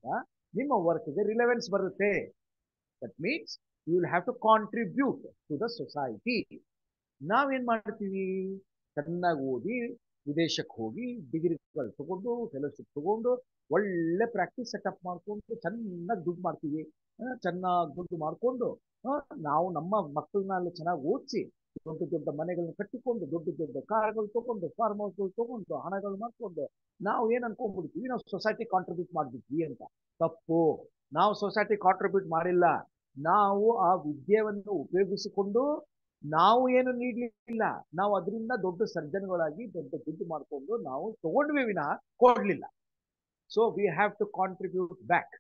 ನಿಮ್ಮ ವರ್ಕ್ಗೆ ರಿಲೆವೆನ್ಸ್ ಬರುತ್ತೆ that means you will have to contribute to the society ನಾವೇನ್ ಮಾಡ್ತೀವಿ ಚೆನ್ನಾಗಿ ಓದಿ ವಿದೇಶಕ್ಕೆ ಹೋಗಿ ಡಿಗ್ರಿಗಳು ತಗೊಂಡು ಫೆಲೋಶಿಪ್ ತಗೊಂಡು ಒಳ್ಳೆ ಪ್ರಾಕ್ಟೀಸ್ ಸೆಟಪ್ ಮಾಡ್ಕೊಂಡು ಚೆನ್ನಾಗಿ ದುಡ್ಡು ಮಾಡ್ತೀವಿ ಚೆನ್ನಾಗಿ ದುಡ್ಡು ಮಾಡಿಕೊಂಡು ನಾವು ನಮ್ಮ ಮಕ್ಕಳನ್ನ ಅಲ್ಲಿ ಚೆನ್ನಾಗಿ ಓದಿಸಿ ದೊಡ್ಡ ದೊಡ್ಡ ಮನೆಗಳನ್ನ ಕಟ್ಟಿಕೊಂಡು ದೊಡ್ಡ ದೊಡ್ಡ ಕಾರ್ಗಳು ತಗೊಂಡು ಫಾರ್ಮ್ ಹೌಸ್ಗಳು ತಗೊಂಡು ಹಣಗಳು ಮಾಡ್ಕೊಂಡು ನಾವು ಏನ್ ಅನ್ಕೊಂಡ್ಬಿಡ್ತೀವಿ ನಾವು ಸೊಸೈಟಿ ಕಾಂಟ್ರಿಬ್ಯೂಟ್ ಮಾಡಿದ್ವಿ ಅಂತ ತಪ್ಪು ನಾವು ಸೊಸೈಟಿ ಕಾಂಟ್ರಿಬ್ಯೂಟ್ ಮಾಡಿಲ್ಲ ನಾವು ಆ ವಿದ್ಯೆಯನ್ನು ಉಪಯೋಗಿಸಿಕೊಂಡು ನಾವು ಏನು ನೀಡ್ಲಿಲ್ಲ ನಾವು ಅದರಿಂದ ದೊಡ್ಡ ಸರ್ಜನ್ಗಳಾಗಿ ದೊಡ್ಡ ದುಡ್ಡು ಮಾಡಿಕೊಂಡು ನಾವು ತಗೊಂಡ್ವಿ ವಿನಃ ಕೊಡ್ಲಿಲ್ಲ so we have to contribute back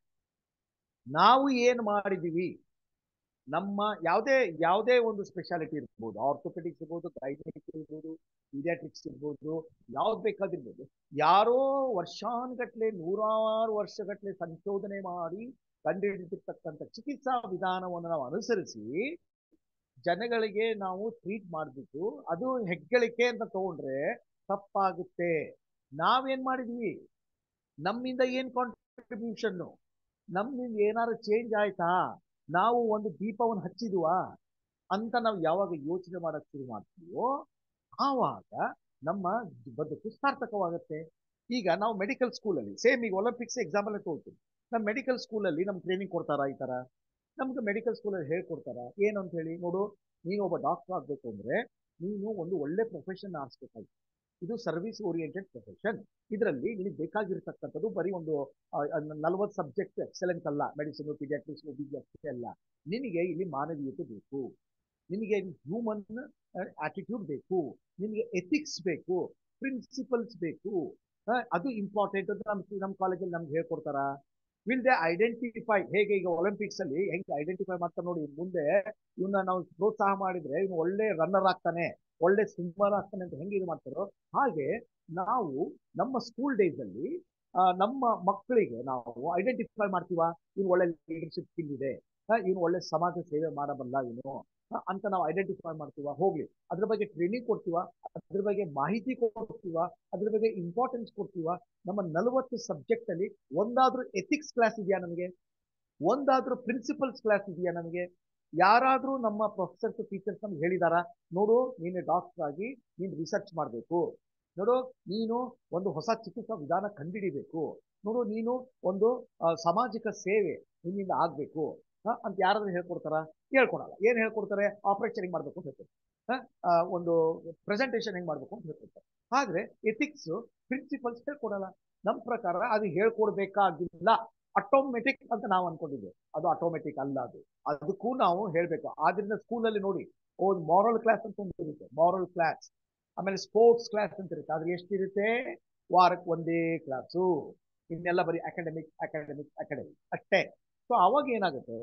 ನಾವು ಏನು ಮಾಡಿದೀವಿ ನಮ್ಮ ಯಾವುದೇ ಯಾವುದೇ ಒಂದು ಸ್ಪೆಷಾಲಿಟಿ ಇರ್ಬೋದು ಆರ್ಥೋಪೆಡಿಕ್ಸ್ ಇರ್ಬೋದು ಗೈನಿಕ್ ಇರ್ಬೋದು ಪೀಡಿಯಾಟ್ರಿಕ್ಸ್ ಇರ್ಬೋದು ಯಾವ್ದು ಬೇಕಾದಿರ್ಬೋದು ಯಾರೋ ವರ್ಷಾನುಗಟ್ಲೆ ನೂರಾರು ವರ್ಷಗಟ್ಲೆ ಸಂಶೋಧನೆ ಮಾಡಿ ಕಂಡುಹಿಡಿದಿರ್ತಕ್ಕಂಥ ಚಿಕಿತ್ಸಾ ವಿಧಾನವನ್ನು ನಾವು ಅನುಸರಿಸಿ ಜನಗಳಿಗೆ ನಾವು ಟ್ರೀಟ್ ಮಾಡಿಬಿಟ್ಟು ಅದು ಹೆಗ್ಗಳಿಕೆ ಅಂತ ತಗೊಂಡ್ರೆ ತಪ್ಪಾಗುತ್ತೆ ನಾವೇನ್ ಮಾಡಿದ್ವಿ ನಮ್ಮಿಂದ ಏನ್ ಕಾಂಟ್ರಿಬ್ಯೂಷನ್ನು ನಮ್ಮಿಂದ ಏನಾದ್ರು ಚೇಂಜ್ ಆಯ್ತಾ ನಾವು ಒಂದು ದೀಪವನ್ನು ಹಚ್ಚಿದ್ವಾ ಅಂತ ನಾವು ಯಾವಾಗ ಯೋಚನೆ ಮಾಡಕ್ ಶುರು ಮಾಡ್ತೀವೋ ಆವಾಗ ನಮ್ಮ ಬದುಕು ಸಾರ್ಥಕವಾಗುತ್ತೆ ಈಗ ನಾವು ಮೆಡಿಕಲ್ ಸ್ಕೂಲಲ್ಲಿ ಸೇಮ್ ಈಗ ಒಲಿಂಪಿಕ್ಸ್ ಎಕ್ಸಾಂಪಲ್ ತಗೊಳ್ತೀವಿ ನಮ್ಮ ಮೆಡಿಕಲ್ ಸ್ಕೂಲಲ್ಲಿ ನಮ್ಗೆ ಟ್ರೈನಿಂಗ್ ಕೊಡ್ತಾರಾ ಈ ತರ ನಮ್ಗೆ ಮೆಡಿಕಲ್ ಸ್ಕೂಲಲ್ಲಿ ಹೇಳ್ಕೊಡ್ತಾರ ಏನು ಅಂತ ಹೇಳಿ ನೋಡು ನೀನು ಒಬ್ಬ ಡಾಕ್ಟರ್ ಆಗ್ಬೇಕು ಅಂದ್ರೆ ನೀನು ಒಂದು ಒಳ್ಳೆ ಪ್ರೊಫೆಷನ್ ಆರಿಸ್ಬೇಕಾಗಿ ಇದು ಸರ್ವಿಸ್ ಓರಿಯೆಂಟೆಡ್ ಪ್ರೊಫೆಷನ್ ಇದರಲ್ಲಿ ನಿನಗೆ ಬೇಕಾಗಿರ್ತಕ್ಕಂಥದ್ದು ಬರೀ ಒಂದು ನಲ್ವತ್ತು ಸಬ್ಜೆಕ್ಟ್ ಎಕ್ಸಲೆಂಟ್ ಅಲ್ಲ ಮೆಡಿಸಿನ್ ಪೀಡಿಯಾಟ್ರಿಕ್ಸ್ ಒಬಿಜಿ ಅಷ್ಟೇ ಅಲ್ಲ ನಿನಗೆ ಇಲ್ಲಿ ಮಾನವೀಯತೆ ಬೇಕು ನಿನಗೆ ಹ್ಯೂಮನ್ ಆಟಿಟ್ಯೂಡ್ ಬೇಕು ನಿನಗೆ ಎಥಿಕ್ಸ್ ಬೇಕು ಪ್ರಿನ್ಸಿಪಲ್ಸ್ ಬೇಕು ಅದು ಇಂಪಾರ್ಟೆಂಟ್ ಅಂತ ನಮ್ಮ ನಮ್ಮ ಕಾಲೇಜಲ್ಲಿ ನಮ್ಗೆ ಹೇಳ್ಕೊಡ್ತಾರ ವಿಲ್ ದೇ ಐಡೆಂಟಿಫೈ ಹೇಗೆ ಈಗ ಒಲಿಂಪಿಕ್ಸ್ ಅಲ್ಲಿ ಹೆಂಗೆ ಐಡೆಂಟಿಫೈ ಮಾಡ್ತಾರೆ ನೋಡಿ ಮುಂದೆ ಇವನ್ನ ನಾವು ಪ್ರೋತ್ಸಾಹ ಮಾಡಿದ್ರೆ ಇವನು ಒಳ್ಳೆ ರನ್ನರ್ ಆಗ್ತಾನೆ ಒಳ್ಳೆ ಸ್ವಿಮ್ಮರ್ ಆಗ್ತಾನೆ ಅಂತ ಹೆಂಗೆ ಇದು ಮಾಡ್ತಾರೋ ಹಾಗೆ ನಾವು ನಮ್ಮ ಸ್ಕೂಲ್ ಡೇಸ್ ಅಲ್ಲಿ ನಮ್ಮ ಮಕ್ಕಳಿಗೆ ನಾವು ಐಡೆಂಟಿಫೈ ಮಾಡ್ತೀವ ಇವನು ಒಳ್ಳೆ ಲೀಡರ್ಶಿಪ್ ಸ್ಕಿಲ್ ಇದೆ ಇವನು ಒಳ್ಳೆ ಸಮಾಜ ಸೇವೆ ಮಾಡಬಲ್ಲ ಇವನು ಅಂತ ನಾವು ಐಡೆಂಟಿಫೈ ಮಾಡ್ತೀವ ಹೋಗ್ಲಿ ಅದ್ರ ಬಗ್ಗೆ ಟ್ರೈನಿಂಗ್ ಕೊಡ್ತೀವ ಅದ್ರ ಬಗ್ಗೆ ಮಾಹಿತಿ ಕೊಡ್ತೀವ ಅದ್ರ ಬಗ್ಗೆ ಇಂಪಾರ್ಟೆನ್ಸ್ ಕೊಡ್ತೀವ ನಮ್ಮ ನಲವತ್ತು ಸಬ್ಜೆಕ್ಟ್ ಅಲ್ಲಿ ಒಂದಾದ್ರೂ ಎಥಿಕ್ಸ್ ಕ್ಲಾಸ್ ಇದೆಯಾ ನಮಗೆ ಒಂದಾದ್ರೂ ಪ್ರಿನ್ಸಿಪಲ್ಸ್ ಕ್ಲಾಸ್ ಇದೆಯಾ ನಮಗೆ ಯಾರಾದ್ರೂ ನಮ್ಮ ಪ್ರೊಫೆಸರ್ಸ್ ಟೀಚರ್ಸ್ ನಮ್ಗೆ ಹೇಳಿದಾರ ನೋಡು ನೀನು ಡಾಕ್ಟರ್ ಆಗಿ ನೀನು ರಿಸರ್ಚ್ ಮಾಡಬೇಕು ನೋಡು ನೀನು ಒಂದು ಹೊಸ ಚಿಕಿತ್ಸಾ ವಿಧಾನ ಕಂಡುಹಿಡಿಬೇಕು ನೋಡು ನೀನು ಒಂದು ಸಾಮಾಜಿಕ ಸೇವೆ ನಿನ್ನಿಂದ ಆಗ್ಬೇಕು ಅಂತ ಯಾರಾದ್ರೂ ಹೇಳ್ಕೊಡ್ತಾರ ಹೇಳ್ಕೊಡಲ್ಲ ಏನ್ ಹೇಳ್ಕೊಡ್ತಾರೆ ಆಪರೇಷನ್ ಹೆಂಗ್ ಮಾಡ್ಬೇಕು ಅಂತ ಹೇಳ್ಕೊಡ್ತಾರೆ ಒಂದು ಪ್ರೆಸೆಂಟೇಷನ್ ಹೆಂಗ್ ಮಾಡ್ಬೇಕು ಅಂತ ಹೇಳ್ಕೊಡ್ತಾರೆ ಆದ್ರೆ ಎಥಿಕ್ಸ್ ಪ್ರಿನ್ಸಿಪಲ್ಸ್ ಹೇಳ್ಕೊಡಲ್ಲ ನಮ್ಮ ಪ್ರಕಾರ ಅದು ಹೇಳ್ಕೊಡ್ಬೇಕಾಗಿಲ್ಲ ಆಟೋಮೆಟಿಕ್ ಅಂತ ನಾವು ಅನ್ಕೊಂಡಿದ್ವಿ ಅದು ಆಟೋಮೆಟಿಕ್ ಅಲ್ಲ ಅದು ಅದಕ್ಕೂ ನಾವು ಹೇಳ್ಬೇಕು ಆದ್ರಿಂದ ಸ್ಕೂಲಲ್ಲಿ ನೋಡಿ ಒಂದು ಮಾರಲ್ ಕ್ಲಾಸ್ ಅಂತ ಒಂದು ಇರುತ್ತೆ ಮಾರಲ್ ಕ್ಲಾಸ್ ಆಮೇಲೆ ಸ್ಪೋರ್ಟ್ಸ್ ಕ್ಲಾಸ್ ಅಂತ ಇರುತ್ತೆ ಆದ್ರೆ ಎಷ್ಟಿರುತ್ತೆ ವಾರಕ್ಕೆ ಒಂದೇ ಕ್ಲಾಸು ಇನ್ನೆಲ್ಲ ಬರೀ ಅಕಾಡೆಮಿಕ್ ಅಕಾಡೆಮಿಕ್ ಅಕಾಡೆಮಿಕ್ ಅಷ್ಟೇ ಸೊ ಅವಾಗ ಏನಾಗುತ್ತೆ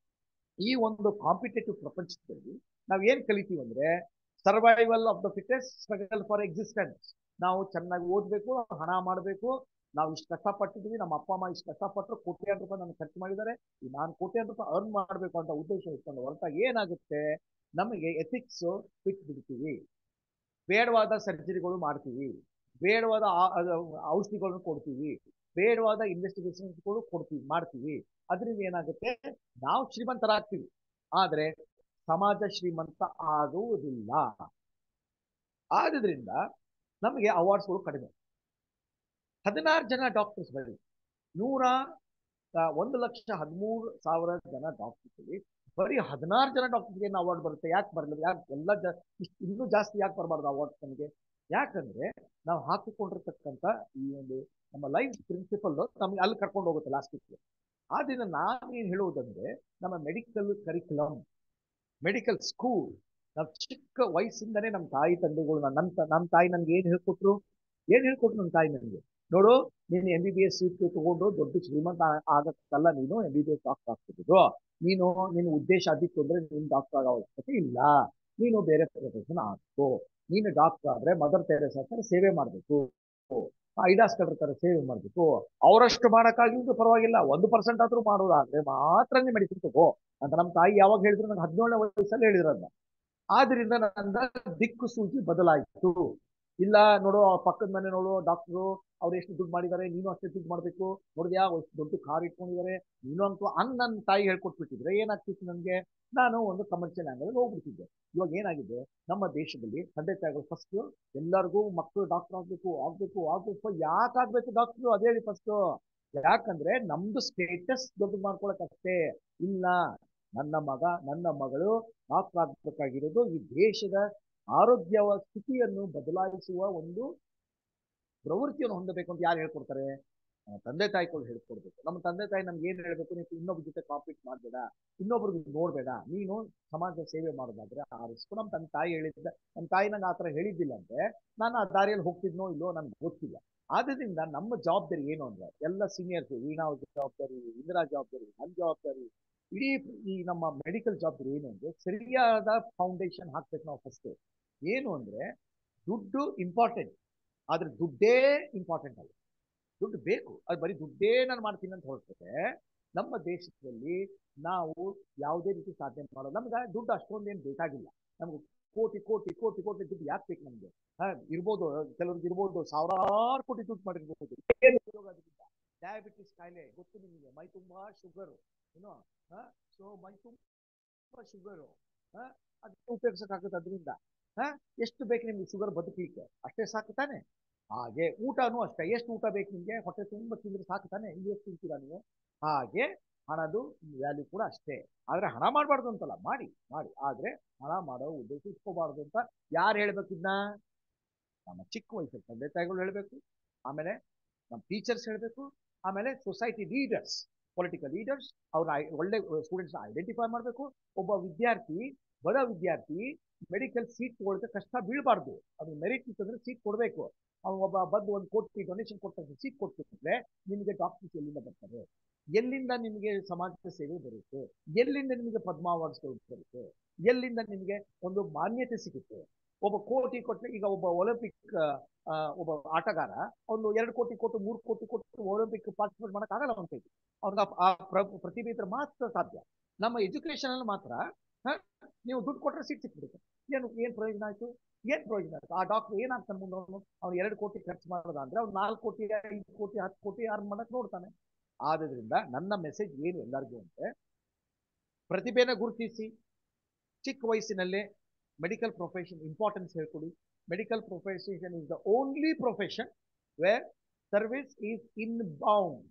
ಈ ಒಂದು ಕಾಂಪಿಟೇಟಿವ್ ಪ್ರಪಂಚದಲ್ಲಿ ನಾವ್ ಏನ್ ಕಲಿತೀವಿ ಅಂದ್ರೆ survival of the fittest struggle for existence ನಾವು ಚೆನ್ನಾಗಿ ಓದ್ಬೇಕು ಹಣ ಮಾಡಬೇಕು ನಾವು ಇಷ್ಟು ಕಷ್ಟಪಟ್ಟಿದ್ವಿ ನಮ್ಮ ಅಪ್ಪ ಅಮ್ಮ ಇಷ್ಟು ಕಷ್ಟಪಟ್ಟರು ಕೋಟ್ಯಾಂತರ ರೂಪಾಯಿ ನನಗೆ ಖರ್ಚು ಮಾಡಿದ್ದಾರೆ ನಾನು ಕೋಟ್ಯಾಂತರ ರೂಪಾಯಿ ಅರ್ನ್ ಮಾಡಬೇಕು ಅಂತ ಉದ್ದೇಶ ಇಟ್ಕೊಂಡು ಹೊರಟಾಗ ಏನಾಗುತ್ತೆ ನಮಗೆ ಎಥಿಕ್ಸ್ ಬಿಟ್ಟು ಬಿಡ್ತೀವಿ ಬೇಡವಾದ ಸರ್ಜರಿಗಳು ಮಾಡ್ತೀವಿ ಬೇಡವಾದ ಔಷಧಿಗಳನ್ನು ಕೊಡ್ತೀವಿ ಬೇಡವಾದ ಇನ್ವೆಸ್ಟಿಗೇಷನ್ಸ್ಗಳು ಕೊಡ್ತೀವಿ ಮಾಡ್ತೀವಿ ಅದರಿಂದ ಏನಾಗುತ್ತೆ ನಾವು ಶ್ರೀಮಂತರಾಗ್ತೀವಿ ಆದ್ರೆ ಸಮಾಜ ಶ್ರೀಮಂತ ಆಗುವುದಿಲ್ಲ ಆದ್ರಿಂದ ನಮಗೆ ಅವಾರ್ಡ್ಸ್ಗಳು ಕಡಿಮೆ ಹದಿನಾರು ಜನ ಡಾಕ್ಟರ್ಸ್ ಬರೀ ನೂರ ಒಂದು ಲಕ್ಷ ಹದಿಮೂರು ಸಾವಿರ ಜನ ಡಾಕ್ಟರ್ಸ್ ಬರೀ ಹದಿನಾರು ಜನ ಡಾಕ್ಟರ್ಸ್ಗೆ ಏನು ಅವಾರ್ಡ್ ಬರುತ್ತೆ ಯಾಕೆ ಬರಲಿಲ್ಲ ಯಾಕೆ ಎಲ್ಲ ಜ ಇಷ್ಟು ಇನ್ನೂ ಜಾಸ್ತಿ ಯಾಕೆ ಬರಬಾರ್ದು ಅವಾರ್ಡ್ಸ್ ನಮಗೆ ಯಾಕಂದ್ರೆ ನಾವು ಹಾಕಿಕೊಂಡಿರ್ತಕ್ಕಂಥ ಈ ಒಂದು ನಮ್ಮ ಲೈಫ್ ಪ್ರಿನ್ಸಿಪಲ್ ನಮ್ಗೆ ಅಲ್ಲಿ ಕರ್ಕೊಂಡು ಹೋಗುತ್ತೆ ಲಾಸ್ಟಿಗೆ ಆದ್ರಿಂದ ನಾನೇನು ಹೇಳುವುದಂದ್ರೆ ನಮ್ಮ ಮೆಡಿಕಲ್ ಕರಿಕ್ಯುಲಮ್ ಮೆಡಿಕಲ್ ಸ್ಕೂಲ್ ನಾವು ಚಿಕ್ಕ ವಯಸ್ಸಿಂದನೇ ನಮ್ಮ ತಾಯಿ ತಂದೆಗಳು ನನ್ನ ನಮ್ಮ ತಾಯಿ ನನ್ಗೆ ಏನ್ ಹೇಳ್ಕೊಟ್ರು ಏನ್ ಹೇಳ್ಕೊಟ್ರು ನಮ್ಮ ತಾಯಿ ನನಗೆ ನೋಡು ನೀನು M B B S seat ತಗೊಂಡು ದೊಡ್ಡ ಶ್ರೀಮಂತ ಆಗಕ್ಕಲ್ಲ ನೀನು M B B S doctor ಆಗ್ತಿದ್ದು ನೀನು ನಿನ್ನ ಉದ್ದೇಶ ಅದಿತ್ತು ಅಂದ್ರೆ ನೀನು ಡಾಕ್ಟರ್ ಆಗೋ ಅವಶ್ಯಕತೆ ಇಲ್ಲ ನೀನು ಬೇರೆ ಪ್ರೊಫೆಷನ್ ಆಗ್ಬೇಕು ನೀನು ಡಾಕ್ಟರ್ ಆದ್ರೆ ಮದರ್ ಟೆರೇಸ್ ತರ ಸೇವೆ ಮಾಡಬೇಕು ಐಡಾಸ್ ಕಡ್ರ ತರ ಸೇವೆ ಮಾಡಬೇಕು ಅವರಷ್ಟು ಮಾಡೋಕ್ಕಾಗಿದ್ದು ಪರವಾಗಿಲ್ಲ ಒಂದು ಪರ್ಸೆಂಟ್ ಆದ್ರೂ ಮಾಡೋದಾದ್ರೆ ಮಾತ್ರ ನೀ ಮೆಡಿಸಿನ್ ತಗೋ ಅಂತ ನಮ್ಮ ತಾಯಿ ಯಾವಾಗ ಹೇಳಿದ್ರು ನಂಗೆ ಹದಿನೇಳನೇ ವಯಸ್ಸಲ್ಲಿ ಹೇಳಿದ್ರನ್ನ ಆದ್ರಿಂದ ನನ್ನ ದಿಕ್ಕು ಸೂಚಿ ಬದಲಾಯಿತು ಇಲ್ಲ ನೋಡು ಆ ಪಕ್ಕದ ಮನೆ ನೋಡು ಡಾಕ್ಟ್ರು ಅವ್ರು ಎಷ್ಟು ದುಡ್ಡು ಮಾಡಿದ್ದಾರೆ ನೀನು ಅಷ್ಟೇ ದುಡ್ಡು ಮಾಡಬೇಕು ನೋಡಿದ್ಯಾ ಎಷ್ಟು ದೊಡ್ಡ ಕಾರ್ ಇಟ್ಕೊಂಡಿದ್ದಾರೆ ನೀನು ಅಂತೂ ಹಂಗ್ ನನ್ನ ತಾಯಿ ಹೇಳ್ಕೊಟ್ಬಿಟ್ಟಿದ್ರೆ ಏನಾಗ್ತಿತ್ತು ನನಗೆ ನಾನು ಒಂದು ಕಮರ್ಷಿಯಲ್ ಆಂಗಲ್ ಹೋಗ್ಬಿಡ್ತಿದ್ದೆ ಇವಾಗ ಏನಾಗಿದೆ ನಮ್ಮ ದೇಶದಲ್ಲಿ ತಂದೆ ತಾಯಿಗಳು ಫಸ್ಟ್ ಎಲ್ಲರಿಗೂ ಮಕ್ಕಳು ಡಾಕ್ಟರ್ ಆಗ್ಬೇಕು ಆಗ್ಬೇಕು ಆಗ್ಬೇಕು ಯಾಕೆ ಆಗ್ಬೇಕು ಡಾಕ್ಟ್ರು ಅದೇ ಹೇಳಿ ಫಸ್ಟ್ ಯಾಕಂದ್ರೆ ನಮ್ದು ಸ್ಟೇಟಸ್ ದೊಡ್ಡ ಮಾಡ್ಕೊಳಕಷ್ಟೇ ಇಲ್ಲ ನನ್ನ ಮಗ ನನ್ನ ಮಗಳು ಡಾಕ್ಟರ್ ಆಗ್ಬೇಕಾಗಿರೋದು ಈ ದೇಶದ ಆರೋಗ್ಯ ಸ್ಥಿತಿಯನ್ನು ಬದಲಾಯಿಸುವ ಒಂದು ಪ್ರವೃತ್ತಿಯನ್ನು ಹೊಂದಬೇಕು ಅಂತ ಯಾರು ಹೇಳ್ಕೊಡ್ತಾರೆ ನಮ್ಮ ತಂದೆ ತಾಯಿಗಳು ಹೇಳ್ಕೊಡ್ಬೇಕು ನಮ್ಮ ತಂದೆ ತಾಯಿ ನಮ್ಗೆ ಏನ್ ಹೇಳ್ಬೇಕು ನೀವು ಇನ್ನೊಬ್ಬರ ಜೊತೆ ಕಾಂಪೀಟ್ ಮಾಡಬೇಡ ಇನ್ನೊಬ್ರಿಗೆ ನೋಡ್ಬೇಡ ನೀನು ಸಮಾಜ ಸೇವೆ ಮಾಡೋದಾದ್ರೆ ಆರಿಸ್ಕೊ ನಮ್ಮ ತನ್ನ ತಾಯಿ ಹೇಳಿದ್ದ ನಮ್ಮ ತಾಯಿ ನಂಗೆ ಆ ಥರ ಹೇಳಿದ್ದಿಲ್ಲ ಅಂದ್ರೆ ನಾನು ಆ ದಾರಿಯಲ್ಲಿ ಹೋಗ್ತಿದ್ನೋ ಇಲ್ಲೋ ನನ್ಗೆ ಗೊತ್ತಿಲ್ಲ ಆದ್ರಿಂದ ನಮ್ಮ ಜವಾಬ್ದಾರಿ ಏನು ಅಂದ್ರೆ ಎಲ್ಲ ಸೀನಿಯರ್ಸ್ ವೀಣಾ ಅವ್ರ ಜವಾಬ್ದಾರಿ ಇಂದಿರಾ ಜವಾಬ್ದಾರಿ ನನ್ನ ಜವಾಬ್ದಾರಿ ಇಡೀ ಈ ನಮ್ಮ ಮೆಡಿಕಲ್ ಜವಾಬ್ದಾರಿ ಏನು ಅಂದ್ರೆ ಸರಿಯಾದ ಫೌಂಡೇಶನ್ ಹಾಕ್ಬೇಕು ನಾವು ಫಸ್ಟ್ ಏನು ಅಂದ್ರೆ ದುಡ್ಡು ಇಂಪಾರ್ಟೆಂಟ್ ಆದ್ರೆ ದುಡ್ಡೇ ಇಂಪಾರ್ಟೆಂಟ್ ಅಲ್ಲ ದುಡ್ಡು ಬೇಕು ಅದು ಬರೀ ದುಡ್ಡೇ ನಾನು ಮಾಡ್ತೀನಿ ಅಂತ ಹೊರಟ್ರೆ ನಮ್ಮ ದೇಶದಲ್ಲಿ ನಾವು ಯಾವುದೇ ರೀತಿ ಸಾಧನೆ ಮಾಡೋದು ನಮ್ಗೆ ದುಡ್ಡು ಅಷ್ಟೊಂದೇನು ಬೇಕಾಗಿಲ್ಲ ನಮ್ಗೆ ಕೋಟಿ ಕೋಟಿ ಕೋಟಿ ಕೋಟಿ ದುಡ್ಡು ಯಾಕೆ ಬೇಕು ನಮ್ಗೆ ಹಾ ಇರ್ಬೋದು ಕೆಲವ್ರಿಗೆ ಇರ್ಬೋದು ಸಾವಿರಾರು ಕೋಟಿ ದುಡ್ಡು ಮಾಡಿರ್ಬೋದು ಏನು ಉಪಯೋಗ ಅದರಿಂದ ಡಯಾಬಿಟಿಸ್ ಕಾಯಿಲೆ ಗೊತ್ತು ನಿಮಗೆ ಮೈ ತುಂಬಾ ಶುಗರು ಏನೋ ಹಾ ಸೊ ಮೈ ತುಂಬಾ ಶುಗರು ಹಾ ಅದಕ್ಕೆ ಉಪಯೋಗಿಸಕ್ಕಾಗುತ್ತೆ ಅದರಿಂದ ಹಾ ಎಷ್ಟು ಬೇಕು ನಿಮ್ಗೆ ಶುಗರ್ ಬದುಕಲಿಕ್ಕೆ ಅಷ್ಟೇ ಸಾಕು ತಾನೆ ಹಾಗೆ ಊಟನೂ ಅಷ್ಟೇ ಎಷ್ಟು ಊಟ ಬೇಕು ನಿಮ್ಗೆ ಹೊಟ್ಟೆ ತುಂಬ ತಿಂದ್ರೆ ಸಾಕು ತಾನೆ ಇಲ್ಲಿ ಎಷ್ಟು ತಿಂತೀರಾ ನೀವು ಹಾಗೆ ಹಣದು ವ್ಯಾಲ್ಯೂ ಕೂಡ ಅಷ್ಟೇ ಆದ್ರೆ ಹಣ ಮಾಡಬಾರ್ದು ಅಂತಲ್ಲ ಮಾಡಿ ಮಾಡಿ ಆದ್ರೆ ಹಣ ಮಾಡೋ ಉದ್ದೇಶ ಇಟ್ಕೋಬಾರ್ದು ಅಂತ ಯಾರು ಹೇಳ್ಬೇಕು ಇದನ್ನ ನಮ್ಮ ಚಿಕ್ಕ ವಯಸ್ಸಲ್ಲಿ ತಂದೆ ತಾಯಿಗಳು ಹೇಳ್ಬೇಕು ಆಮೇಲೆ ನಮ್ಮ ಟೀಚರ್ಸ್ ಹೇಳ್ಬೇಕು ಆಮೇಲೆ ಸೊಸೈಟಿ ಲೀಡರ್ಸ್ ಪೊಲಿಟಿಕಲ್ ಲೀಡರ್ಸ್ ಅವ್ರ ಒಳ್ಳೆ ಸ್ಟೂಡೆಂಟ್ಸ್ ಐಡೆಂಟಿಫೈ ಮಾಡಬೇಕು ಒಬ್ಬ ವಿದ್ಯಾರ್ಥಿ ಬಡ ವಿದ್ಯಾರ್ಥಿ ಮೆಡಿಕಲ್ ಸೀಟ್ ತಗೊಳ್ಳೋಕೆ ಕಷ್ಟ ಬೀಳಬಾರ್ದು ಅದು ಮೆರಿಟ್ ಇತ್ತಂದ್ರೆ ಸೀಟ್ ಕೊಡಬೇಕು ಅವ್ನು ಒಬ್ಬ ಬಂದು ಒಂದು ಕೋಟಿ ಡೊನೇಷನ್ ಕೊಟ್ಟಂತೆ ಸೀಟ್ ಕೊಟ್ಬಿಟ್ರೆ ನಿಮಗೆ ಡಾಕ್ಟರ್ಸ್ ಎಲ್ಲಿಂದ ಬರ್ತಾರೆ ಎಲ್ಲಿಂದ ನಿಮಗೆ ಸಮಾಜ ಸೇವೆ ಬರುತ್ತೆ ಎಲ್ಲಿಂದ ನಿಮಗೆ ಪದ್ಮ ಅವಾರ್ಡ್ಸ್ಗಳು ಬರುತ್ತೆ ಎಲ್ಲಿಂದ ನಿಮಗೆ ಒಂದು ಮಾನ್ಯತೆ ಸಿಗುತ್ತೆ ಒಬ್ಬ ಕೋಟಿ ಕೊಟ್ಟರೆ ಈಗ ಒಬ್ಬ ಒಲಿಂಪಿಕ್ ಒಬ್ಬ ಆಟಗಾರ ಅವನು ಎರಡು ಕೋಟಿ ಕೊಟ್ಟು ಮೂರು ಕೋಟಿ ಕೊಟ್ಟು ಒಲಿಂಪಿಕ್ ಪಾರ್ಟಿಸಿಪೇಟ್ ಮಾಡೋಕ್ಕಾಗಲ್ಲ ಅವನ ಕೈಗೆ ಅವ್ನಿಗೆ ಆ ಪ್ರ- ಪ್ರತಿಭೆ ಇದ್ರೆ ಮಾತ್ರ ಸಾಧ್ಯ ನಮ್ಮ ಎಜುಕೇಶನ್ ಅಲ್ಲಿ ಮಾತ್ರ ಹ, ನೀವು ದುಡ್ಡು ಕೊಟ್ಟರೆ ಸೀಟ್ ಸಿಕ್ಬಿಡುತ್ತೆ ಏನು ಏನ್ ಪ್ರಯೋಜನ ಆಯ್ತು ಏನ್ ಪ್ರಯೋಜನ ಆಯ್ತು ಆ ಡಾಕ್ಟರ್ ಏನಾಗ್ತಾನೆ ಮುಂದೆ ಅವನು ಅವ್ನು ಎರಡು ಕೋಟಿ ಖರ್ಚು ಮಾಡೋದ ಅಂದ್ರೆ ಅವ್ನು ನಾಲ್ಕು ಕೋಟಿ ಐದು ಕೋಟಿ ಹತ್ತು ಕೋಟಿ ಅರ್ನ್ ಮಾಡಕ್ ನೋಡ್ತಾನೆ ಆದ್ರಿಂದ ನನ್ನ ಮೆಸೇಜ್ ಏನು ಎಲ್ಲರಿಗೂ ಅಂದ್ರೆ ಪ್ರತಿಭೆನ ಗುರುತಿಸಿ ಚಿಕ್ಕ ವಯಸ್ಸಿನಲ್ಲೇ ಮೆಡಿಕಲ್ ಪ್ರೊಫೆಷನ್ ಇಂಪಾರ್ಟೆನ್ಸ್ ಹೇಳ್ಕೊಡಿ medical profession is the only profession where service is in bound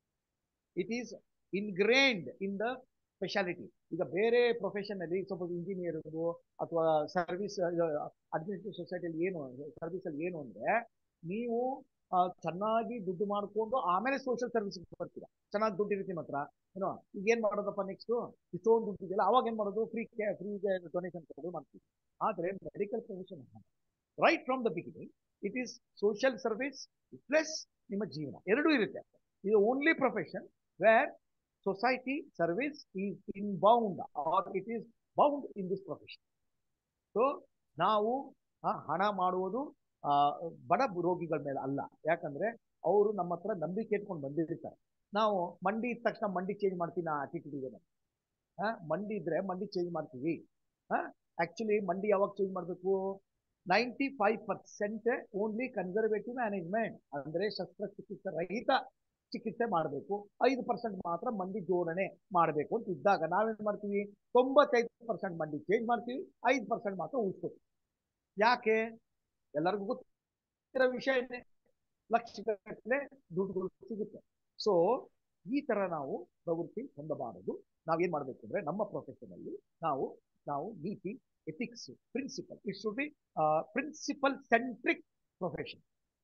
it is ingrained in the speciality ಈಗ ಬೇರೆ ಪ್ರೊಫೆಷನ್ ಅಲ್ಲಿ ಸ್ವಲ್ಪ ಇಂಜಿನಿಯರ್ ಅಥವಾ ಸರ್ವಿಸ್ ಅಡ್ಮಿನಿಸ್ಟ್ರೇಟಿವ್ ಸೊಸೈಟಿಯಲ್ಲಿ ಏನು ಸರ್ವಿಸ್ ಅಲ್ಲಿ ಏನು ಅಂದ್ರೆ ನೀವು ಆ, ಚೆನ್ನಾಗಿ ದುಡ್ಡು ಮಾಡ್ಕೊಂಡು ಆಮೇಲೆ ಸೋಷಿಯಲ್ ಸರ್ವಿಸ್ ಬರ್ತೀರಾ ಚೆನ್ನಾಗಿ ದುಡ್ಡು ಇರುತ್ತೆ ಮಾತ್ರ ಏನೋ ಈಗ ಏನ್ ಮಾಡೋದಪ್ಪ ನೆಕ್ಸ್ಟ್ ಇಷ್ಟೊಂದು ದುಡ್ಡು ಇದೆಯಲ್ಲ ಅವಾಗ ಏನ್ ಮಾಡೋದು ಫ್ರೀ ಫ್ರೀ ಡೊನೇಷನ್ ಕೊಡೋದು ಮಾಡ್ತೀವಿ ಆದ್ರೆ medical profession right from the beginning it is social service plus ನಿಮ್ಮ ಜೀವನ ಎರಡೂ ಇರುತ್ತೆ ಇದು only profession where society service is in bound or it is bound in this profession so ನಾವು ಆ, ಹಣ ಮಾಡುವುದು ಆ, ಬಡ ರೋಗಿಗಳ ಮೇಲೆ ಅಲ್ಲ ಯಾಕಂದ್ರೆ ಅವರು ನಮ್ಮ ಹತ್ರ ನಂಬಿಕೆ ಇಟ್ಕೊಂಡು ಬಂದಿರ್ತಾರೆ ನಾವು ಮಂಡಿ ಇದ್ದ ತಕ್ಷಣ ಮಂಡಿ ಚೇಂಜ್ ಮಾಡ್ತೀನಿ ಆ ಆಟಿಟ್ಯೂಡ್ ಇದೆ ನಮ್ಗೆ. ಆ, ಮಂಡಿ ಇದ್ರೆ ಮಂಡಿ ಚೇಂಜ್ ಮಾಡ್ತೀವಿ ಆಕ್ಚುಲಿ ಮಂಡಿ ಯಾವಾಗ ಚೇಂಜ್ ಮಾಡಬೇಕು ninety five percent only conservative management ಅಂದ್ರೆ ಶಸ್ತ್ರಚಿಕಿತ್ಸೆ ರಹಿತ ಚಿಕಿತ್ಸೆ ಮಾಡಬೇಕು ಐದು ಪರ್ಸೆಂಟ್ ಮಾತ್ರ ಮಂಡಿ ಜೋಡಣೆ ಮಾಡಬೇಕು ಅಂತ ಇದ್ದಾಗ ನಾವೇನ್ ಮಾಡ್ತೀವಿ ತೊಂಬತ್ತೈದು ಪರ್ಸೆಂಟ್ ಮಂಡಿ ಚೇಂಜ್ ಮಾಡ್ತೀವಿ ಐದು ಪರ್ಸೆಂಟ್ ಮಾತ್ರ ಉಳಿಸ್ಕೊತೀವಿ ಯಾಕೆ ಎಲ್ಲರಿಗೂ ಗೊತ್ತಿರೋ ವಿಷಯನೇ ಲಕ್ಷಗಟ್ಟಲೆ ದುಡ್ಡುಗಳು ಸಿಗುತ್ತೆ ಸೊ ಈ ತರ ನಾವು ಪ್ರವೃತ್ತಿ ಹೊಂದಬಾರದು ನಾವೇನ್ ಮಾಡ್ಬೇಕು ಅಂದ್ರೆ ನಮ್ಮ ಪ್ರೊಫೆಷನ್ ಅಲ್ಲಿ ನಾವು ನಾವು ನೀತಿ ethics principle it should be principle centric profession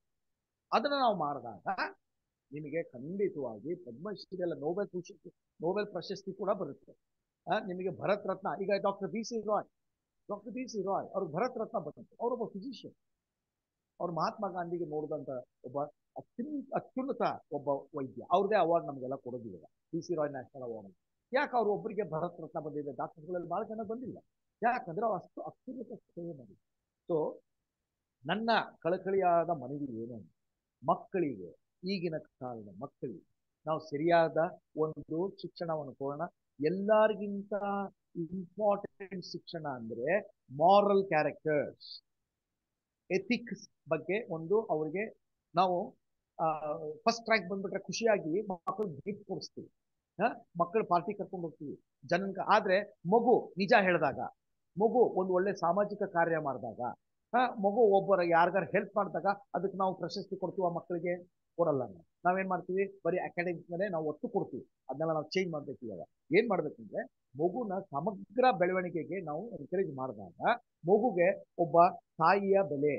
ಅದನ್ನ ನಾವು ಮಾಡಿದಾಗ ನಿಮಗೆ ಖಂಡಿತವಾಗಿ ಪದ್ಮಶ್ರೀ ಎಲ್ಲ ನೋಬೆಲ್ ಪ್ರಶಸ್ತಿ ನೋಬೆಲ್ ಪ್ರಶಸ್ತಿ ಕೂಡ ಬರುತ್ತೆ ಆ, ನಿಮಗೆ ಭರತ್ ರತ್ನ ಈಗ doctor B C Roy doctor B C Roy ಅವ್ರಿಗೆ ಭರತ್ ರತ್ನ ಬರುತ್ತೆ ಅವರೊಬ್ಬ ಫಿಸಿಷಿಯನ್ ಅವ್ರು ಮಹಾತ್ಮ ಗಾಂಧಿಗೆ ನೋಡಿದಂತ ಒಬ್ಬ ಅತ್ಯುನ್ ಅತ್ಯುನ್ನತ ಒಬ್ಬ ವೈದ್ಯ ಅವ್ರದೇ ಅವಾರ್ಡ್ ನಮಗೆಲ್ಲ ಕೊಡೋದಿಲ್ಲ B C Roy national award ಯಾಕೆ ಅವ್ರು ಒಬ್ಬರಿಗೆ ಭರತ್ ರತ್ನ ಬಂದಿದೆ ಡಾಕ್ಟರ್ಗಳಲ್ಲಿ ಬಹಳ ಜನ ಬಂದಿಲ್ಲ ಯಾಕಂದ್ರೆ ಅವ್ರು ಅಷ್ಟು ಅತ್ಯುನ್ನತ ಸೇವೆ ಮಾಡಿ ಸೊ ನನ್ನ ಕಳಕಳಿಯಾದ ಮನವಿ ಏನು ಅಂದ್ರೆ ಮಕ್ಕಳಿಗೆ ಈಗಿನ ಕಾಲದ ಮಕ್ಕಳಿಗೆ ನಾವು ಸರಿಯಾದ ಒಂದು ಶಿಕ್ಷಣವನ್ನು ಕೊಡೋಣ ಎಲ್ಲರಿಗಿಂತ ಇಂಪಾರ್ಟೆಂಟ್ ಶಿಕ್ಷಣ ಅಂದ್ರೆ ಮಾರಲ್ ಕ್ಯಾರೆಕ್ಟರ್ಸ್ ಎಥಿಕ್ಸ್ ಬಗ್ಗೆ ಒಂದು ಅವರಿಗೆ ನಾವು ಫಸ್ಟ್ ರ್ಯಾಂಕ್ ಬಂದ್ಬಿಟ್ರೆ ಖುಷಿಯಾಗಿ ಮಕ್ಕಳು ಗಿಫ್ಟ್ ಕೊಡಿಸ್ತೀವಿ ಮಕ್ಕಳು ಪಾರ್ಟಿ ಕರ್ಕೊಂಡು ಹೋಗ್ತೀವಿ ಜನಕ ಆದ್ರೆ ಮಗು ನಿಜ ಹೇಳಿದಾಗ ಮಗು ಒಂದು ಒಳ್ಳೆ ಸಾಮಾಜಿಕ ಕಾರ್ಯ ಮಾಡಿದಾಗ ಮಗು ಒಬ್ಬರ ಯಾರಿಗಾರು ಹೆಲ್ಪ್ ಮಾಡಿದಾಗ ಅದಕ್ಕೆ ನಾವು ಪ್ರಶಸ್ತಿ ಕೊಡ್ತೀವಿ ಆ ಮಕ್ಕಳಿಗೆ ಕೊಡಲ್ಲ ನಾವು ನಾವೇನ್ ಮಾಡ್ತೀವಿ ಬರೀ ಅಕಾಡೆಮಿಕ್ ಮೇಲೆ ನಾವು ಒತ್ತು ಕೊಡ್ತೀವಿ ಅದನ್ನೆಲ್ಲ ನಾವು ಚೇಂಜ್ ಮಾಡ್ಬೇಕು ಇವಾಗ ಏನ್ ಮಾಡ್ಬೇಕಂದ್ರೆ ಮಗುನ ಸಮಗ್ರ ಬೆಳವಣಿಗೆಗೆ ನಾವು ಎನ್ಕರೇಜ್ ಮಾಡಿದಾಗ ಮಗುಗೆ ಒಬ್ಬ ತಾಯಿಯ ಬೆಲೆ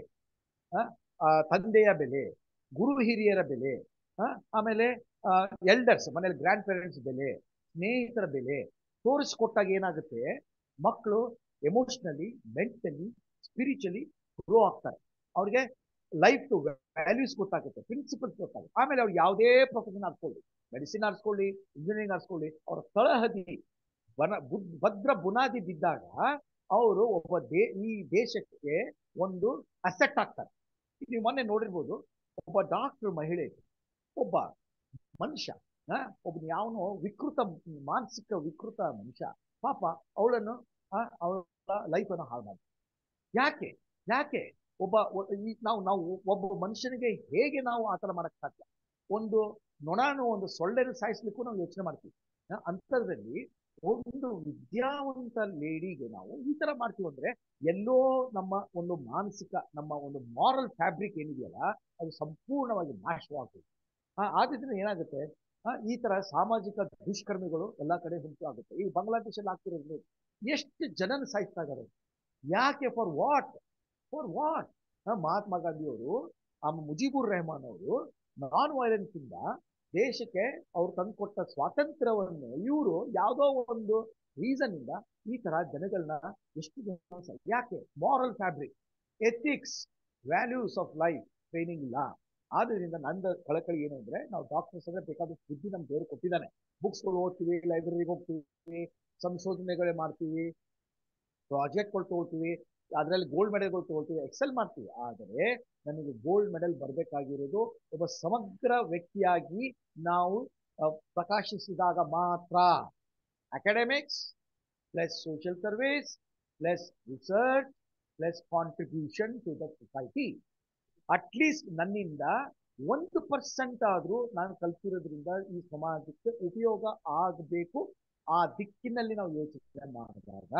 ತಂದೆಯ ಬೆಲೆ ಗುರು ಹಿರಿಯರ ಬೆಲೆ ಆಮೇಲೆ ಎಲ್ಡರ್ಸ್ ಮನೇಲಿ ಗ್ರ್ಯಾಂಡ್ ಪೇರೆಂಟ್ಸ್ ಬೆಲೆ ಸ್ನೇಹಿತರ ಬೆಲೆ ತೋರಿಸ್ಕೊಟ್ಟಾಗ ಏನಾಗುತ್ತೆ ಮಕ್ಕಳು ಎಮೋಷನಲಿ ಮೆಂಟಲಿ ಸ್ಪಿರಿಚುಲಿ ಗ್ರೋ ಆಗ್ತಾರೆ ಅವ್ರಿಗೆ ಲೈಫ್ ವ್ಯಾಲ್ಯೂಸ್ ಗೊತ್ತಾಗುತ್ತೆ ಪ್ರಿನ್ಸಿಪಲ್ಸ್ ಗೊತ್ತಾಗುತ್ತೆ ಆಮೇಲೆ ಅವ್ರು ಯಾವುದೇ ಪ್ರೊಫೆಷನ್ ಆಡ್ಕೊಳ್ಳಿ ಮೆಡಿಸಿನ್ ಆಡ್ಸ್ಕೊಳ್ಳಿ ಇಂಜಿನಿಯರಿಂಗ್ ಆಡ್ಸ್ಕೊಳ್ಳಿ ಅವರ ತಳಹದಿ ಬನ ಭದ್ರ ಬುನಾದಿ ಬಿದ್ದಾಗ ಅವರು ಒಬ್ಬ ದೇ ಈ ದೇಶಕ್ಕೆ ಒಂದು ಅಸೆಟ್ ಆಗ್ತಾರೆ ನೀವು ಮೊನ್ನೆ ನೋಡಿರ್ಬೋದು ಒಬ್ಬ ಡಾಕ್ಟರ್ ಮಹಿಳೆ ಒಬ್ಬ ಮನುಷ್ಯ ಒಬ್ಬ ಯಾವನೋ ವಿಕೃತ ಮಾನಸಿಕ ವಿಕೃತ ಮನುಷ್ಯ ಪಾಪ ಅವಳನ್ನು ಅವಳ ಲೈಫನ್ನು ಹಾಳು ಮಾಡಿ ಯಾಕೆ ಯಾಕೆ ಒಬ್ಬ ನಾವು ನಾವು ಒಬ್ಬ ಮನುಷ್ಯನಿಗೆ ಹೇಗೆ ನಾವು ಆ ಥರ ಮಾಡಕ್ ಸಾಧ್ಯ ಒಂದು ನೊಣಾನು ಒಂದು ಸೊಳ್ಳೆನ ಸಾಯಿಸ್ಲಿಕ್ಕೂ ನಾವು ಯೋಚನೆ ಮಾಡ್ತೀವಿ ಅಂಥದ್ರಲ್ಲಿ ಒಂದು ವಿದ್ಯಾವಂತ ಲೇಡಿಗೆ ನಾವು ಈ ತರ ಮಾಡ್ತೀವಿ ಅಂದ್ರೆ ಎಲ್ಲೋ ನಮ್ಮ ಒಂದು ಮಾನಸಿಕ ನಮ್ಮ ಒಂದು ಮಾರಲ್ ಫ್ಯಾಬ್ರಿಕ್ ಏನಿದೆಯಲ್ಲ ಅದು ಸಂಪೂರ್ಣವಾಗಿ ನಾಶವಾಗ್ತದೆ ಆದ್ರಿಂದ ಏನಾಗುತ್ತೆ ಈ ತರ ಸಾಮಾಜಿಕ ದುಷ್ಕರ್ಮಿಗಳು ಎಲ್ಲಾ ಕಡೆ ಹುಂಟು ಆಗುತ್ತೆ ಈಗ ಬಾಂಗ್ಲಾದೇಶಲ್ಲಿ ಆಗ್ತಿರೋದು ಎಷ್ಟು ಜನನ ಸಾಯಿಸ್ತಾ ಇದ್ದಾರೆ ಯಾಕೆ for what for what Mahatma ಗಾಂಧಿಯವರು ಆ ಮುಜೀಬುರ್ ರೆಹಮಾನ್ ಅವರು ನಾನ್ ವೈಲೆನ್ಸ್ ಇಂದ ದೇಶಕ್ಕೆ ಅವ್ರು ತಂದುಕೊಟ್ಟ ಸ್ವಾತಂತ್ರ್ಯವನ್ನು ಇವರು ಯಾವುದೋ ಒಂದು ರೀಸನ್ ಇಂದ ಈ ತರ ಜನಗಳನ್ನ ಎಷ್ಟು ಜನ ಯಾಕೆ moral fabric ethics values of life training ಇಲ್ಲ ಆದ್ರಿಂದ ನಂದು ಕಳಕಳಿ ಏನು ಅಂದ್ರೆ ನಾವು ಡಾಕ್ಟರ್ಸ್ ಅಂದ್ರೆ ಬೇಕಾದಷ್ಟು ಬುದ್ಧಿ ನಮ್ ದೇವರು ಕೊಟ್ಟಿದ್ದಾನೆ ಬುಕ್ಸ್ಗಳು ಓದ್ತೀವಿ ಲೈಬ್ರರಿಗೆ ಹೋಗ್ತೀವಿ ಸಂಶೋಧನೆಗಳೇ ಮಾಡ್ತೀವಿ ಪ್ರಾಜೆಕ್ಟ್ಗಳು ತಗೊಳ್ತೀವಿ ಅದರಲ್ಲಿ ಗೋಲ್ಡ್ ಮೆಡಲ್ಗಳು ತಗೊಳ್ತೀವಿ ಎಕ್ಸೆಲ್ ಮಾಡ್ತೀವಿ ಆದರೆ ನನಗೆ ಗೋಲ್ಡ್ ಮೆಡಲ್ ಬರಬೇಕಾಗಿರೋದು ಒಬ್ಬ ಸಮಗ್ರ ವ್ಯಕ್ತಿಯಾಗಿ ನಾವು ಪ್ರಕಾಶಿಸಿದಾಗ ಮಾತ್ರ academics plus social service plus research plus contribution to the society at least ನನ್ನಿಂದ ಒಂದು ಪರ್ಸೆಂಟ್ ಆದ್ರೂ ನಾನು ಕಲ್ತಿರೋದ್ರಿಂದ ಈ ಸಮಾಜಕ್ಕೆ ಉಪಯೋಗ ಆಗಬೇಕು ಆ ದಿಕ್ಕಿನಲ್ಲಿ ನಾವು ಯೋಚನೆ ಮಾಡಿದಾಗ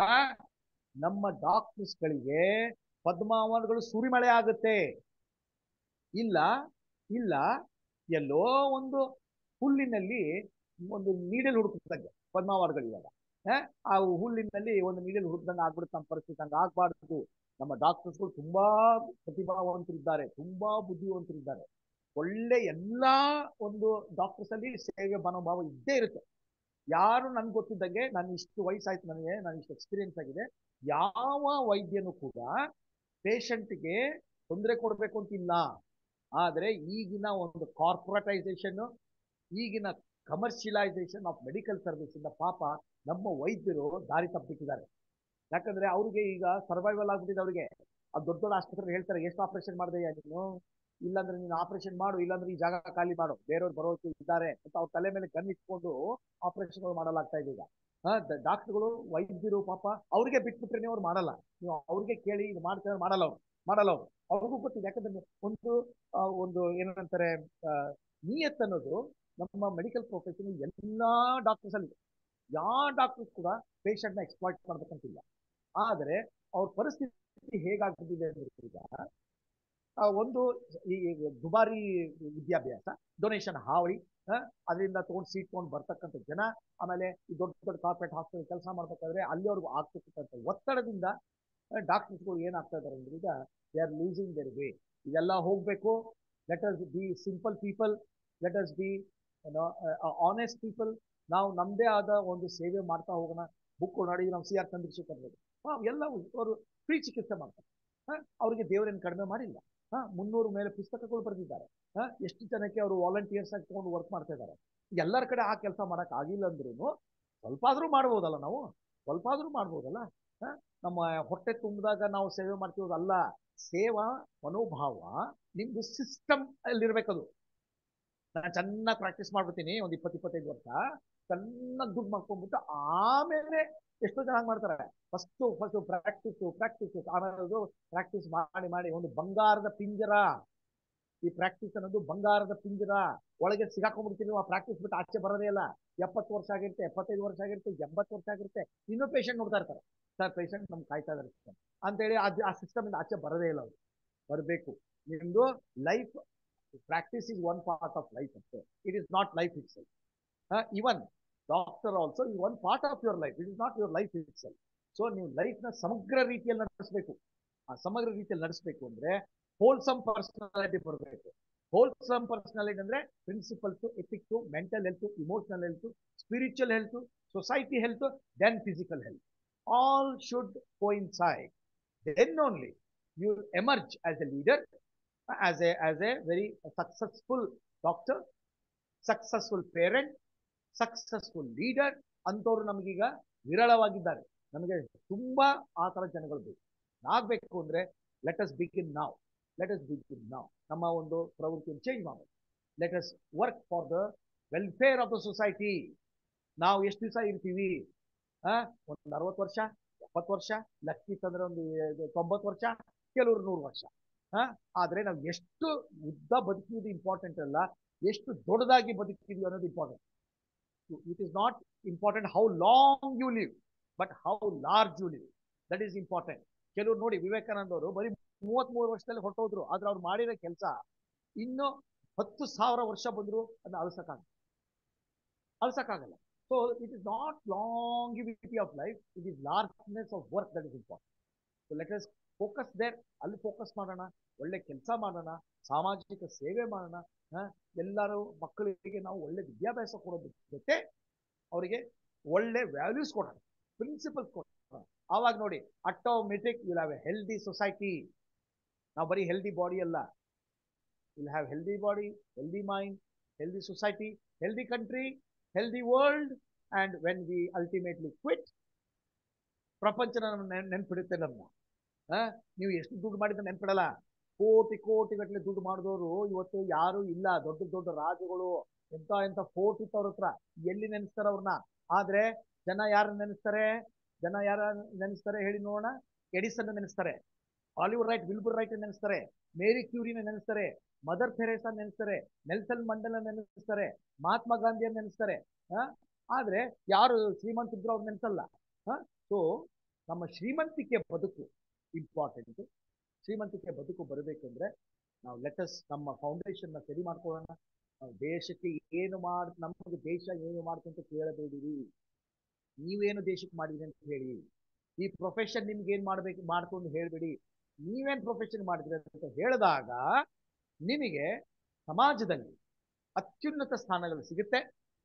ನಮ್ಮ ಡಾಕ್ಟರ್ಸ್ಗಳಿಗೆ ಪದ್ಮಾವನಗಳು ಸುರಿಮಳೆ ಆಗುತ್ತೆ ಇಲ್ಲ ಇಲ್ಲ ಎಲ್ಲೋ ಒಂದು ಹುಲ್ಲಿನಲ್ಲಿ ಒಂದು ನೀಡಲ್ ಹುಡುಕದಂಗೆ ಪದ್ಮಾವನಗಳು ಇವಾಗ ಆ ಹುಲ್ಲಿನಲ್ಲಿ ಒಂದು ನೀಡಲ್ ಹುಡುಕ್ದಂಗೆ ಆಗ್ಬಿಡುತ್ತೆ ನಮ್ಮ ಪರಿಸ್ಥಿತಿ ಹಂಗೆ ಆಗ್ಬಾರ್ದು ನಮ್ಮ ಡಾಕ್ಟರ್ಸ್ಗಳು ತುಂಬಾ ಪ್ರತಿಭಾವಂತರಿದ್ದಾರೆ ತುಂಬಾ ಬುದ್ಧಿವಂತರಿದ್ದಾರೆ ಒಳ್ಳೆ ಎಲ್ಲಾ ಒಂದು ಡಾಕ್ಟರ್ಸ್ ಅಲ್ಲಿ ಸೇವೆ ಮನೋಭಾವ ಇದ್ದೇ ಇರುತ್ತೆ ಯಾರು ನನ್ಗೆ ಗೊತ್ತಿದ್ದಂಗೆ ನಾನು ಇಷ್ಟು ವಯಸ್ಸಾಯ್ತು ನನಗೆ ನಾನು ಇಷ್ಟು ಎಕ್ಸ್ಪೀರಿಯನ್ಸ್ ಆಗಿದೆ ಯಾವ ವೈದ್ಯನು ಕೂಡ ಪೇಷಂಟ್ಗೆ ತೊಂದರೆ ಕೊಡಬೇಕು ಅಂತಿಲ್ಲ ಆದರೆ ಈಗಿನ ಒಂದು ಕಾರ್ಪೊರೇಟೈಸೇಷನ್ ಈಗಿನ ಕಮರ್ಷಿಯಲೈಸೇಷನ್ ಆಫ್ ಮೆಡಿಕಲ್ ಸರ್ವಿಸ್ ಇಂದ ಪಾಪ ನಮ್ಮ ವೈದ್ಯರು ದಾರಿ ತಪ್ಪಿಟ್ಟಿದ್ದಾರೆ ಯಾಕಂದ್ರೆ ಅವ್ರಿಗೆ ಈಗ ಸರ್ವೈವಲ್ ಆಗ್ಬಿಟ್ಟಿದೆ ಅವ್ರಿಗೆ ಆ ದೊಡ್ಡ ದೊಡ್ಡ ಆಸ್ಪತ್ರೆ ಹೇಳ್ತಾರೆ ಎಷ್ಟು ಆಪರೇಷನ್ ಮಾಡಿದೆಯಾ ನೀನು ಇಲ್ಲಾಂದ್ರೆ ನೀನು ಆಪರೇಷನ್ ಮಾಡು ಇಲ್ಲಾಂದ್ರೆ ಈ ಜಾಗ ಖಾಲಿ ಮಾಡು ಬೇರೆಯವ್ರು ಬರೋಕೆ ಇದ್ದಾರೆ ಅಂತ ಅವ್ರ ತಲೆ ಮೇಲೆ ಗನ್ ಇಟ್ಕೊಂಡು ಆಪರೇಷನ್ಗಳು ಮಾಡಲಾಗ್ತಾ ಇದೆ ಈಗ ಡಾಕ್ಟರ್ಗಳು ವೈದ್ಯರು ಪಾಪ ಅವ್ರಿಗೆ ಬಿಟ್ಬಿಟ್ರೆ ಅವ್ರು ಮಾಡಲ್ಲ ನೀವು ಅವ್ರಿಗೆ ಕೇಳಿ ಇದು ಮಾಡ್ತಾರೆ ಮಾಡಲ್ಲ ಅವ್ರು ಮಾಡಲ್ಲ ಅವ್ರು ಅವ್ರಿಗೂ ಗೊತ್ತಿದೆ ಯಾಕಂದ್ರೆ ಒಂದು ಒಂದು ಏನಂತಾರೆ ನಿಯತ್ ಅನ್ನೋದು ನಮ್ಮ ಮೆಡಿಕಲ್ ಪ್ರೊಫೆಷನ್ ಎಲ್ಲಾ ಡಾಕ್ಟರ್ಸ್ ಅಲ್ಲಿ ಯಾವ ಡಾಕ್ಟರ್ಸ್ ಕೂಡ ಪೇಷಂಟ್ ನ ಎಕ್ಸ್ಪ್ಲಾಯ್ಟ್ ಮಾಡ್ಬೇಕಂತಿಲ್ಲ ಆದರೆ ಅವ್ರ ಪರಿಸ್ಥಿತಿ ಹೇಗಾಗ್ತಿದೆ ಅಂದ್ರೆ ಈಗ ಒಂದು ಈ ದುಬಾರಿ ವಿದ್ಯಾಭ್ಯಾಸ ಡೊನೇಷನ್ ಹಾವಳಿ ಅದರಿಂದ ತಗೊಂಡು ಸೀಟ್ ತಗೊಂಡು ಬರ್ತಕ್ಕಂಥ ಜನ ಆಮೇಲೆ ಈ ದೊಡ್ಡ ದೊಡ್ಡ ಕಾರ್ಪೊರೇಟ್ ಹಾಸ್ಪಿಟಲ್ ಕೆಲಸ ಮಾಡ್ಬೇಕಾದ್ರೆ ಅಲ್ಲಿವರೆಗೂ ಆಗ್ತಿರ್ತಕ್ಕಂಥ ಒತ್ತಡದಿಂದ ಡಾಕ್ಟರ್ಸ್ಗಳು ಏನಾಗ್ತಾ ಇದಾರೆ ಅಂದ್ರೆ ಈಗ they are losing their way ಇದೆಲ್ಲ ಹೋಗ್ಬೇಕು let us be simple people let us be honest people ನಾವು ನಮ್ಮದೇ ಆದ ಒಂದು ಸೇವೆ ಮಾಡ್ತಾ ಹೋಗೋಣ ಬುಕ್ ನೋಡಿ ನಾವು ಸಿ ಆರ್ ಚಂದ್ರಶೇಖರ್ ಎಲ್ಲ ಅವರು ಫ್ರೀ ಚಿಕಿತ್ಸೆ ಮಾಡ್ತಾರೆ ಅವರಿಗೆ ದೇವರೇನು ಕಡಿಮೆ ಮಾಡಿಲ್ಲ ಹಾ ಮುನ್ನೂರು ಮೇಲೆ ಪುಸ್ತಕಗಳು ಬರೆದಿದ್ದಾರೆ ಹಾ ಎಷ್ಟು ಜನಕ್ಕೆ ಅವರು ವಾಲಂಟಿಯರ್ಸ್ ಆಗಿ ತಗೊಂಡು ವರ್ಕ್ ಮಾಡ್ತಾ ಇದ್ದಾರೆ ಎಲ್ಲರ ಕಡೆ ಆ ಕೆಲಸ ಮಾಡಕ್ ಆಗಿಲ್ಲ ಅಂದ್ರೂ ಸ್ವಲ್ಪ ಆದ್ರೂ ಮಾಡ್ಬೋದಲ್ಲ ನಾವು ಸ್ವಲ್ಪ ಆದ್ರೂ ಮಾಡ್ಬೋದಲ್ಲ ನಮ್ಮ ಹೊಟ್ಟೆ ತುಂಬಿದಾಗ ನಾವು ಸೇವೆ ಮಾಡ್ತೀವಲ್ಲ ಸೇವಾ ಮನೋಭಾವ ನಿಮ್ದು ಸಿಸ್ಟಮ್ ಅಲ್ಲಿ ಇರ್ಬೇಕದು ನಾನು ಚೆನ್ನಾಗಿ ಪ್ರಾಕ್ಟೀಸ್ ಮಾಡ್ಬಿಡ್ತೀನಿ ಒಂದು ಇಪ್ಪತ್ತು ಇಪ್ಪತ್ತೈದು ವರ್ಷ ಚೆನ್ನಾಗಿ ದುಡ್ಡು ಮಾಡ್ಕೊಂಡ್ಬಿಟ್ಟು ಆಮೇಲೆ ಎಷ್ಟೋ ಜನ ಹಂಗ್ ಮಾಡ್ತಾರೆ ಫಸ್ಟ್ ಫಸ್ಟ್ ಪ್ರಾಕ್ಟೀಸ್ ಪ್ರಾಕ್ಟೀಸ್ ಆಮೇಲೆ ಅದು ಪ್ರಾಕ್ಟೀಸ್ ಮಾಡಿ ಮಾಡಿ ಒಂದು ಬಂಗಾರದ ಪಿಂಜರ ಈ ಪ್ರಾಕ್ಟೀಸ್ ಅನ್ನೋದು ಬಂಗಾರದ ಪಿಂಜರ ಒಳಗೆ ಸಿಗಾಕೊಂಡ್ಬಿಡ್ತೀವಿ ನೀವು ಆ ಪ್ರಾಕ್ಟೀಸ್ ಬಿಟ್ಟು ಆಚೆ ಬರೋದೇ ಇಲ್ಲ ಎಪ್ಪತ್ತು ವರ್ಷ ಆಗಿರುತ್ತೆ ಎಪ್ಪತ್ತೈದು ವರ್ಷ ಆಗಿರುತ್ತೆ ಎಂಬತ್ತು ವರ್ಷ ಆಗಿರುತ್ತೆ ಇನ್ನೂ ಪೇಷಂಟ್ ನೋಡ್ತಾ ಇರ್ತಾರೆ ಸರ್ ಪೇಷಂಟ್ ನಮ್ಗೆ ಕಾಯ್ತಾ ಇದಾರೆ sir. ಅಂತೇಳಿ ಅದು ಆ ಸಿಸ್ಟಮ್ ಇಂದ ಆಚೆ ಬರೋದೇ ಇಲ್ಲ ಅವ್ರು ಬರಬೇಕು ನಿಮ್ದು life practice is one part of life ಅಷ್ಟೇ it is not life it's even doctor also is one part of your life it is not your life it's so ನೀವು ಲೈಫ್ನ ಸಮಗ್ರ ರೀತಿಯಲ್ಲಿ ನಡೆಸಬೇಕು ಆ ಸಮಗ್ರ ರೀತಿಯಲ್ಲಿ ನಡೆಸಬೇಕು ಅಂದ್ರೆ ಹೋಲ್ಸಮ್ ಪರ್ಸನಾಲಿಟಿ ಬರಬೇಕು ಹೋಲ್ಸಮ್ ಪರ್ಸನಾಲಿಟಿ ಅಂದ್ರೆ principle to ethic to mental health emotional health spiritual health society health then physical health all should coincide then only you emerge as a leader as a as a very successful doctor successful parent successful leader ಅಂತವ್ರು ನಮಗೀಗ ವಿರಳವಾಗಿದ್ದಾರೆ ನಮಗೆ ತುಂಬಾ ಆ ತರ ಜನಗಳು ಬೇಕು ಆಗ್ಬೇಕು ಅಂದ್ರೆ ಲೆಟ್ ಅಸ್ ಬಿಗಿನ್ ನಾವ್ ಲೆಟ್ ಅಸ್ ಬಿಗಿನ್ ನಾವ್ ನಮ್ಮ ಒಂದು ಪ್ರವೃತ್ತಿಯನ್ನು ಚೇಂಜ್ ಮಾಡಬೇಕು let us work for the welfare of the society ನಾವು ಎಷ್ಟು ದಿವಸ ಇರ್ತೀವಿ ಆ ಒಂದು ಅರವತ್ತು ವರ್ಷ ಎಪ್ಪತ್ತು ವರ್ಷ ಲಕ್ಕಿ ತಂದ್ರೆ ಒಂದು ಇದು ತೊಂಬತ್ತು ವರ್ಷ ಕೆಲವರು ನೂರು ವರ್ಷ ಹಾ ಆದ್ರೆ ನಾವು ಎಷ್ಟು ಉದ್ದ ಬದುಕಿದ್ದು ಇಂಪಾರ್ಟೆಂಟ್ ಅಲ್ಲ ಎಷ್ಟು ದೊಡ್ಡದಾಗಿ ಬದುಕಿದ್ವಿ ಅನ್ನೋದು important it is not important how long you live but how large you live that is important ಕೆಲವರು ನೋಡಿ ವಿವೇಕಾನಂದ ಅವರು ಬರೀ ಮೂವತ್ಮೂರು ವರ್ಷದಲ್ಲಿ ಹೊರಟೋದ್ರು ಆದ್ರೆ ಅವ್ರು ಮಾಡಿರೋ ಕೆಲಸ ಇನ್ನು ಹತ್ತು ಸಾವಿರ ವರ್ಷ ಬಂದ್ರು ಅದನ್ನ ಅಳಿಸಕ್ಕಾಗಲ್ಲ ಅಳಿಸಕ್ಕಾಗಲ್ಲ so it is not longevity of life it is largeness of work that is important so let us focus there ಅಲ್ಲಿ ಫೋಕಸ್ ಮಾಡೋಣ ಒಳ್ಳೆ ಕೆಲಸ ಮಾಡೋಣ ಸಾಮಾಜಿಕ ಸೇವೆ ಮಾಡೋಣ ಹ? ಎಲ್ಲರೂ ಮಕ್ಕಳಿಗೆ ನಾವು ಒಳ್ಳೆ ವಿದ್ಯಾಭ್ಯಾಸ ಕೊಡೋದ್ರ ಜೊತೆ ಅವರಿಗೆ ಒಳ್ಳೆ ವ್ಯಾಲ್ಯೂಸ್ ಕೊಡೋಣ ಪ್ರಿನ್ಸಿಪಲ್ಸ್ ಕೊಡೋಣ ಆವಾಗ ನೋಡಿ automatic will have a healthy society ನಾವು ಬರೀ ಹೆಲ್ದಿ ಬಾಡಿ ಅಲ್ಲ will have healthy body healthy mind healthy society healthy country healthy world and when we ultimately quit ಪ್ರಪಂಚನ ನೆನ್ ನೆನ್ಪಿಡುತ್ತೆ ನಮ್ಮ ಆ, ನೀವು ಎಷ್ಟು ದುಡ್ಡು ಮಾಡಿದ್ರೆ ನೆನ್ಪಿಡಲ್ಲ ಕೋಟಿ ಕೋಟಿ ಗಟ್ಟಲೆ ದುಡ್ಡು ಮಾಡಿದವರು ಇವತ್ತು ಯಾರು ಇಲ್ಲ ದೊಡ್ಡ ದೊಡ್ಡ ರಾಜುಗಳು ಎಂತ ಎಂತ ಫೋರ್ಟ್ ಇತ್ತು ಅವ್ರ ಹತ್ರ ಎಲ್ಲಿ ನೆನೆಸ್ತಾರೆ ಅವ್ರನ್ನ ಆದ್ರೆ ಜನ ಯಾರು ನೆನೆಸ್ತಾರೆ ಜನ ಯಾರ ನೆನೆಸ್ತಾರೆ ಹೇಳಿ ನೋಡೋಣ ಎಡಿಸನ್ ನೆನೆಸ್ತಾರೆ ಆಲಿವರ್ ರೈಟ್ ವಿಲ್ಬರ್ ರೈಟ್ ನೆನೆಸ್ತಾರೆ ಮೇರಿ ಕ್ಯೂರಿನ ನೆನೆಸ್ತಾರೆ ಮದರ್ ಥೆರೇಸಾ ನೆನೆಸ್ತಾರೆ ನೆಲ್ಸನ್ ಮಂಡಲ ನೆನೆಸ್ತಾರೆ ಮಹಾತ್ಮ ಗಾಂಧಿಯನ್ನು ನೆನೆಸ್ತಾರೆ ಆ? ಆದ್ರೆ ಯಾರು ಶ್ರೀಮಂತಿದ್ರು ಅವ್ರು ನೆನೆಸಲ್ಲ ಸೊ ನಮ್ಮ ಶ್ರೀಮಂತಿಕೆ ಬದುಕು ಇಂಪಾರ್ಟೆಂಟ್ ಶ್ರೀಮಂತಿಕೆ ಬದುಕು ಬರಬೇಕಂದ್ರೆ ನಾವು ಲೆಟಸ್ ನಮ್ಮ ಫೌಂಡೇಶನ್ ನ ಸರಿ ಮಾಡ್ಕೊಳ್ಳೋಣ ನಾವು ದೇಶಕ್ಕೆ ಏನು ಮಾಡ್ ನಮಗೆ ದೇಶ ಏನು ಮಾಡ್ತಂತ ಕೇಳಬೇಡಿರಿ ನೀವೇನು ದೇಶಕ್ಕೆ ಮಾಡಿದ್ರಿ ಅಂತ ಹೇಳಿ ಈ ಪ್ರೊಫೆಷನ್ ನಿಮ್ಗೆ ಏನ್ ಮಾಡ್ಬೇಕು ಮಾಡ್ಕೊಂಡು ಹೇಳ್ಬೇಡಿ ನೀವೇನ್ ಪ್ರೊಫೆಷನ್ ಮಾಡಿದ್ರಿ ಅಂತ ಹೇಳಿದಾಗ ನಿಮಗೆ ಸಮಾಜದಲ್ಲಿ ಅತ್ಯುನ್ನತ ಸ್ಥಾನಗಳು ಸಿಗುತ್ತೆ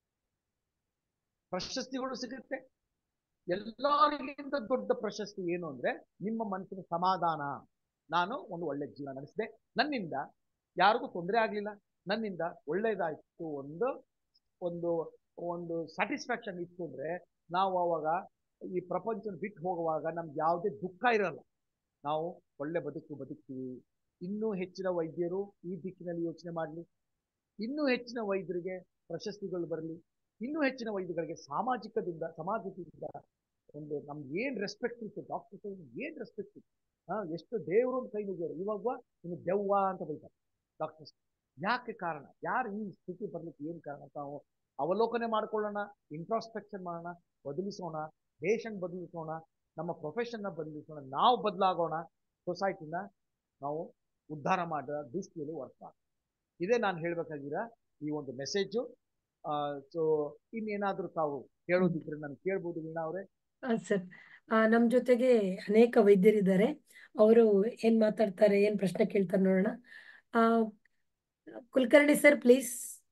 ಪ್ರಶಸ್ತಿಗಳು ಸಿಗುತ್ತೆ ಎಲ್ಲರಿಗಿಂತ ದೊಡ್ಡ ಪ್ರಶಸ್ತಿ ಏನು ಅಂದ್ರೆ ನಿಮ್ಮ ಮನಸ್ಸಿನ ಸಮಾಧಾನ ನಾನು ಒಂದು ಒಳ್ಳೆ ಜೀವನ ನಡೆಸಿದೆ ನನ್ನಿಂದ ಯಾರಿಗೂ ತೊಂದರೆ ಆಗ್ಲಿಲ್ಲ ನನ್ನಿಂದ ಒಳ್ಳೇದಾಯ್ತು ಒಂದು ಒಂದು ಒಂದು ಸ್ಯಾಟಿಸ್ಫ್ಯಾಕ್ಷನ್ ಇತ್ತು ಅಂದ್ರೆ ನಾವು ಅವಾಗ ಈ ಪ್ರಪಂಚನ ಬಿಟ್ಟು ಹೋಗುವಾಗ ನಮ್ಗೆ ಯಾವುದೇ ದುಃಖ ಇರಲ್ಲ ನಾವು ಒಳ್ಳೆ ಬದುಕು ಬದುಕ್ತೀವಿ ಇನ್ನೂ ಹೆಚ್ಚಿನ ವೈದ್ಯರು ಈ ದಿಕ್ಕಿನಲ್ಲಿ ಯೋಚನೆ ಮಾಡಲಿ ಇನ್ನೂ ಹೆಚ್ಚಿನ ವೈದ್ಯರಿಗೆ ಪ್ರಶಸ್ತಿಗಳು ಬರಲಿ ಇನ್ನೂ ಹೆಚ್ಚಿನ ವೈದ್ಯಗಳಿಗೆ ಸಾಮಾಜಿಕದಿಂದ ಸಮಾಜದಿಂದ ಒಂದು ನಮ್ಗೆ ಏನ್ ರೆಸ್ಪೆಕ್ಟ್ ಇತ್ತು ಡಾಕ್ಟರ್ಸ್ ಏನ್ ರೆಸ್ಪೆಕ್ಟ್ ಇತ್ತು ಹಾ ಎಷ್ಟು ದೇವರು ಒಂದು ಕೈ ಮುಗಿಯೋರು ಇವಾಗ ಇನ್ನು ದೆವ್ವ ಅಂತ ಬೈತಾರೆ ಡಾಕ್ಟರ್ಸ್ ಯಾಕೆ ಕಾರಣ ಯಾರು ಈ ಸ್ಥಿತಿ ಬರ್ಲಿಕ್ಕೆ ಏನ್ ಕಾರಣ ಅಂತ ನಾವು ಅವಲೋಕನೆ ಮಾಡ್ಕೊಳ್ಳೋಣ ಇಂಟ್ರಾಸ್ಪೆಕ್ಷನ್ ಮಾಡೋಣ ಬದಲಿಸೋಣ ದೇಶನ್ ಬದಲಿಸೋಣ ನಮ್ಮ ಪ್ರೊಫೆಷನ್ನ ಬದಲಿಸೋಣ ನಾವು ಬದಲಾಗೋಣ ಸೊಸೈಟಿನ ನಾವು ಉದ್ಧಾರ ಮಾಡೋ ದೃಷ್ಟಿಯಲ್ಲಿ ವರ್ಕ್ ಮಾಡೋಣ ಇದೇ ನಾನು ಹೇಳ್ಬೇಕಾಗಿರ ಈ ಒಂದು ಮೆಸೇಜು ಸೊ ಇನ್ನೇನಾದ್ರೂ ತಾವು ಕೇಳೋದಿದ್ರೆ ನಾನು ಕೇಳ್ಬೋದು ವೀಣಾ ಅವರೇ ಸರ್ ನಮ್ ಜೊತೆಗೆ ಅನೇಕ ವೈದ್ಯರಿದ್ದಾರೆ ಅವರು ಏನ್ ಮಾತಾಡ್ತಾರೆ ಏನ್ ಪ್ರಶ್ನೆ ಕೇಳ್ತಾರೆ ನೋಡೋಣ ಆ ಕುಲಕರ್ಣಿ ಸರ್ ಪ್ಲೀಸ್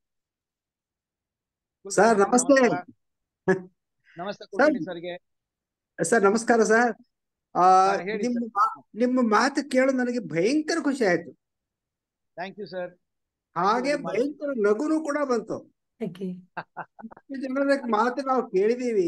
ಸರ್ ನಮಸ್ತೆ ನಮಸ್ತೆ ಕುಲಕರ್ಣಿ ಸರ್ಗೆ ಸರ್ ನಮಸ್ಕಾರ ಸರ್ ಆ ಸರ್, ಹೇಳಿ ನಿಮ್ಮ ಸರ್. ಮಾ- ನಿಮ್ಮ ಮಾತು ಕೇಳು ನನಗೆ ಭಯಂಕರ ಖುಷಿ ಆಯ್ತು ಥ್ಯಾಂಕ್ ಯು ಸರ್ ಹಾಗೆ very much. ಭಯಂಕರ ನಗುನು ಕೂಡ ಬಂತು ಓಕೆ ಇಷ್ಟು ಜನರ ಮಾತು ನಾವು ಕೇಳಿದೀವಿ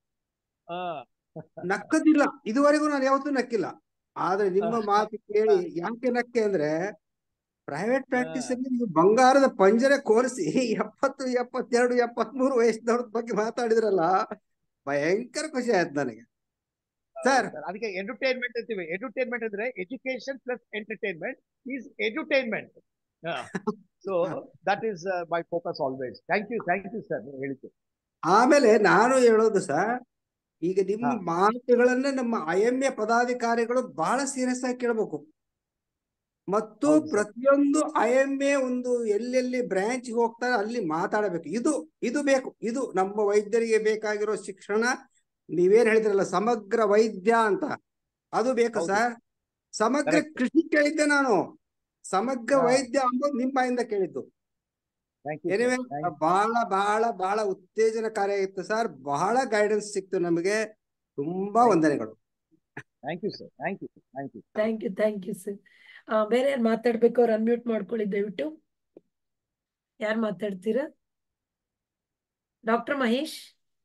ನಕ್ಕದಿಲ್ಲ ಇದುವರೆಗೂ ನಾನು ಯಾವತ್ತೂ ನಕ್ಕಿಲ್ಲ ಆದ್ರೆ ನಿಮ್ಮ ಹಾ. ಮಾತು ಕೇಳಿ ಯಾಕೆ ನಕ್ಕೆ ಅಂದ್ರೆ ಪ್ರೈವೇಟ್ ಪ್ರಾಕ್ಟೀಸ್ ಅಲ್ಲಿ ನೀವು ಬಂಗಾರದ ಪಂಜರೆ ಕೋರಿಸಿ ಎಪ್ಪತ್ತು ಎಪ್ಪತ್ತೆರಡು ಎಪ್ಪತ್ಮೂರು ವಯಸ್ಸಿನವ್ರ ಬಗ್ಗೆ ಮಾತಾಡಿದ್ರಲ್ಲ ಭಯಂಕರ ಖುಷಿ ಆಯ್ತು ನನಗೆ ಸರ್ ಅದಕ್ಕೆ ಎಂಟರ್ಟೈನ್ಮೆಂಟ್ ಅಂತೀವಿ ಎಂಟರ್ಟೈನ್ಮೆಂಟ್ ಅಂದ್ರೆ education plus entertainment is edutainment so that is my focus always thank you thank you sir ನೀವು ಹೇಳಿದ್ದು ಆಮೇಲೆ ನಾನು ಹೇಳೋದು ಸರ್ ಈಗ ನಿಮ್ಮ ಹಾ. ಮಾತುಗಳನ್ನ ನಮ್ಮ ಐ ಎಂ ಎ ಪದಾಧಿಕಾರಿಗಳು ಬಹಳ ಸೀರಿಯಸ್ ಆಗಿ ಕೇಳಬೇಕು ಮತ್ತು ಹೌದು ಸರ್. ಪ್ರತಿಯೊಂದು ಐ ಎಂ ಎ ಒಂದು ಎಲ್ಲೆಲ್ಲಿ ಬ್ರಾಂಚ್ ಹೋಗ್ತಾರೆ ಅಲ್ಲಿ ಮಾತಾಡಬೇಕು ಇದು ಇದು ಬೇಕು ಇದು ನಮ್ಮ ವೈದ್ಯರಿಗೆ ಬೇಕಾಗಿರೋ ಶಿಕ್ಷಣ ನೀವೇನ್ ಹೇಳಿದ್ರಲ್ಲ ಸಮಗ್ರ ವೈದ್ಯ ಅಂತ ಅದು ಬೇಕು ಹೌದು. ಸರ್ ಸಮಗ್ರ Correct. ಕೃಷಿ ಕೇಳಿದ್ದೆ ನಾನು ಸಮಗ್ರ ಹಾ. ವೈದ್ಯ ಅಂಬೋದು ನಿಮ್ಮ ಬಾಯಿಂದ ಕೇಳಿದ್ದು ಥ್ಯಾಂಕ್ ಯು ಎನಿವೆ ಬಹಳ ಬಹಳ ಬಹಳ ಉತ್ತೇಜನಕಾರಿ ಆಗಿತ್ತು ಸರ್ ಬಹಳ ಗೈಡೆನ್ಸ್ ಸಿಕ್ತು ನಮಗೆ ತುಂಬಾ Thank you. ವಂದನೆಗಳು thank you sir thank you thank you thank you thank you sir ಬೇರೆ ಯಾರು ಮಾತಾಡ್ಬೇಕು ಅವ್ರು ಅನ್ಮ್ಯೂಟ್ ಮಾಡ್ಕೊಳ್ಳಿ ದಯವಿಟ್ಟು ಯಾರು ಮಾತಾಡ್ತೀರಾ ಡಾಕ್ಟರ್ ಮಹೇಶ್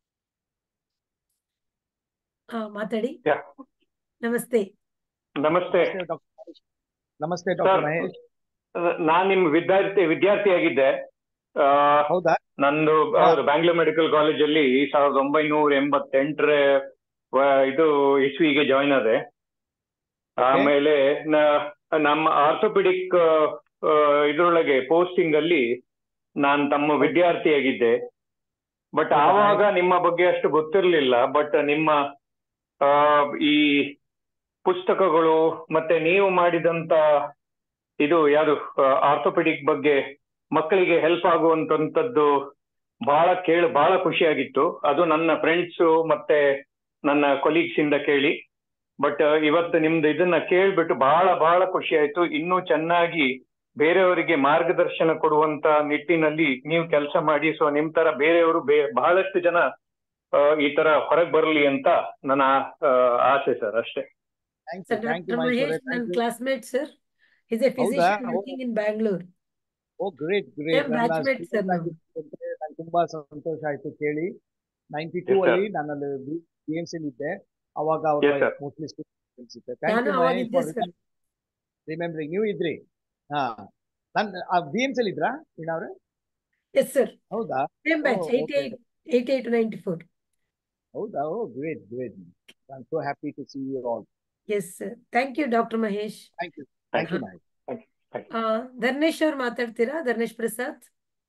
ಹಾ ಮಾತಾಡಿ Yeah. ನಮಸ್ತೆ ನಮಸ್ತೆ ನಮಸ್ತೆ ಡಾಕ್ಟರ್ ಸರ್ ಮಹೇಶ್ ನಾನ್ ನಿಮ್ ವಿದ್ಯಾರ್ಥಿ ವಿದ್ಯಾರ್ಥಿಯಾಗಿದ್ದೆ ಆ, ಹೌದಾ ನಂದು ಹಾ. ಹೌದು ಬ್ಯಾಂಗ್ಳೂರ್ ಮೆಡಿಕಲ್ ಕಾಲೇಜಲ್ಲಿ ಸಾವಿರದ ಒಂಬೈನೂರ ಎಂಬತ್ತೆಂಟರ ಇದು ಇಸ್ವಿಗೆ ಜಾಯ್ನ್ ಆದೆ ಆಮೇಲೆ ನ- ನಮ್ಮ ಆರ್ಥೋಪೆಡಿಕ್ ಇದ್ರೊಳಗೆ ಪೋಸ್ಟಿಂಗ್ ಅಲ್ಲಿ ನಾನ್ ತಮ್ಮ ವಿದ್ಯಾರ್ಥಿಯಾಗಿದ್ದೆ ಬಟ್ ಹೌದಾ? ಆವಾಗ ನಿಮ್ಮ ಬಗ್ಗೆ ಅಷ್ಟು ಗೊತ್ತಿರ್ಲಿಲ್ಲ ಬಟ್ ನಿಮ್ಮ ಆ, ಈ ಪುಸ್ತಕಗಳು ಮತ್ತೆ ನೀವು ಮಾಡಿದಂತ ಇದು ಯಾವುದು ಆರ್ಥೋಪೆಡಿಕ್ ಬಗ್ಗೆ ಮಕ್ಕಳಿಗೆ ಹೆಲ್ಪ್ ಆಗುವಂತದ್ದು ಬಹಳ ಕೇಳಿ ಬಹಳ ಖುಷಿಯಾಗಿತ್ತು ಅದು ನನ್ನ ಫ್ರೆಂಡ್ಸ್ ಮತ್ತೆ ನನ್ನ ಕೊಲೀಗ್ಸ್ ಇಂದ ಕೇಳಿ ಬಟ್ ಇವತ್ತು ನಿಮ್ದು ಇದನ್ನ ಕೇಳ್ಬಿಟ್ಟು ಬಹಳ ಬಹಳ ಖುಷಿ ಆಯ್ತು ಇನ್ನೂ ಚೆನ್ನಾಗಿ ಬೇರೆಯವರಿಗೆ ಮಾರ್ಗದರ್ಶನ ಕೊಡುವಂತ ನಿಟ್ಟಿನಲ್ಲಿ ನೀವು ಕೆಲಸ ಮಾಡಿ ಸೊ ನಿಮ್ ತರ ಬೇರೆಯವರು ಬೇ ಬಹಳಷ್ಟು ಜನ ಆ, ಈ ತರ ಹೊರಗೆ ಬರಲಿ ಅಂತ ನನ್ನ ಆ, ಆಸೆ ಸರ್ ಅಷ್ಟೇ thank you sir thank you doctor Mahesh Mahesh ನನ್ನ thank you classmate sir is a ಹೌದಾ? Physician oh. Working in Bangalore oh great great Same batchmate sir ನಾವು. ನಂಗೆ ತುಂಬಾ ಸಂತೋಷ ಆಯ್ತು ಕೇಳಿ ನೈನ್ಟಿ ಟೂ Yes, sir. ಅಲ್ಲಿ ನಾನಲ್ಲಿ ಬಿ ಎಂ ಸಿ ಇದ್ದೆ ಅವಾಗ ಅವರು Yes, sir. ಮೋಸ್ಟ್ಲಿ ಇದ್ದೆ ಥ್ಯಾಂಕ್ ನಾನು ಯು ಅವಾಗ ಮಹೇಶ್ ಇದ್ದೆ ಫಾರ್ ಸರ್ ರಿಮೆಂಬರಿಂಗ್ ನೀವು ಇದ್ರಿ ಹಾ ನನ್ ಬಿ ಎಂ ಸಿ ಇದ್ರಾ ಅವ್ರೆ ಎಸ್ ಸರ್ ಹೌದಾ same batch Oh, eighty okay. Eight eighty eight ninety four ಹೌದಾ oh great great I am so happy to see you all yes sir thank you doctor Mahesh thank you thank you ಹಾ. ಮಹೇಶ್ ಆ, ಧರ್ಮೇಶ್ ಅವ್ರು ಮಾತಾಡ್ತೀರಾ ಧರ್ಮೇಶ್ ಪ್ರಸಾದ್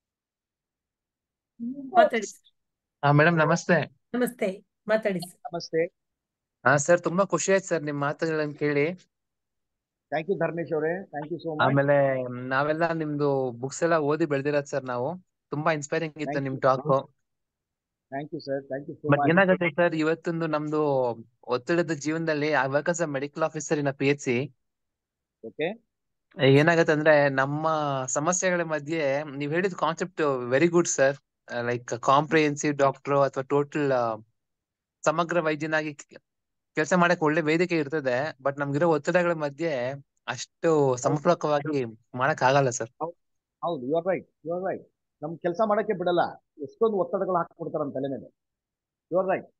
ಮಾತಾಡಿ sir. ಹಾ ಮೇಡಮ್ ನಮಸ್ತೆ ನಮಸ್ತೆ ಮಾತಾಡಿ ಸರ್ ನಮಸ್ತೆ ಹಾ ಸರ್ ತುಂಬಾ ಖುಷಿ ಆಯ್ತು ಸರ್ ನಿಮ್ ಮಾತುಗಳನ್ನ ಕೇಳಿ ಥ್ಯಾಂಕ್ ಯು ಧರ್ಮೇಶ್ ಅವರೇ ಥ್ಯಾಂಕ್ ಯು ಸೋ ಮಚ್ ಆಮೇಲೆ ನಾವೆಲ್ಲ ನಿಮ್ದು ಬುಕ್ಸ್ ಎಲ್ಲ ಓದಿ ಬೆಳ್ದಿರೋದ್ ಸರ್ ನಾವು ತುಂಬಾ ಇನ್ಸ್ಪೈರಿಂಗ್ ಇತ್ತು Thank ನಿಮ್ you. Talk thank you sir thank you so but much ಏನಾಗುತ್ತೆ ಸರ್ ಇವತ್ತೊಂದು ನಮ್ದು ಒತ್ತಡದ ಜೀವನದಲ್ಲಿ work as a medical officer in P H C okay ಏನಾಗತ್ತೆ ಅಂದ್ರೆ ನಮ್ಮ ಸಮಸ್ಯೆಗಳ ಮಧ್ಯೆ ನೀವ್ ಹೇಳಿದ concept very good sir like comprehensive doctor ಅಥವಾ ಟೋಟಲ್ ಸಮಗ್ರ ವೈದ್ಯನಾಗಿ ಕೆಲಸ ಮಾಡಕ್ ಒಳ್ಳೆ ವೇದಿಕೆ ಇರ್ತದೆ ಬಟ್ ನಮ್ಗಿರೋ ಒತ್ತಡಗಳ ಮಧ್ಯೆ ಅಷ್ಟು ಸಮರ್ಪಕವಾಗಿ ಮಾಡಕ್ ಆಗಲ್ಲ ಸರ್ ಹೌದು you are right you are right ನಮ್ ಕೆಲಸ ಮಾಡಕ್ಕೆ ಬಿಡಲ್ಲ ಎಷ್ಟೊಂದು ಒತ್ತಡಗಳು ಹಾಕ್ಬಿಡ್ತಾರೆ ನಮ್ಮ ತಲೆ ಮೇಲೆ ಯು ಆರ್ ರೈಟ್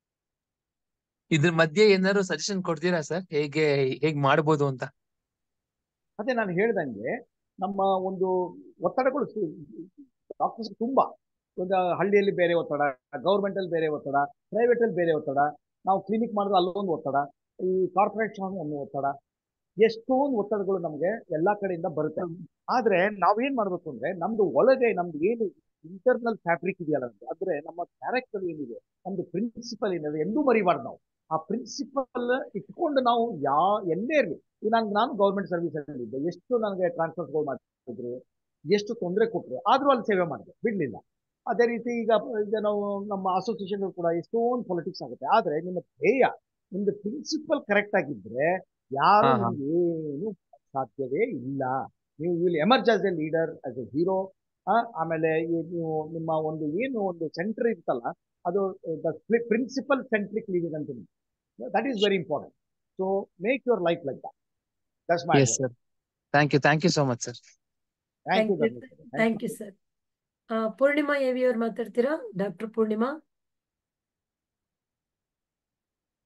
ಇದ್ರ ಮಧ್ಯೆ ಏನಾದ್ರು ಸಜೆಷನ್ ಕೊಡ್ತೀರಾ ಸರ್ ಹೇಗೆ ಹೇಗ್ ಮಾಡ್ಬೋದು ಅಂತ ಅದೇ ನಾನು ಹೇಳ್ದಂಗೆ ನಮ್ಮ ಒಂದು ಒತ್ತಡಗಳು ಡಾಕ್ಟರ್ಸ್ ತುಂಬಾ ಒಂದು ಹಳ್ಳಿಯಲ್ಲಿ ಬೇರೆ ಒತ್ತಡ ಗೌರ್ಮೆಂಟ್ ಅಲ್ಲಿ ಬೇರೆ ಒತ್ತಡ ಪ್ರೈವೇಟ್ ಅಲ್ಲಿ ಬೇರೆ ಒತ್ತಡ ನಾವು ಕ್ಲಿನಿಕ್ ಮಾಡಿದ್ರೆ ಅಲ್ಲೊಂದು ಒತ್ತಡ ಈ ಕಾರ್ಪೊರೇಷನ್ ಒಂದು ಒತ್ತಡ ಎಷ್ಟೊಂದು ಒತ್ತಡಗಳು ನಮಗೆ ಎಲ್ಲಾ ಕಡೆಯಿಂದ ಬರುತ್ತೆ ಆದ್ರೆ ನಾವೇನ್ ಮಾಡ್ಬೇಕು ಅಂದ್ರೆ ನಮ್ದು ಒಳಗೆ ನಮ್ದು ಏನು ಇಂಟರ್ನಲ್ ಫ್ಯಾಬ್ರಿಕ್ ಇದೆಯಲ್ಲ ನಮ್ದು, ಅಂದ್ರೆ ನಮ್ಮ ಕ್ಯಾರೆಕ್ಟರ್ ಏನಿದೆ ನಮ್ದು ಪ್ರಿನ್ಸಿಪಲ್ ಏನಿದೆ ಎಂದೂ ಮರಿಬಾರ್ದು ನಾವು ಆ ಪ್ರಿನ್ಸಿಪಲ್ ಇಟ್ಕೊಂಡು ನಾವು ಯಾ ಎಲ್ಲೇ ಇರಲಿ ಈಗ ನಾನು ನಾನು ಗೌರ್ಮೆಂಟ್ ಸರ್ವಿಸ್ ಅಲ್ಲಿ ಇದ್ದೆ ಎಷ್ಟು ನನಗೆ ಟ್ರಾನ್ಸ್ಫರ್ಗಳು ಮಾಡ್ತಿದ್ರು ಎಷ್ಟು ತೊಂದರೆ ಕೊಟ್ಟರು ಆದ್ರೂ ಅಲ್ಲಿ ಸೇವೆ ಮಾಡಿದೆ ಬಿಡ್ಲಿಲ್ಲ ಅದೇ ರೀತಿ ಈಗ ಈಗ ನಾವು ನಮ್ಮ ಅಸೋಸಿಯೇಷನ್ ಕೂಡ ಎಷ್ಟೊಂದು ಪೊಲಿಟಿಕ್ಸ್ ಆಗುತ್ತೆ ಆದ್ರೆ ನಿಮ್ಮ ಧ್ಯೇಯ ನಿಮ್ದು ಪ್ರಿನ್ಸಿಪಲ್ ಕರೆಕ್ಟ್ ಆಗಿದ್ರೆ ಯಾರು ಹಾ, ಹಾ. ನಿಮ್ಗೆ ಏನು ಸಾಧ್ಯವೇ ಇಲ್ಲ ನೀವು will emerge as a leader as a hero ಆಮೇಲೆ ಈ ನೀವು ನಿಮ್ಮ ಒಂದು ಏನು ಒಂದು ಸೆಂಟರ್ ಇರ್ತಲ್ಲ ಅದು ಪ್ರಿನ್ಸಿಪಲ್ ಸೆಂಟ್ರಿಕ್ ಲೀಡಿಂಗ್ ಅಂತೀನಿ that is very important so make your life like that that's my yes sir thank you thank you so much sir thank you Thank you, thank you sir Purnima A V ಅವ್ರು ಮಾತಾಡ್ತೀರಾ ಡಾಕ್ಟರ್ ಪೂರ್ಣಿಮಾ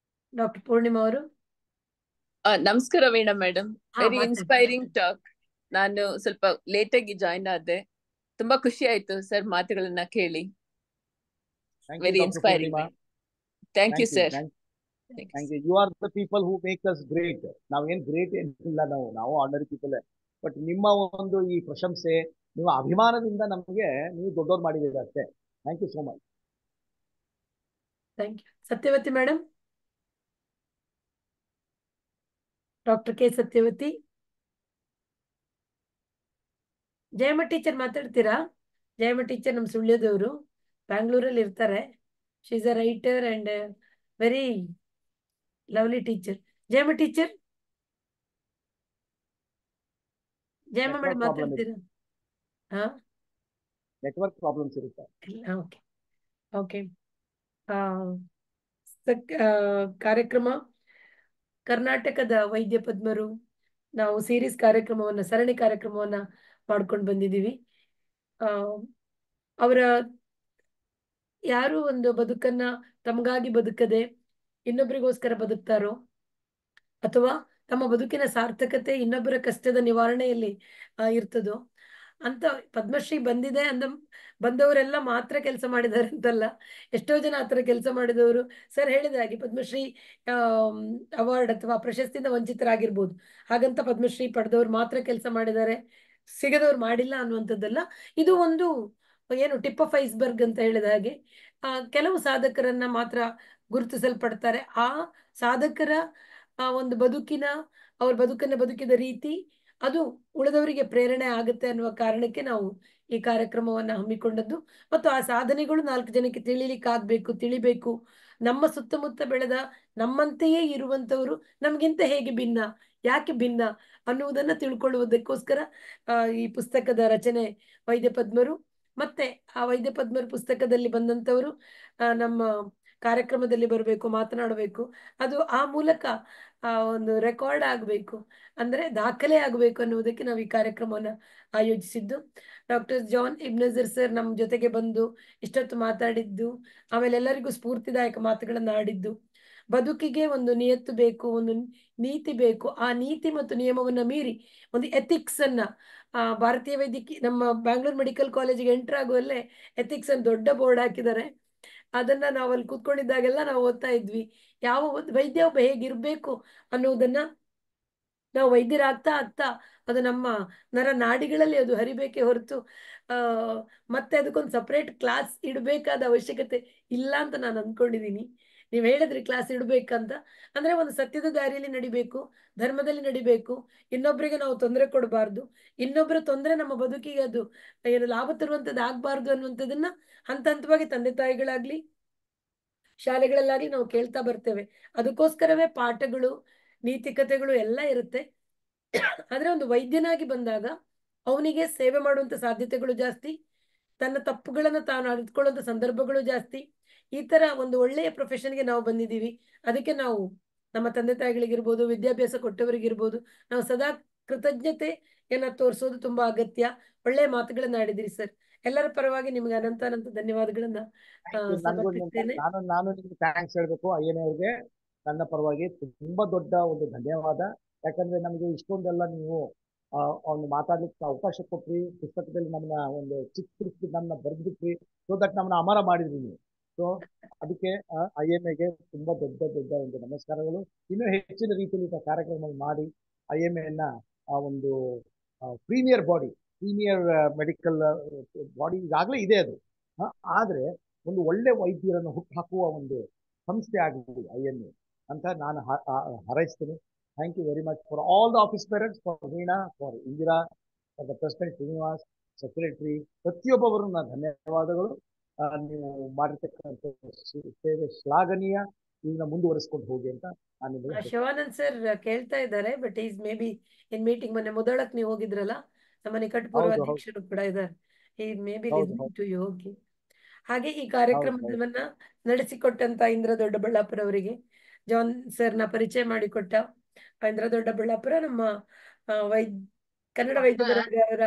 ಡಾಕ್ಟರ್ ಪೂರ್ಣಿಮಾ ಅವರು ಆ, ನಮಸ್ಕಾರ ವೀಣಾ ಮೇಡಮ್ ಹಾ, ವೆರಿ ಮಾತಾಡಿ. ಇನ್ಸ್ಪೈರಿಂಗ್ ಟಾಕ್ ನಾನು ಸ್ವಲ್ಪ ಲೇಟ್ ಆಗಿ ಜಾಯಿನ್ ಆದೆ ತುಂಬಾ ಖುಷಿ ಆಯ್ತು ಸರ್ ಮಾತುಗಳನ್ನ ಕೇಳಿ Thank you, very Dr. Inspiring Purnima. Thank you sir Thank Thank you. You are the people who make us great. ನಾವೇನ್ ಗ್ರೇಟ್ ಏನಿಲ್ಲ ನಾವು ನಾವು ಆರ್ಡಿನರಿ ಪೀಪಲ್ ಬಟ್ ನಿಮ್ಮ ಒಂದು ಈ ಪ್ರಶಂಸೆ ನಿಮ್ಮ ಅಭಿಮಾನದಿಂದ ನಮಗೆ ನೀವು ದೊಡ್ಡವ್ರು ಮಾಡಿದ್ದೀರಿ ಅಷ್ಟೇ thank you so much thank you Satyavathi madam doctor K Satyavathi Jayamma teacher ಮಾತಾಡ್ತೀರಾ ಜಯಮ್ಮ ಟೀಚರ್ ನಮ್ಮ ಸುಳ್ಯದವರು ಬ್ಯಾಂಗ್ಳೂರಲ್ಲಿ ಇರ್ತಾರೆ she is a writer and very lovely teacher Jayamma teacher Jayamma Network madam problem ಇದೆ. ಮಾತಾಡ್ತೀರಾ ಹಾ ನೆಟ್ವರ್ಕ್ ಪ್ರಾಬ್ಲಮ್ಸ್ ಇರುತ್ತೆ ಓಕೆ ಓಕೆ ಕಾರ್ಯಕ್ರಮ ಕರ್ನಾಟಕದ ವೈದ್ಯ ಪದ್ಮರು ನಾವು ಸೀರೀಸ್ ಕಾರ್ಯಕ್ರಮವನ್ನ ಸರಣಿ ಕಾರ್ಯಕ್ರಮವನ್ನ ಮಾಡ್ಕೊಂಡು ಬಂದಿದ್ದೀವಿ ಆ ಅವರ ಯಾರು ಒಂದು ಬದುಕನ್ನ ತಮಗಾಗಿ ಬದುಕದೆ ಇನ್ನೊಬ್ಬರಿಗೋಸ್ಕರ ಬದುಕ್ತಾರೋ ಅಥವಾ ತಮ್ಮ ಬದುಕಿನ ಸಾರ್ಥಕತೆ ಇನ್ನೊಬ್ಬರ ಕಷ್ಟದ ನಿವಾರಣೆಯಲ್ಲಿ ಆ, ಇರ್ತದೋ ಅಂತ ಪದ್ಮಶ್ರೀ ಬಂದಿದೆ ಅಂದ ಬಂದವರೆಲ್ಲ ಮಾತ್ರ ಕೆಲಸ ಮಾಡಿದ್ದಾರೆ ಅಂತಲ್ಲ ಎಷ್ಟೋ ಜನ ಆತರ ಕೆಲಸ ಮಾಡಿದವರು ಸರ್ ಹೇಳಿದ ಹಾಗೆ ಪದ್ಮಶ್ರೀ ಅವಾರ್ಡ್ ಅಥವಾ ಪ್ರಶಸ್ತಿಯಿಂದ ವಂಚಿತರಾಗಿರ್ಬೋದು ಹಾಗಂತ ಪದ್ಮಶ್ರೀ ಪಡೆದವ್ರು ಮಾತ್ರ ಕೆಲಸ ಮಾಡಿದ್ದಾರೆ ಸಿಗದವ್ರು ಮಾಡಿಲ್ಲ ಅನ್ನುವಂಥದ್ದಲ್ಲ ಇದು ಒಂದು ಏನು ಟಿಪ್ ಆಫ್ ಐಸ್ಬರ್ಗ್ ಅಂತ ಹೇಳಿದ ಹಾಗೆ ಆ, ಕೆಲವು ಸಾಧಕರನ್ನ ಮಾತ್ರ ಗುರುತಿಸಲ್ಪಡ್ತಾರೆ ಆ ಸಾಧಕರ ಆ ಒಂದು ಬದುಕಿನ ಅವ್ರ ಬದುಕನ್ನ ಬದುಕಿದ ರೀತಿ ಅದು ಉಳಿದವರಿಗೆ ಪ್ರೇರಣೆ ಆಗುತ್ತೆ ಅನ್ನುವ ಕಾರಣಕ್ಕೆ ನಾವು ಈ ಕಾರ್ಯಕ್ರಮವನ್ನ ಹಮ್ಮಿಕೊಂಡದ್ದು ಮತ್ತು ಆ ಸಾಧನೆಗಳು ನಾಲ್ಕು ಜನಕ್ಕೆ ತಿಳಿಲಿಕ್ಕಾಗ್ಬೇಕು ತಿಳಿಬೇಕು ನಮ್ಮ ಸುತ್ತಮುತ್ತ ಬೆಳೆದ ನಮ್ಮಂತೆಯೇ ಇರುವಂತವರು ನಮ್ಗಿಂತ ಹೇಗೆ ಭಿನ್ನ ಯಾಕೆ ಭಿನ್ನ ಅನ್ನುವುದನ್ನ ತಿಳ್ಕೊಳ್ಳುವುದಕ್ಕೋಸ್ಕರ ಆ, ಈ ಪುಸ್ತಕದ ರಚನೆ ವೈದ್ಯ ಪದ್ಮರು ಮತ್ತೆ ಆ ವೈದ್ಯ ಪದ್ಮರು ಪುಸ್ತಕದಲ್ಲಿ ಬಂದಂತವರು ಆ, ನಮ್ಮ ಕಾರ್ಯಕ್ರಮದಲ್ಲಿ ಬರಬೇಕು ಮಾತನಾಡಬೇಕು ಅದು ಆ ಮೂಲಕ ಆ ಒಂದು ರೆಕಾರ್ಡ್ ಆಗಬೇಕು ಅಂದ್ರೆ ದಾಖಲೆ ಆಗಬೇಕು ಅನ್ನುವುದಕ್ಕೆ ನಾವು ಈ ಕಾರ್ಯಕ್ರಮವನ್ನ ಆಯೋಜಿಸಿದ್ದು ಡಾಕ್ಟರ್ ಜಾನ್ ಇಬ್ನಜರ್ ಸರ್ ನಮ್ಮ ಜೊತೆಗೆ ಬಂದು ಇಷ್ಟೊತ್ತು ಮಾತಾಡಿದ್ದು ಆಮೇಲೆ ಎಲ್ಲರಿಗೂ ಸ್ಫೂರ್ತಿದಾಯಕ ಮಾತುಗಳನ್ನ ಆಡಿದ್ದು ಬದುಕಿಗೆ ಒಂದು ನಿಯತ್ತು ಬೇಕು ಒಂದು ನೀತಿ ಬೇಕು ಆ ನೀತಿ ಮತ್ತು ನಿಯಮವನ್ನ ಮೀರಿ ಒಂದು ಎಥಿಕ್ಸ್ ಅನ್ನ ಆ ಭಾರತೀಯ ವೈದ್ಯಕೀಯ ನಮ್ಮ ಬ್ಯಾಂಗ್ಳೂರ್ ಮೆಡಿಕಲ್ ಕಾಲೇಜಿಗೆ ಎಂಟರ್ ಆಗುವಲ್ಲೇ ಎಥಿಕ್ಸ್ ಅನ್ನು ದೊಡ್ಡ ಬೋರ್ಡ್ ಹಾಕಿದ್ದಾರೆ ಅದನ್ನ ನಾವು ಅಲ್ಲಿ ಕೂತ್ಕೊಂಡಿದ್ದಾಗೆಲ್ಲ ನಾವು ಓದ್ತಾ ಇದ್ವಿ ಯಾವ ಒಂದು ವೈದ್ಯ ಒಬ್ಬ ಹೇಗಿರ್ಬೇಕು ಅನ್ನುವುದನ್ನ ನಾವು ವೈದ್ಯರಾಗ್ತಾ ಆಗ್ತಾ ಅದು ನಮ್ಮ ನರ ನಾಡಿಗಳಲ್ಲಿ ಅದು ಹರಿಬೇಕೇ ಹೊರತು ಆ ಮತ್ತೆ ಅದಕ್ಕೊಂದು ಸಪರೇಟ್ ಕ್ಲಾಸ್ ಇಡಬೇಕಾದ ಅವಶ್ಯಕತೆ ಇಲ್ಲ ಅಂತ ನಾನು ಅಂದ್ಕೊಂಡಿದ್ದೀನಿ ನೀವು ಹೇಳಿದ್ರಿ ಕ್ಲಾಸ್ ಇಡ್ಬೇಕಂತ ಅಂದ್ರೆ ಒಂದು ಸತ್ಯದ ದಾರಿಯಲ್ಲಿ ನಡಿಬೇಕು ಧರ್ಮದಲ್ಲಿ ನಡಿಬೇಕು ಇನ್ನೊಬ್ಬರಿಗೆ ನಾವು ತೊಂದರೆ ಕೊಡಬಾರ್ದು ಇನ್ನೊಬ್ಬರ ತೊಂದರೆ ನಮ್ಮ ಬದುಕಿಗೆ ಅದು ಏನು ಲಾಭ ತರುವಂತದ್ದು ಆಗ್ಬಾರ್ದು ಅನ್ನುವಂಥದ್ದನ್ನ ಹಂತ ಹಂತವಾಗಿ ತಂದೆ ತಾಯಿಗಳಾಗ್ಲಿ ಶಾಲೆಗಳಲ್ಲಾಗ್ಲಿ ನಾವು ಕೇಳ್ತಾ ಬರ್ತೇವೆ ಅದಕ್ಕೋಸ್ಕರವೇ ಪಾಠಗಳು ನೀತಿಕತೆಗಳು ಎಲ್ಲ ಇರುತ್ತೆ ಆದ್ರೆ ಒಂದು ವೈದ್ಯನಾಗಿ ಬಂದಾಗ ಅವನಿಗೆ ಸೇವೆ ಮಾಡುವಂತ ಸಾಧ್ಯತೆಗಳು ಜಾಸ್ತಿ ತನ್ನ ತಪ್ಪುಗಳನ್ನ ತಾನು ಅರಿತುಕೊಳ್ಳುವಂತ ಸಂದರ್ಭಗಳು ಜಾಸ್ತಿ ಈ ತರ ಒಂದು ಒಳ್ಳೆಯ ಪ್ರೊಫೆಷನ್ಗೆ ನಾವು ಬಂದಿದ್ದೀವಿ ಅದಕ್ಕೆ ನಾವು ನಮ್ಮ ತಂದೆ ತಾಯಿಗಳಿಗಿರ್ಬೋದು ವಿದ್ಯಾಭ್ಯಾಸ ಕೊಟ್ಟವರಿಗಿರ್ಬೋದು ನಾವು ಸದಾ ಕೃತಜ್ಞತೆಯನ್ನ ತೋರಿಸೋದು ತುಂಬಾ ಅಗತ್ಯ ಒಳ್ಳೆಯ ಮಾತುಗಳನ್ನ ಆಡಿದಿರಿ ಸರ್ ಎಲ್ಲರ ಪರವಾಗಿ ನಿಮ್ಗೆ ಅನಂತ ಅನಂತ ಧನ್ಯವಾದಗಳನ್ನ ಆ, ನನಗೂ ಸಮರ್ಪಿಸ್ತೇನೆ ನಾನು ನಾನು ನಿಮ್ಗೆ ಥ್ಯಾಂಕ್ಸ್ ಹೇಳ್ಬೇಕು ಅಯ್ಯನ ಅವ್ರಿಗೆ ನನ್ನ ಪರವಾಗಿ ತುಂಬಾ ದೊಡ್ಡ ಒಂದು ಧನ್ಯವಾದ ಯಾಕಂದ್ರೆ ನಮಗೆ ಇಷ್ಟೊಂದೆಲ್ಲ ನೀವು ಆ, ಒಂದು ಮಾತಾಡ್ಲಿಕ್ಕೆ ಅವಕಾಶ ಕೊಟ್ರಿ ಪುಸ್ತಕದಲ್ಲಿ ನಮ್ಮನ್ನ ಒಂದು ಚಿತ್ರಿಸಿ ನಮ್ಮನ್ನ ಬರೆದ್ಬಿಟ್ರಿ ಸೊ ದಟ್ ನಮ್ಮನ್ನ ಅಮರ ಮಾಡಿದ್ರಿ ನೀವು ಸೊ ಅದಕ್ಕೆ ಐ ಎಮ್ ಎಗೆ ತುಂಬಾ ದೊಡ್ಡ ದೊಡ್ಡ ಒಂದು ನಮಸ್ಕಾರಗಳು ಇನ್ನೂ ಹೆಚ್ಚಿನ ರೀತಿಯಲ್ಲಿ ಇಂಥ ಕಾರ್ಯಕ್ರಮ ಮಾಡಿ ಐ ಎಮ್ ಎನ್ನ ಆ ಒಂದು premier body premier medical body ಈಗಾಗಲೇ ಇದೆ ಅದು ಆ, ಆದ್ರೆ ಒಂದು ಒಳ್ಳೆ ವೈದ್ಯರನ್ನು ಹುಟ್ಟುಹಾಕುವ ಒಂದು ಸಂಸ್ಥೆ ಆಗಿದೆ ಐ ಎನ್ ಎ ಅಂತ ನಾನು ಹ- ಆ- ಹಾರೈಸ್ತೀನಿ thank you very much for all the office parents for Veena for Indira for the president Srinivas secretary ಪ್ರತಿಯೊಬ್ಬವರು ನನ್ನ ಧನ್ಯವಾದಗಳು ಆ, ನೀವು ಮಾಡಿರ್ತಕ್ಕಂಥ ಸೇ- ಸೇವೆ ಶ್ಲಾಘನೀಯ ಇದನ್ನ ಮುಂದುವರಿಸ್ಕೊಂಡು ಹೋಗಿ ಅಂತ ನಾನು ನಿಮಗೆ ಆ, ಶಿವಾನಂದ್ ಸರ್ ಕೇಳ್ತಾ ಇದ್ದಾರೆ but is maybe in meeting ಮೊನ್ನೆ ಮೊದಲಕ್ ನೀವು ಹೋಗಿದ್ರಲ್ಲ ನಮ್ಮ ನಿಕಟಪೂರ್ವ ಹೌದು, ಹೌದು. ಅಧ್ಯಕ್ಷರು ಕೂಡ ಇದ್ದಾರೆ ಈ ಮೇ ಬಿ ಹೌದು, ಲಿಸ್ನಿಂಗ್ ಹೌದು. ಟು ಯು ಹೋಗಿ ಹಾಗೆ ಈ ಕಾರ್ಯಕ್ರಮವನ್ನ ನಡೆಸಿಕೊಟ್ಟಂತ ಇಂದ್ರ ದೊಡ್ಡಬಳ್ಳಾಪುರ ಅವರಿಗೆ ಜಾನ್ ಸರ್ನ ಪರಿಚಯ ಮಾಡಿಕೊಟ್ಟ ಆ ಇಂದ್ರ ದೊಡ್ಡಬಳ್ಳಾಪುರ ನಮ್ಮ ಆ, ವೈದ್ ಕನ್ನಡ ವೈದ್ಯ ಬರಹಗಾರರ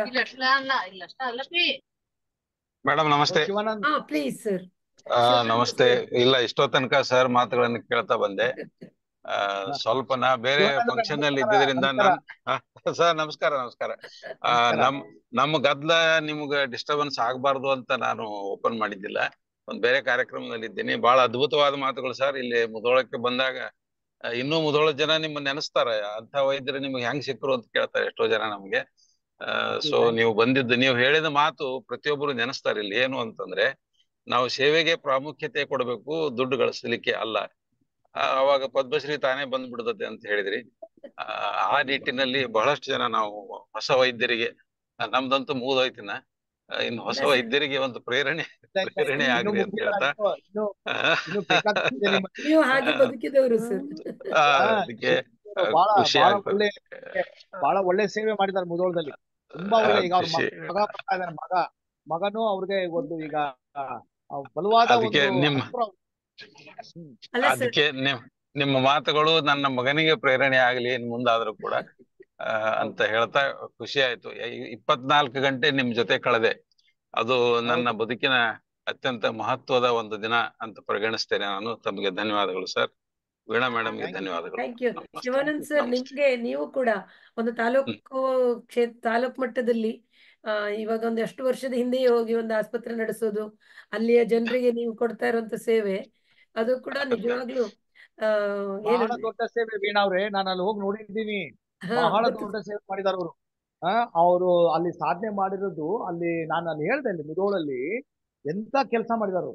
ಮೇಡಮ್ ನಮಸ್ತೆ ಶಿವಾನಂದ್ ಹಾ ಪ್ಲೀಸ್ ಸರ್ ಆ, ನಮಸ್ತೆ ಇಲ್ಲ ಇಷ್ಟೋ ತನಕ ಸರ್ ಮಾತುಗಳನ್ನು ಕೇಳ್ತಾ ಬಂದೆ ಆ, ಸ್ವಲ್ಪ ನಾ ಬೇರೆ ಶಿವಾನಂದ ಫಂಕ್ಷನ್ ಅಲ್ಲಿ ನಮಸ್ಕಾರ, ಇದ್ದಿದ್ರಿಂದ ನಮಸ್ಕಾರ. ನನ್ ಸರ್ ನಮಸ್ಕಾರ ನಮಸ್ಕಾರ ಆ, ನಮಸ್ಕಾರ. ನಮ್ ನಮ್ಮ ಗದ್ಲ ನಿಮ್ಗ ಡಿಸ್ಟರ್ಬೆನ್ಸ್ ಆಗ್ಬಾರ್ದು ಅಂತ ನಾನು ಓಪನ್ ಮಾಡಿದ್ದಿಲ್ಲ ಒಂದ್ ಬೇರೆ ಕಾರ್ಯಕ್ರಮದಲ್ಲಿ ಇದ್ದೀನಿ ಬಹಳ ಅದ್ಭುತವಾದ ಮಾತುಗಳು ಸರ್ ಇಲ್ಲಿ ಮುದೋಳಕ್ಕೆ ಬಂದಾಗ ಆ, ಇನ್ನೂ ಮುದೋಳ ಜನ ನಿಮ್ಮನ್ನ ನೆನೆಸ್ತಾರೆ ಅಂತ ವೈದ್ಯರು ನಿಮ್ಗೆ ಹೆಂಗ್ ಸಿಕ್ಕರು ಅಂತ ಕೇಳ್ತಾರೆ ಎಷ್ಟೋ ಜನ ನಮ್ಗೆ ಸೊ ನೀವು ಬಂದಿದ್ದು ನೀವು ಹೇಳಿದ ಮಾತು ಪ್ರತಿಯೊಬ್ಬರು ನೆನೆಸ್ತಾರೆ ಇಲ್ಲಿ ಏನು ಅಂತಂದ್ರೆ ನಾವು ಸೇವೆಗೆ ಪ್ರಾಮುಖ್ಯತೆ ಕೊಡಬೇಕು ದುಡ್ಡು ಗಳಿಸ್ಲಿಕ್ಕೆ ಅಲ್ಲ ಆ, ಅವಾಗ ಪದ್ಮಶ್ರೀ ತಾನೇ ಬಂದ್ಬಿಡ್ತದೆ ಅಂತ ಹೇಳಿದ್ರಿ ಆ, ಆ ನಿಟ್ಟಿನಲ್ಲಿ ಬಹಳಷ್ಟು ಜನ ನಾವು ಹೊಸ ವೈದ್ಯರಿಗೆ ಆ, ನಮ್ದಂತೂ ಮುಗಿದೋಯ್ತಿನ ಇನ್ನು ಹೊಸ ಇಲ್ಲ ಸರ್. ವೈದ್ಯರಿಗೆ ಒಂದು ಪ್ರೇರಣೆ ಪ್ರೇರಣೆ ಇನ್ನು ಆಗ್ಲಿ ಅಂತ ಮುಗಿದಿಲ್ಲ, ಹೇಳ್ತಾ ಇನ್ನು- ಇನ್ನು- ಇನ್ನು ಬೇಕಾದಷ್ಟಿದೆ ನಿಮ್ಮ ನೀವು ಹಾಗೆ ಬದುಕಿದವರು ಸರ್ ಆ, ಹಾ, ಅದಕ್ಕೆ ಆ, ಬಹಳ ಖುಷಿ ಬಹಳ ಆಗ್ತದೆ ಒಳ್ಳೆ ಬಹಳ ಒಳ್ಳೆ ಸೇವೆ ಮಾಡಿದ್ದಾರೆ ಮುಧೋಳದಲ್ಲಿ ತುಂಬಾ ಒಳ್ಳೆ ಈಗ ಅವ್ರ ಖುಷಿ. ಮಗ ಬರ್ತಾ ಇದ್ದಾನೆ ಮಗ ಮಗನು ಅವ್ರಿಗೆ ಒಂದು ಈಗ ಆ, ಆ, ಬಲವಾದ ಅದಕ್ಕೆ ಒಂದು ನಿಮ್ಮ ಅಸ್ತ್ರ- ಹ್ಮ್. ಅಲ್ಲ ಸರ್ ಅದಕ್ಕೆ ನಿಮ್ ನಿಮ್ಮ ಮಾತುಗಳು ನನ್ನ ಮಗನಿಗೆ ಪ್ರೇರಣೆ ಆಗ್ಲಿ ಇನ್ ಮುಂದಾದ್ರೂ ಕೂಡ ಆ, ಅಂತ ಹೇಳ್ತಾ ಖುಷಿ ಆಯ್ತು ಇ- ಇಪ್ಪತ್ನಾಲ್ಕು ಗಂಟೆ ನಿಮ್ ಜೊತೆ ಕಳೆದೆ ಅದು ನನ್ನ ಬದುಕಿನ ಅತ್ಯಂತ ಮಹತ್ವದ ಒಂದು ದಿನ ಅಂತ ಪರಿಗಣಿಸ್ತೇನೆ ನಾನು ತಮಗೆ ಧನ್ಯವಾದಗಳು ಸರ್ ವೀಣಾ ಮೇಡಮ್ಗೆ Thank you. ಧನ್ಯವಾದಗಳು ಥ್ಯಾಂಕ್ ಯು ನಮಸ್ತೆ. ಶಿವಾನಂದ್ ಸರ್ ನಮಸ್ತೆ. ನಿಮ್ಗೆ ನೀವು ಕೂಡ ಒಂದು ತಾಲೂಕು ಕ್ಷೇತ್ರ ತಾಲೂಕು ಮಟ್ಟದಲ್ಲಿ ಆ, ಇವಾಗ ಒಂದು ಎಷ್ಟು ವರ್ಷದ ಹಿಂದೆಯೇ ಹೋಗಿ ಒಂದು ಆಸ್ಪತ್ರೆ ನಡೆಸೋದು ಅಲ್ಲಿಯ ಜನರಿಗೆ ನೀವು ಕೊಡ್ತಾ ಇರುವಂತ ಸೇವೆ ಅದು ಕೂಡ ನಿಜವಾಗ್ಲೂ ಆ ಏನು ಬಹಳ ದೊಡ್ಡ ಸೇವೆ ವೀಣಾ ಅವ್ರೆ ನಾನು ಅಲ್ಲಿ ಹೋಗಿ ನೋಡಿದ್ದೀನಿ ಹಾ, ಬಹಳ ಗೊತ್ತು. ದೊಡ್ಡ ಸೇವೆ ಮಾಡಿದಾರೆ ಅವರು ಅವರು ಅಲ್ಲಿ ಸಾಧನೆ ಮಾಡಿರೋದು ಅಲ್ಲಿ ನಾನು ಅಲ್ಲಿ ಹೇಳ್ದೆ ಅಲ್ಲಿ ಮುಧೋಳಲ್ಲಿ ಎಂತ ಕೆಲಸ ಮಾಡಿದಾರು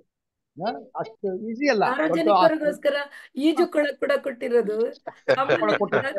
ಅಷ್ಟು ಈಸಿ ಅಲ್ಲ ದೊಡ್ಡ ಸಾರ್ವಜನಿಕರಿಗೋಸ್ಕರ ಈಜು ಕೊಳ ಕೂಡ ಕೊಟ್ಟಿರೋದು ಸಾಮಾನ್ಯ ಕೊಟ್ಟಿದ್ದಾರೆ.